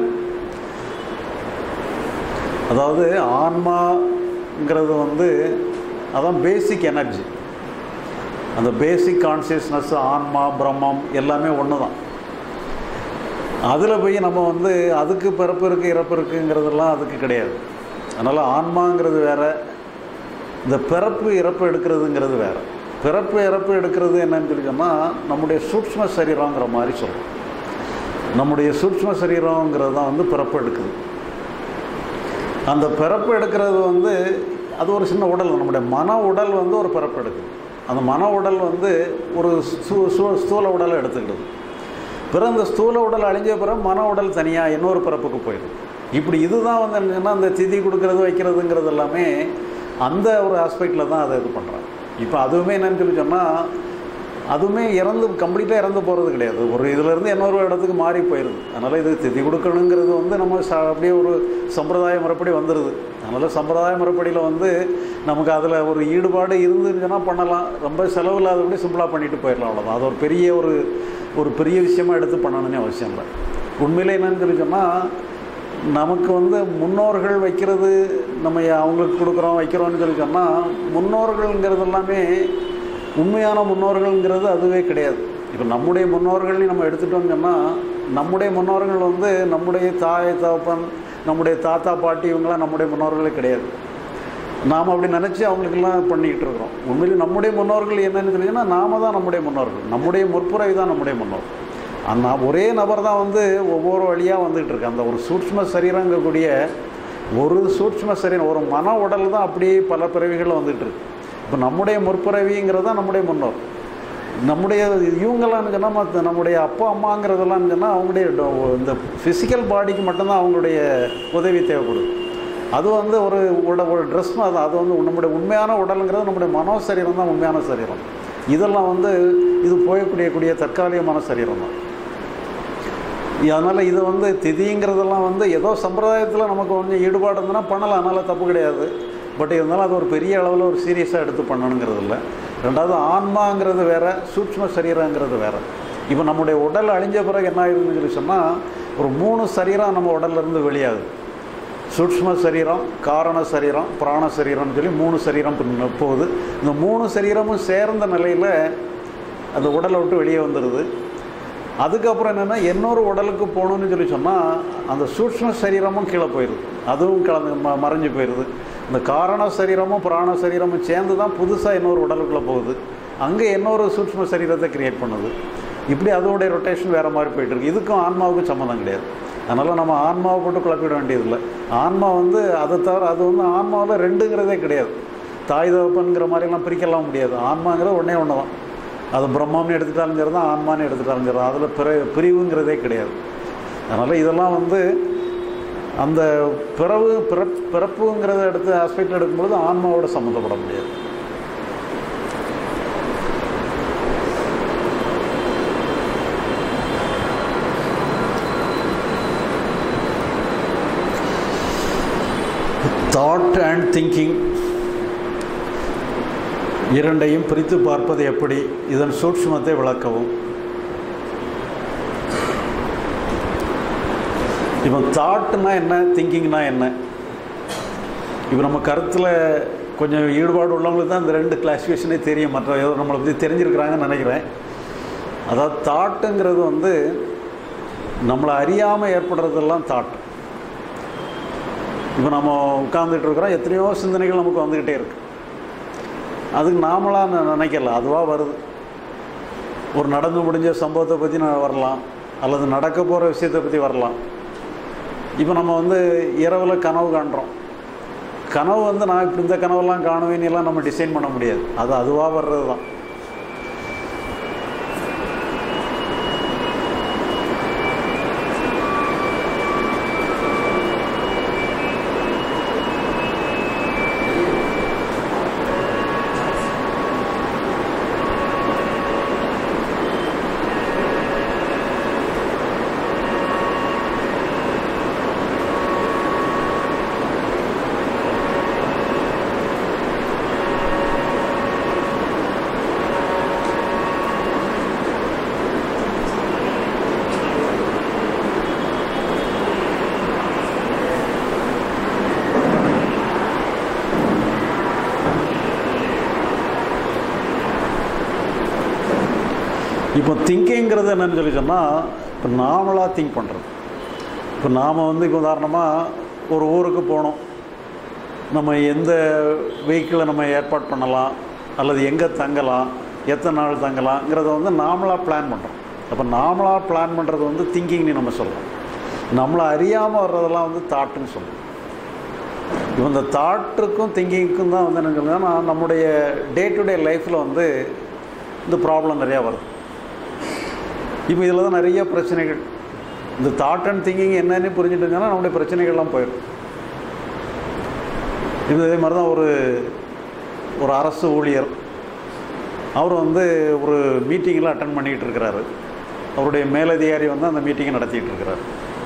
அதாவது ஆன்மாங்கிறது வந்து அதான் பேசிக் எனர்ஜி அந்த பேசிக் கான்சியஸ்னஸ் ஆன்மா பிரம்மம் எல்லாமே ஒன்று தான் அதில் போய் நம்ம வந்து அதுக்கு பிறப்பு இருக்குது இறப்பு இருக்குங்கிறதெல்லாம் அதுக்கு கிடையாது அதனால் ஆன்மாங்கிறது வேற இந்த பிறப்பு இறப்பு எடுக்கிறதுங்கிறது வேற பிறப்பு இறப்பு எடுக்கிறது என்னன்னு சொல்லி சொன்னால் நம்முடைய சூக்ஷ்ம சரீரங்கிற மாதிரி சொல்கிறோம் நம்முடைய சூக்ஷ்ம சரீரங்கிறது தான் வந்து பிறப்பு எடுக்குது அந்த பிறப்பு எடுக்கிறது வந்து அது ஒரு சின்ன உடல் நம்முடைய மன உடல் வந்து ஒரு பிறப்பு எடுக்குது அந்த மன உடல் வந்து ஒரு சூ சூ- ஸ்தூல உடலை எடுத்துக்கிடுது பிறகு அந்த ஸ்தூல உடல் அழிஞ்ச பிறகு மன உடல் தனியாக இன்னொரு பிறப்புக்கு போயிடும் இப்படி இதுதான் வந்து என்னன்னா அந்த திதி கொடுக்கறது வைக்கிறதுங்கிறது எல்லாமே அந்த ஒரு ஆஸ்பெக்டில் தான் அதை இது பண்ணுறாங்க இப்போ அதுவுமே என்னன்னு சொல்லி சொன்னால் அதுவுமே இறந்து கம்ப்ளீட்டாக இறந்து போகிறது கிடையாது ஒரு இதிலேருந்து இன்னொரு இடத்துக்கு மாறி போயிடுது அதனால் இது திதி கொடுக்கணுங்கிறது வந்து நம்ம ச அப்படியே ஒரு சம்பிரதாய முறைப்படி வந்துடுது அதனால் சம்பிரதாய முறைப்படியில் வந்து நமக்கு அதில் ஒரு ஈடுபாடு இருந்துச்சுன்னா பண்ணலாம் ரொம்ப செலவு இல்லாதபடி சிம்பிளாக பண்ணிட்டு போயிடலாம் அவ்வளோதான் அது ஒரு பெரிய ஒரு ஒரு பெரிய விஷயமா எடுத்து பண்ணணும்னு அவசியம் இல்லை உண்மையிலே என்னன்னு சொல்லி சொன்னால் நமக்கு வந்து முன்னோர்கள் வைக்கிறது நம்ம அவங்களுக்கு கொடுக்குறோம் வைக்கிறோம்னு சொல்லி சொன்னால் முன்னோர்கள்ங்கிறது எல்லாமே உண்மையான முன்னோர்கள்ங்கிறது அதுவே கிடையாது இப்போ நம்முடைய முன்னோர்கள்னு நம்ம எடுத்துட்டோம்னு சொன்னால் நம்முடைய முன்னோர்கள் வந்து நம்முடைய தாய் தகப்பன் நம்முடைய தாத்தா பாட்டி இவங்களாம் நம்முடைய முன்னோர்களே கிடையாது நாம் அப்படி நினச்சி அவங்களுக்கெல்லாம் பண்ணிக்கிட்டு இருக்கிறோம் உண்மையிலே நம்முடைய முன்னோர்கள் என்னன்னு தெரிஞ்சுன்னா நாம தான் நம்முடைய முன்னோர்கள் நம்முடைய முற்புறவை தான் நம்முடைய முன்னோர் அந்த ஒரே நபர் தான் வந்து ஒவ்வொரு வழியாக வந்துகிட்டு இருக்கு அந்த ஒரு சூட்ச்ம சரீரங்கக்கூடிய ஒரு சூட்ச்ம சரீரம் ஒரு மன உடல் தான் அப்படியே பல பிறவிகள் வந்துகிட்டு இருக்கு இப்போ நம்முடைய முற்பிறவிங்கிறது தான் நம்முடைய முன்னோர் நம்முடைய இவங்கெல்லாம் சொன்னால் மற்ற நம்முடைய அப்பா அம்மாங்கிறதெல்லாம் சொன்னால் அவங்களுடைய டொ- இந்த ஃபிசிக்கல் பாடிக்கு மட்டும்தான் அவங்களுடைய உதவி தேவைப்படுது அது வந்து ஒரு உட ஒரு ட்ரெஸ் தான் அது வந்து நம்முடைய உண்மையான உடலுங்கிறது நம்முடைய மனோ சரீரம் தான் உண்மையான சரீரம் இதெல்லாம் வந்து இது போயக்கூடிய கூடிய தற்காலிகமான சரீரம் தான் அதனால் இது வந்து திதிங்கிறதெல்லாம் வந்து ஏதோ சம்பிரதாயத்தில் நமக்கு கொஞ்சம் ஈடுபாடு இருந்ததுன்னா பண்ணலாம் அதனால் தப்பு கிடையாது பட் இருந்தாலும் அது ஒரு பெரிய அளவில் ஒரு சீரியஸாக எடுத்து பண்ணணுங்கிறது இல்லை ரெண்டாவது ஆன்மாங்கிறது வேற சூட்ச்ம சரீரங்கிறது வேற இப்போ நம்முடைய உடல் அழிஞ்ச பிறகு என்ன ஆயிருதுன்னு சொல்லி சொன்னால் ஒரு மூணு சரீரம் நம்ம உடல்ல இருந்து வெளியாகுது சூட்ச்ம சரீரம் காரண சரீரம் பிராண சரீரம்னு சொல்லி மூணு சரீரம் பின்ன போகுது இந்த மூணு சரீரமும் சேர்ந்த நிலையில் அந்த உடலை விட்டு வெளியே வந்துடுது அதுக்கப்புறம் என்னென்னா இன்னொரு உடலுக்கு போகணும்னு சொல்லி சொன்னால் அந்த சூட்ச்ம சரீரமும் கீழே போயிடுது அதுவும் கலந்து ம மறைஞ்சு போயிடுது இந்த காரண சரீரமும் பிராண சரீரமும் சேர்ந்து தான் புதுசாக இன்னொரு உடலுக்குள்ளே போகுது அங்கே இன்னொரு சூட்ச்ம சரீரத்தை கிரியேட் பண்ணுது இப்படி அதோடைய ரொட்டேஷன் வேறு மாதிரி போயிட்டு இருக்கு இதுக்கும் ஆன்மாவுக்கும் சம்மந்தம் கிடையாது அதனால் நம்ம ஆன்மாவை போட்டு குழப்பிட வேண்டியதில்லை ஆன்மா வந்து அதை தவிர அது வந்து ஆன்மாவில் ரெண்டுங்கிறதே கிடையாது தாய் தகப்பன்கிற மாதிரிலாம் பிரிக்கலாம் முடியாது ஆன்மாங்கிறது ஒன்றே ஒன்று தான் அது பிரம்மம்னு எடுத்துட்டாலும் சரி தான் ஆன்மான்னு எடுத்துட்டாலும் சரி தான் அதில் பிற பிரிவுங்கிறதே கிடையாது அதனால் இதெல்லாம் வந்து அந்த பிறவு பிறப் பிறப்புங்கிறத எடுத்து ஆஸ்பெக்டில் எடுக்கும்பொழுது ஆன்மாவோட சம்மந்தப்பட முடியாது தாட் அண்ட் திங்கிங் இரண்டையும் பிரித்து பார்ப்பது எப்படி இதன் சூட்சுமத்தை விளக்கவும் இப்போ தாட்னா என்ன திங்கிங்னா என்ன இப்போ நம்ம கருத்தில் கொஞ்சம் ஈடுபாடு உள்ளவங்களுக்கு தான் இந்த ரெண்டு கிளாசிஃபிகேஷனே தெரியும் மற்ற ஏதோ நம்மளை பற்றி தெரிஞ்சிருக்கிறாங்கன்னு நினைக்கிறேன் அதாவது தாட்டுங்கிறது வந்து நம்மளை அறியாமல் ஏற்படுறதெல்லாம் தாட் இப்போ நம்ம உட்கார்ந்துட்டு இருக்கிறோம் எத்தனையோ சிந்தனைகள் நமக்கு வந்துக்கிட்டே இருக்கு அதுக்கு நாமளாக ந- நினைக்கல அதுவாக வருது ஒரு நடந்து முடிஞ்ச சம்பவத்தை பற்றி நான் வரலாம் அல்லது நடக்க போகிற விஷயத்தை பற்றி வரலாம் இப்போ நம்ம வந்து இரவில் கனவு காண்றோம் கனவு வந்து நான் இப்படி இந்த கனவெல்லாம் காணுவேன்னு எல்லாம் நம்ம டிசைன் பண்ண முடியாது அது அதுவாக வர்றது தான் இப்போ திங்கிங்கிறது என்னன்னு சொல்லி சொன்னால் இப்போ நாமளாக திங்க் பண்ணுறது இப்போ நாம் வந்து இப்போ உதாரணமாக ஒரு ஊருக்கு போகணும் நம்ம எந்த வெஹிக்கிளை நம்ம ஏற்பாடு பண்ணலாம் அல்லது எங்கே தங்கலாம் எத்தனை நாள் தங்கலாங்கிறத வந்து நாமளாக பிளான் பண்ணுறோம் அப்போ நாமளாக பிளான் பண்ணுறது வந்து திங்கிங்னு நம்ம சொல்கிறோம் நம்மளை அறியாமல் வர்றதெல்லாம் வந்து தாட்டுன்னு சொல்லுவோம் இப்போ இந்த தாட்டுக்கும் திங்கிங்க்கும் தான் வந்து என்ன சொல்லுங்கன்னா நம்முடைய டே டு டே லைஃப்பில் வந்து இந்த ப்ராப்ளம் நிறையா வருது இப்போ இதில் தான் நிறைய பிரச்சனைகள் இந்த தாட் அண்ட் திங்கிங் என்னன்னு புரிஞ்சுட்டுங்கன்னா நம்முடைய பிரச்சனைகள்லாம் போயிடும் இது இதே மாதிரி தான் ஒரு ஒரு அரசு ஊழியர் அவர் வந்து ஒரு மீட்டிங்கில் அட்டன் பண்ணிக்கிட்டு இருக்கிறாரு அவருடைய மேலதிகாரி வந்து அந்த மீட்டிங்கை நடத்திட்டு இருக்கிறார்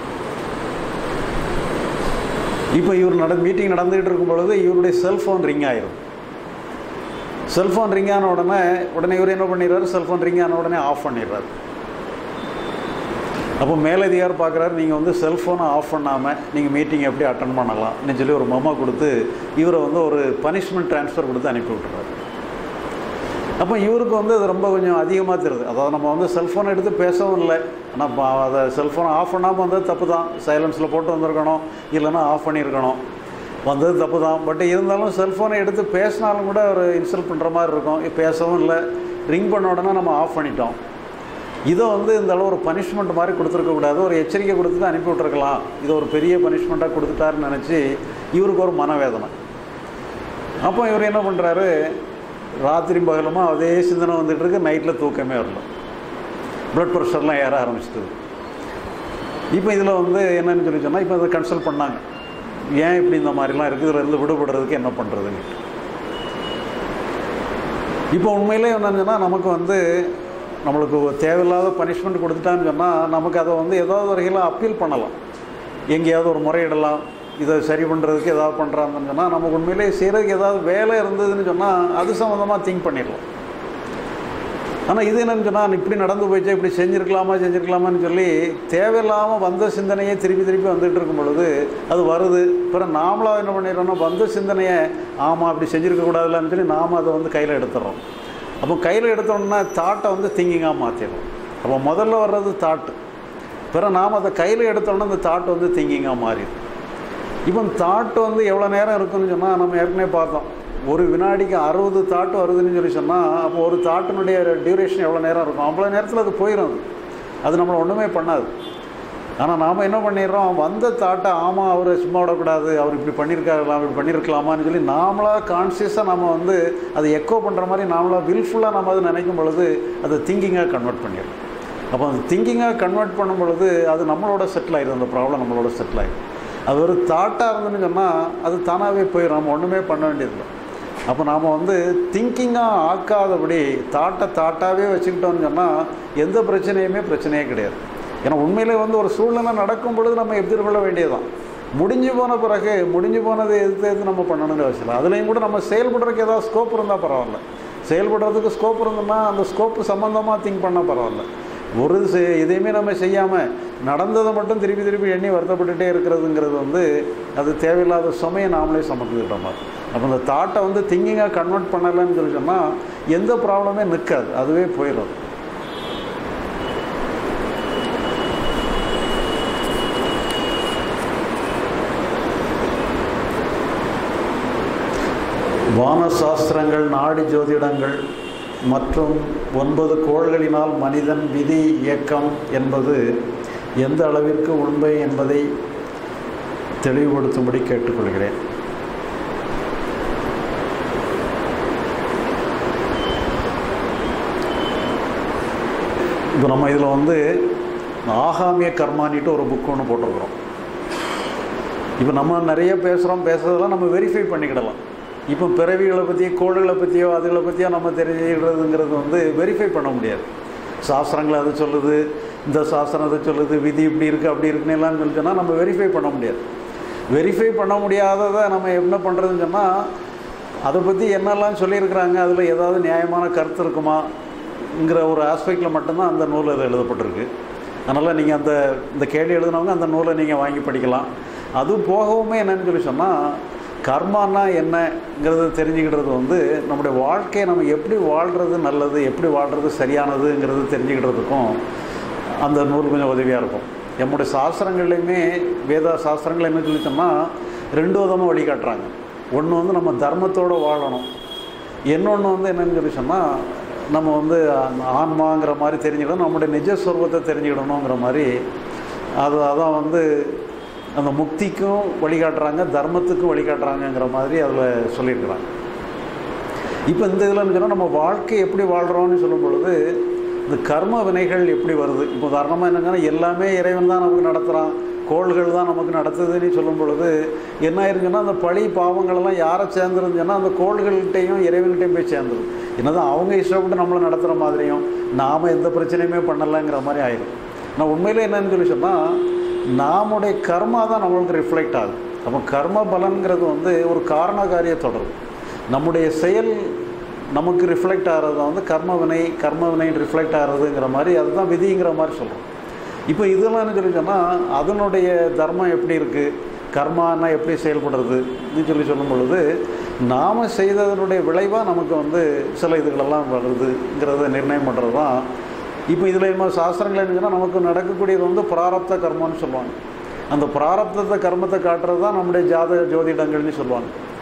இப்போ இவர் நட மீட்டிங் நடந்துகிட்டு இருக்கும் பொழுது இவருடைய செல்ஃபோன் ரிங் ஆயிரும் செல்ஃபோன் ரிங் ஆன உடனே உடனே இவர் என்ன பண்ணிடுறாரு செல்ஃபோன் ரிங் ஆன உடனே ஆஃப் பண்ணிடுறாரு அப்போ மேலதிகார் பார்க்குறாரு நீங்கள் வந்து செல்ஃபோனை ஆஃப் பண்ணாமல் நீங்கள் மீட்டிங் எப்படி அட்டன் பண்ணலாம்னு சொல்லி ஒரு மொமா கொடுத்து இவரை வந்து ஒரு பனிஷ்மெண்ட் ட்ரான்ஸ்ஃபர் கொடுத்து அனுப்பி விட்டுறாரு அப்போ இவருக்கு வந்து அது ரொம்ப கொஞ்சம் அதிகமாக தெரியுது அதாவது நம்ம வந்து செல்ஃபோனை எடுத்து பேசவும் இல்லை ஆனால் பா- அதை செல்ஃபோனை ஆஃப் பண்ணாமல் வந்தது தப்பு தான் சைலன்ஸில் போட்டு வந்திருக்கணும் இல்லைன்னா ஆஃப் பண்ணியிருக்கணும் வந்தது தப்பு தான் பட் இருந்தாலும் செல்ஃபோனை எடுத்து பேசினாலும் கூட ஒரு இன்சல்ட் பண்ணுற மாதிரி இருக்கும் இப்ப பேசவும் இல்லை ரிங் பண்ண உடனே நம்ம ஆஃப் பண்ணிட்டோம் இதை வந்து இந்த அளவு ஒரு பனிஷ்மெண்ட் மாதிரி கொடுத்துருக்கக்கூடாது ஒரு எச்சரிக்கை கொடுத்துட்டு அனுப்பி விட்ருக்கலாம் இதை ஒரு பெரிய பனிஷ்மெண்ட்டாக கொடுத்துட்டாருன்னு நினச்சி இவருக்கு ஒரு மனவேதனை அப்போ இவர் என்ன பண்ணுறாரு ராத்திரி பகலமாக அதே சிந்தனை வந்துட்டு இருக்கு நைட்டில் தூக்கமே வரல ப்ளட் ப்ரெஷர்லாம் ஏற ஆரம்பிச்சிட்டது இப்போ இதில் வந்து என்னன்னு சொல்லி சொன்னால் இப்போ அதை கன்சல்ட் பண்ணாங்க ஏன் இப்படி இந்த மாதிரிலாம் இருக்குது இதுல இருந்து விடுபடுறதுக்கு என்ன பண்ணுறதுன்னு இப்போ உண்மையிலே என்னன்னா நமக்கு வந்து நம்மளுக்கு ஒரு தேவையில்லாத பனிஷ்மெண்ட் கொடுத்துட்டான்னு சொன்னால் நமக்கு அதை வந்து ஏதாவது வகையில் அப்பீல் பண்ணலாம் எங்கேயாவது ஒரு முறையிடலாம் இதை சரி பண்ணுறதுக்கு ஏதாவது பண்ணுறாங்கன்னு சொன்னால் நமக்கு உண்மையிலே செய்கிறதுக்கு ஏதாவது வேலை இருந்ததுன்னு சொன்னால் அது சம்மந்தமாக திங்க் பண்ணிடலாம் ஆனால் இது என்னன்னு சொன்னால் இப்படி நடந்து போயிடுச்சா இப்படி செஞ்சுருக்கலாமா செஞ்சுருக்கலாமான்னு சொல்லி தேவையில்லாமல் வந்த சிந்தனையே திருப்பி திருப்பி வந்துட்டு இருக்கும் பொழுது அது வருது பிறகு நாமளாக என்ன பண்ணிடுறோம்னா வந்த சிந்தனையை ஆமாம் அப்படி செஞ்சுருக்க கூடாதுலான்னு சொல்லி நாம் அதை வந்து கையில் எடுத்துடுறோம் அப்போ கையில் எடுத்தோம்னா தாட்டை வந்து திங்கிங்காக மாற்றிடுறோம் அப்போ முதல்ல வர்றது தாட்டு பிறகு நாம் அதை கையில் எடுத்தோம்னா அந்த தாட் வந்து திங்கிங்காக மாறிடும் இப்போ தாட் வந்து எவ்வளோ நேரம் இருக்குன்னு சொன்னால் நம்ம ஏற்கனவே பார்த்தோம் ஒரு வினாடிக்கு அறுபது தாட்டு வருதுன்னு சொல்லி சொன்னால் அப்போ ஒரு தாட்டினுடைய டியூரேஷன் எவ்வளோ நேரம் இருக்கும் அவ்வளோ நேரத்தில் அது போயிடும் அது அது நம்மளை ஒன்றுமே பண்ணாது ஆனால் நாம் என்ன பண்ணிடுறோம் வந்த தாட்டை ஆமாம் அவர் சும்மா விடக்கூடாது அவர் இப்படி பண்ணியிருக்காருலாம் இப்படி பண்ணியிருக்கலாமான்னு சொல்லி நாமளாக கான்சியஸாக நம்ம வந்து அதை எக்கோ பண்ணுற மாதிரி நாமளாக வில்ஃபுல்லாக நம்ம அது நினைக்கும் பொழுது அதை திங்கிங்காக கன்வெர்ட் பண்ணிடுறோம் அப்போ அந்த திங்கிங்காக கன்வெர்ட் பண்ணும் பொழுது அது நம்மளோட செட்டில் ஆயிடும் அந்த ப்ராப்ளம் நம்மளோட செட்டில் ஆயிடும் அது ஒரு தாட்டாக இருந்துன்னு சொன்னால் அது தானாகவே போயிடும் நம்ம ஒன்றுமே பண்ண வேண்டியதில்லை அப்போ நாம் வந்து திங்கிங்காக ஆக்காதபடி தாட்டை தாட்டாகவே வச்சுக்கிட்டோம்னு சொன்னால் எந்த பிரச்சனையுமே பிரச்சனையே கிடையாது ஏன்னா உண்மையிலே வந்து ஒரு சூழ்நிலை நடக்கும் பொழுது நம்ம எதிர்கொள்ள வேண்டியதுதான் முடிஞ்சு போன பிறகு முடிஞ்சு போனதை எதிர்த்து எதிர்த்து நம்ம பண்ணணுங்கிற அவசியம் இல்லை அதுலேயும் கூட நம்ம செயல்படுறதுக்கு ஏதாவது ஸ்கோப் இருந்தால் பரவாயில்ல செயல்படுறதுக்கு ஸ்கோப் இருந்ததுன்னா அந்த ஸ்கோப்பு சம்மந்தமாக திங்க் பண்ணால் பரவாயில்ல ஒரு செ- எதையுமே நம்ம செய்யாமல் நடந்ததை மட்டும் திருப்பி திருப்பி எண்ணி வருத்தப்பட்டுட்டே இருக்கிறதுங்கிறது வந்து அது தேவையில்லாத சுமையை நாமளே சுமந்துக்கிட்ட மாதிரி அப்போ அந்த தாட்டை வந்து திங்கிங்காக கன்வெர்ட் பண்ணலைன்னு சொல்லி சொன்னால் எந்த ப்ராப்ளமே நிற்காது அதுவே போயிடும் வான சாஸ்திரங்கள் நாடி ஜோதிடங்கள் மற்றும் ஒன்பது கோள்களினால் மனிதன் விதி இயக்கம் என்பது எந்த அளவிற்கு உண்மை என்பதை தெளிவுபடுத்தும்படி கேட்டுக்கொள்கிறேன் இப்போ நம்ம இதில் வந்து ஆகாமிய கர்மானிட்டு ஒரு புக் ஒன்று போட்டிருக்கிறோம் இப்போ நம்ம நிறைய பேசுகிறோம் பேசுறதெல்லாம் நம்ம வெரிஃபை பண்ணிக்கிடலாம் இப்போ பிறவிகளை பற்றி கோள்களை பற்றியோ அதுகளை பற்றியோ நம்ம தெரிஞ்சுக்கிறதுங்கிறது வந்து வெரிஃபை பண்ண முடியாது சாஸ்திரங்கள் அது சொல்லுது இந்த சாஸ்திரம் அதை சொல்லுது விதி இப்படி இருக்குது அப்படி இருக்குன்னு எல்லாம் சொல்லி சொன்னால் நம்ம வெரிஃபை பண்ண முடியாது வெரிஃபை பண்ண முடியாததை நம்ம என்ன பண்ணுறதுன்னு சொன்னால் அதை பற்றி என்னெல்லாம் சொல்லியிருக்கிறாங்க அதில் ஏதாவது நியாயமான கருத்து இருக்குமாங்கிற ஒரு ஆஸ்பெக்டில் மட்டும்தான் அந்த நூல் அது எழுதப்பட்டிருக்கு அதனால் நீங்கள் அந்த இந்த கேள்வி எழுதினவங்க அந்த நூலை நீங்கள் வாங்கி படிக்கலாம் அது போகவுமே என்னன்னு சொல்லி சொன்னால் கர்மானா என்னங்கிறத தெரிஞ்சுக்கிட்டது வந்து நம்முடைய வாழ்க்கையை நம்ம எப்படி வாழ்கிறது நல்லது எப்படி வாழ்கிறது சரியானதுங்கிறது தெரிஞ்சுக்கிட்டதுக்கும் அந்த நூல் கொஞ்சம் உதவியாக இருக்கும் நம்முடைய சாஸ்திரங்கள்லையுமே வேதா சாஸ்திரங்கள் என்ன சொல்லி சொன்னால் ரெண்டு விதமாக வழிகாட்டுறாங்க ஒன்று வந்து நம்ம தர்மத்தோடு வாழணும் இன்னொன்று வந்து என்னன்னு சொல்லி சொன்னால் நம்ம வந்து ஆன்மாங்கிற மாதிரி தெரிஞ்சுக்கணும் நம்முடைய நிஜஸ்வரூபத்தை தெரிஞ்சுக்கிடணுங்கிற மாதிரி அது அதான் வந்து அந்த முக்திக்கும் வழிகாட்டுறாங்க தர்மத்துக்கும் வழிகாட்டுறாங்கங்கிற மாதிரி அதில் சொல்லியிருக்கிறாங்க இப்போ இந்த இதில் சொன்னால் நம்ம வாழ்க்கை எப்படி வாழ்கிறோம்னு சொல்லும் பொழுது இந்த கர்ம வினைகள் எப்படி வருது இப்போ உதாரணமாக என்னங்கன்னா எல்லாமே இறைவன் தான் நமக்கு நடத்துகிறான் கோள்கள் தான் நமக்கு நடத்துதுன்னு சொல்லும் பொழுது என்ன ஆயிருச்சுன்னா அந்த பழி பாவங்களெல்லாம் யாரை சேர்ந்துருந்துச்சுன்னா அந்த கோள்கள்கிட்டையும் இறைவன்கிட்டையும் போய் சேர்ந்துடும் என்னதான் அவங்க இஷ்டப்பட்டு நம்மளை நடத்துகிற மாதிரியும் நாம் எந்த பிரச்சனையுமே பண்ணலைங்கிற மாதிரி ஆயிடும் நான் உண்மையிலே என்னன்னு சொல்லி சொன்னால் நாமுடைய கர்மா தான் நம்மளுக்கு ரிஃப்ளெக்ட் ஆகுது அப்போ கர்ம பலன்கிறது வந்து ஒரு காரண காரிய தொடர்பு நம்முடைய செயல் நமக்கு ரிஃப்ளெக்ட் ஆகிறது வந்து கர்ம வினை கர்ம வினை ரிஃப்ளெக்ட் ஆகிறதுங்கிற மாதிரி அதுதான் விதிங்கிற மாதிரி சொல்கிறோம் இப்போ இதெல்லாம் என்ன சொல்லி சொன்னால் அதனுடைய தர்மம் எப்படி இருக்குது கர்மானா எப்படி செயல்படுறதுன்னு சொல்லி சொல்லும் பொழுது நாம் செய்ததனுடைய விளைவாக நமக்கு வந்து சில இதுகளெல்லாம் வருதுங்கிறத நிர்ணயம் பண்ணுறது தான் இப்போ இதில் என்ன சாஸ்திரங்கள் என்ன சொன்னால் நமக்கு நடக்கக்கூடியது வந்து பிராரப்த கர்மம்னு சொல்லுவாங்க அந்த பிராரப்தத்தை கர்மத்தை காட்டுறது தான் நம்முடைய ஜாத ஜோதிடங்கள்னு சொல்லுவாங்க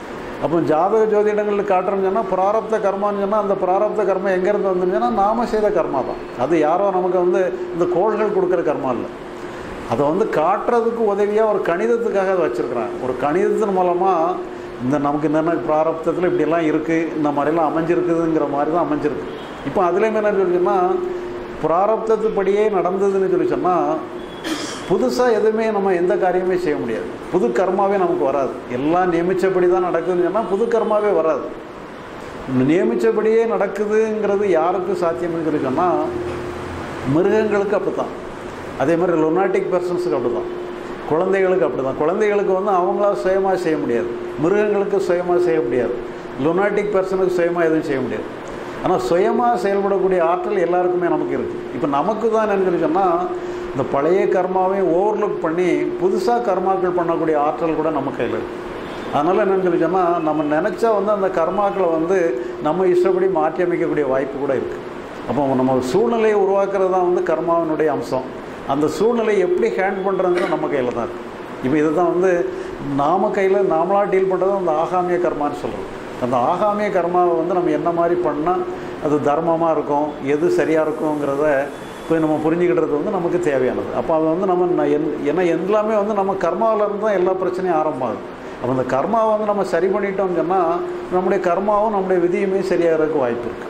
அப்போ ஜாதக ஜோதிடங்களில் காட்டுறோம்னு சொன்னால் பிராரப்த கர்மான்னு சொன்னால் அந்த பிராரப்த கர்மம் எங்கேருந்து வந்துன்னு சொன்னால் நாம செய்த கர்மா தான் அது யாரோ நமக்கு வந்து இந்த கோள்கள் கொடுக்குற கர்மா இல்லை அதை வந்து காட்டுறதுக்கு உதவியாக ஒரு கணிதத்துக்காக அதை வச்சுருக்குறாங்க ஒரு கணிதத்தின் மூலமாக இந்த நமக்கு என்னென்ன பிராரப்தத்தில் இப்படியெல்லாம் இருக்குது இந்த மாதிரிலாம் அமைஞ்சிருக்குதுங்கிற மாதிரி தான் அமைஞ்சிருக்கு இப்போ அதுலேயும் என்ன சொல்லி சொன்னால் பிராரப்தத்துப்படியே நடந்ததுன்னு சொல்லி சொன்னால் புதுசாக எதுவுமே நம்ம எந்த காரியமே செய்ய முடியாது புது கர்மாவே நமக்கு வராது எல்லாம் நியமித்தபடி தான் நடக்குதுன்னு சொன்னால் புது கர்மாவே வராது நியமித்தபடியே நடக்குதுங்கிறது யாருக்கு சாத்தியம்னு சொல்லி சொன்னால் மிருகங்களுக்கு அப்படி தான் அதே மாதிரி லொனாட்டிக் பர்சன்ஸுக்கு அப்படி தான் குழந்தைகளுக்கு அப்படி தான் குழந்தைகளுக்கு வந்து அவங்களா சுயமாக செய்ய முடியாது மிருகங்களுக்கு சுயமாக செய்ய முடியாது லொனாட்டிக் பர்சனுக்கு சுயமாக எதுவும் செய்ய முடியாது ஆனால் சுயமாக செயல்படக்கூடிய ஆற்றல் எல்லாருக்குமே நமக்கு இருக்குது இப்போ நமக்கு தான் என்னன்னு சொல்லி சொன்னால் இந்த பழைய கர்மாவையும் ஓவர்லுக் பண்ணி புதுசாக கர்மாக்கள் பண்ணக்கூடிய ஆற்றல் கூட நம்ம கையில் இருக்குது அதனால் என்னென்னு சொல்லி சொன்னால் நம்ம நினச்சா வந்து அந்த கர்மாக்களை வந்து நம்ம இஷ்டப்படி மாற்றி அமைக்கக்கூடிய வாய்ப்பு கூட இருக்குது அப்போ நம்ம சூழ்நிலையை உருவாக்குறது தான் வந்து கர்மாவினுடைய அம்சம் அந்த சூழ்நிலையை எப்படி ஹேண்ட் பண்ணுறதுங்கிற நம்ம கையில் தான் இருக்குது இப்போ இதுதான் வந்து நாம கையில் நாமளாக டீல் பண்ணுறது அந்த ஆகாமிய கர்மான்னு சொல்கிறோம் அந்த ஆகாமிய கர்மாவை வந்து நம்ம என்ன மாதிரி பண்ணால் அது தர்மமாக இருக்கும் எது சரியாக இருக்குங்கிறத போய் நம்ம புரிஞ்சுக்கிட்டது வந்து நமக்கு தேவையானது அப்போ அது வந்து நம்ம ந- என் ஏன்னா எல்லாமே வந்து நம்ம கர்மாவில் இருந்து தான் எல்லா பிரச்சனையும் ஆரம்பமாகுது அப்போ அந்த கர்மாவை வந்து நம்ம சரி பண்ணிட்டோம்னு சொன்னால் நம்முடைய கர்மாவும் நம்முடைய விதியுமே சரியாகிறதுக்கு வாய்ப்பு இருக்குது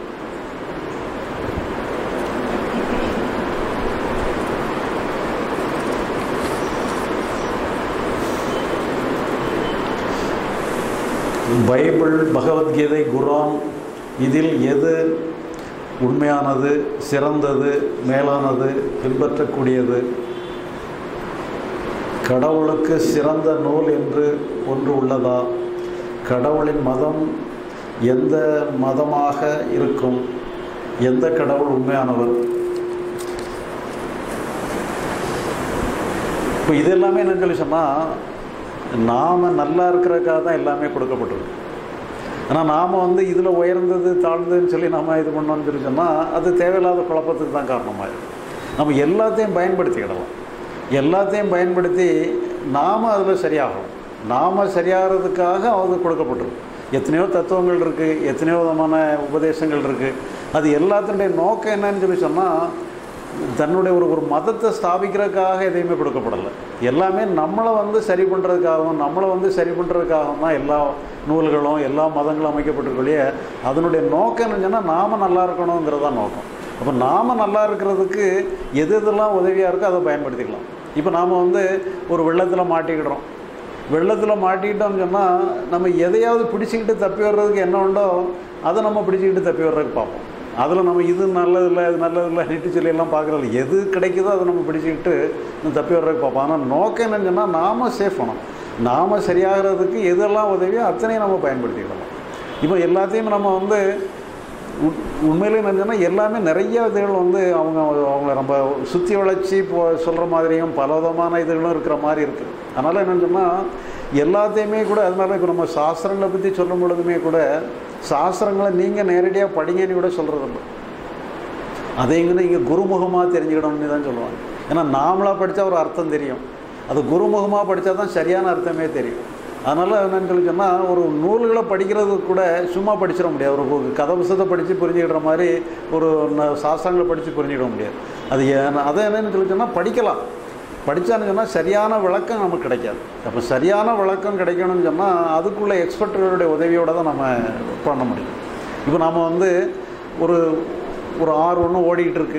பைபிள் பகவத்கீதை குரான் இதில் எது உண்மையானது சிறந்தது மேலானது பின்பற்றக்கூடியது கடவுளுக்கு சிறந்த நூல் என்று ஒன்று உள்ளதா கடவுளின் மதம் எந்த மதமாக இருக்கும் எந்த கடவுள் உண்மையானவர் இப்போ இது எல்லாமே என்னன்னு சொல்லி சொன்னால் நாம் நல்லா இருக்கிறதுக்காக தான் எல்லாமே கொடுக்கப்பட்டிருக்கு ஆனால் நாம் வந்து இதில் உயர்ந்தது தாழ்ந்ததுன்னு சொல்லி நாம் இது பண்ணோம்னு சொல்லி சொன்னால் அது தேவையில்லாத குழப்பத்துக்கு தான் காரணமாயிடும் நம்ம எல்லாத்தையும் பயன்படுத்திக்கிடலாம் எல்லாத்தையும் பயன்படுத்தி நாம் அதில் சரியாகணும் நாம் சரியாகிறதுக்காக அது கொடுக்கப்பட்டிருக்கு எத்தனையோ தத்துவங்கள் இருக்குது எத்தனையோ விதமான உபதேசங்கள் இருக்குது அது எல்லாத்தினுடைய நோக்கம் என்னன்னு சொல்லி சொன்னால் தன்னுடைய ஒரு ஒரு மதத்தை ஸ்தாபிக்கிறதுக்காக எதையுமே கொடுக்கப்படலை எல்லாமே நம்மளை வந்து சரி பண்ணுறதுக்காகவும் நம்மளை வந்து சரி பண்ணுறதுக்காகவும் தான் எல்லா நூல்களும் எல்லா மதங்களும் அமைக்கப்பட்டிருக்கொழிய அதனுடைய நோக்கம் என்னன்னு சொன்னால் நாம் நல்லா இருக்கணுங்கிறது தான் நோக்கம் அப்போ நாம் நல்லா இருக்கிறதுக்கு எது எதெல்லாம் உதவியாக இருக்கோ அதை பயன்படுத்திக்கலாம் இப்போ நாம் வந்து ஒரு வெள்ளத்தில் மாட்டிக்கிடுறோம் வெள்ளத்தில் மாட்டிக்கிட்டோம்னு சொன்னால் நம்ம எதையாவது பிடிச்சிக்கிட்டு தப்பி வர்றதுக்கு என்ன உண்டோ அதை நம்ம பிடிச்சிக்கிட்டு தப்பி வர்றதுக்கு பார்ப்போம் அதில் நம்ம இது நல்லதில்லை இது நல்லதில்லை நீட்டு சொல்லி எல்லாம் பார்க்குறது எது கிடைக்குதோ அதை நம்ம பிடிச்சிக்கிட்டு நம்ம தப்பி வர்றதுக்கு பார்ப்போம் ஆனால் நோக்கம் என்னன்னு சொன்னால் நாம் சேஃப் பண்ணணும் நாம் சரியாகிறதுக்கு எதெல்லாம் உதவியோ அத்தனையும் நம்ம பயன்படுத்திக்கலாம் இப்போ எல்லாத்தையும் நம்ம வந்து உண் உண்மையிலே என்னன்னா எல்லாமே நிறைய இதுகள் வந்து அவங்க அவங்கள நம்ம சுற்றி வளைச்சி இப்போ சொல்கிற மாதிரியும் பல விதமான இதுகளும் இருக்கிற மாதிரி இருக்குது அதனால் என்னன்னு சொன்னால் எல்லாத்தையுமே கூட அதனால இப்போ நம்ம சாஸ்திரங்களை பற்றி சொல்லும் பொழுதுமே கூட சாஸ்திரங்களை நீங்கள் நேரடியாக படிங்கன்னு கூட சொல்கிறதில்ல அதை எங்கே இங்கே குருமுகமாக தெரிஞ்சுக்கணும்னு தான் சொல்லுவாங்க ஏன்னா நாமளாக படித்தா ஒரு அர்த்தம் தெரியும் அது குருமுகமாக படித்தா தான் சரியான அர்த்தமே தெரியும் அதனால் என்னன்னு சொல்லி சொன்னால் ஒரு நூல்களை படிக்கிறது கூட சும்மா படிச்சிட முடியாது ஒரு கதை புத்தகத்தை படித்து புரிஞ்சுக்கிற மாதிரி ஒரு ந- சாஸ்திரங்களை படித்து புரிஞ்சுக்கிட முடியாது அது ஏன் அதை என்னன்னு சொல்லி சொன்னால் படிக்கலாம் படித்தான்னு சொன்னால் சரியான விளக்கம் நமக்கு கிடைக்காது அப்போ சரியான விளக்கம் கிடைக்கணும்னு சொன்னால் அதுக்குள்ள எக்ஸ்பர்ட்டுகளுடைய உதவியோடு தான் நம்ம பண்ண முடியும் இப்போ நாம் வந்து ஒரு ஒரு ஆறு ஒன்று ஓடிக்கிட்டு இருக்கு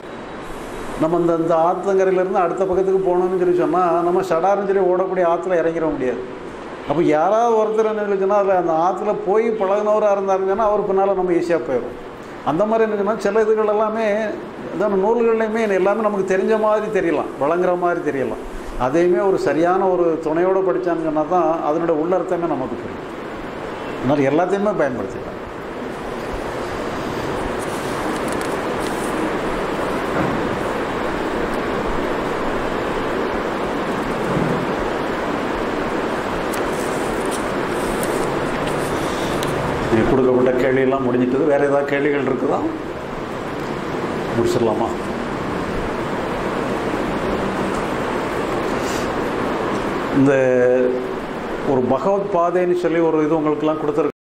நம்ம இந்த இந்த ஆற்றங்கரையிலேருந்து அடுத்த பக்கத்துக்கு போகணும்னு சொல்லி சொன்னால் நம்ம சடார்னு சொல்லி ஓடக்கூடிய ஆற்றுல இறங்கிட முடியாது அப்போ யாராவது ஒருத்தர் என்ன சொல்லிச்சுன்னா அதில் அந்த ஆற்றுல போய் பழகினவராக இருந்தாருன்னு சொன்னால் அவர் பின்னால் நம்ம ஈஸியாக போயிடும் அந்த மாதிரி என்ன சொன்னால் சில இதுகள் எல்லாமே அதான் நூல்கள்லையுமே எல்லாமே நமக்கு தெரிஞ்ச மாதிரி தெரியலாம் வழங்குற மாதிரி தெரியலாம் அதையுமே ஒரு சரியான ஒரு துணையோடு படித்தான்னு சொன்னால் தான் அதனுடைய உள்ளர்த்தமே நமக்கு புரியும் அதனால் எல்லாத்தையுமே பயன்படுத்திக்கலாம் நீங்க கொடுக்கப்பட்ட கேள்வியெல்லாம் முடிஞ்சிட்டது வேறு ஏதாவது கேள்விகள் இருக்குதா முடிச்சிடலாமா இந்த ஒரு பகவத் பாதைன்னு சொல்லி ஒரு இது உங்களுக்கெல்லாம் கொடுத்துருக்கு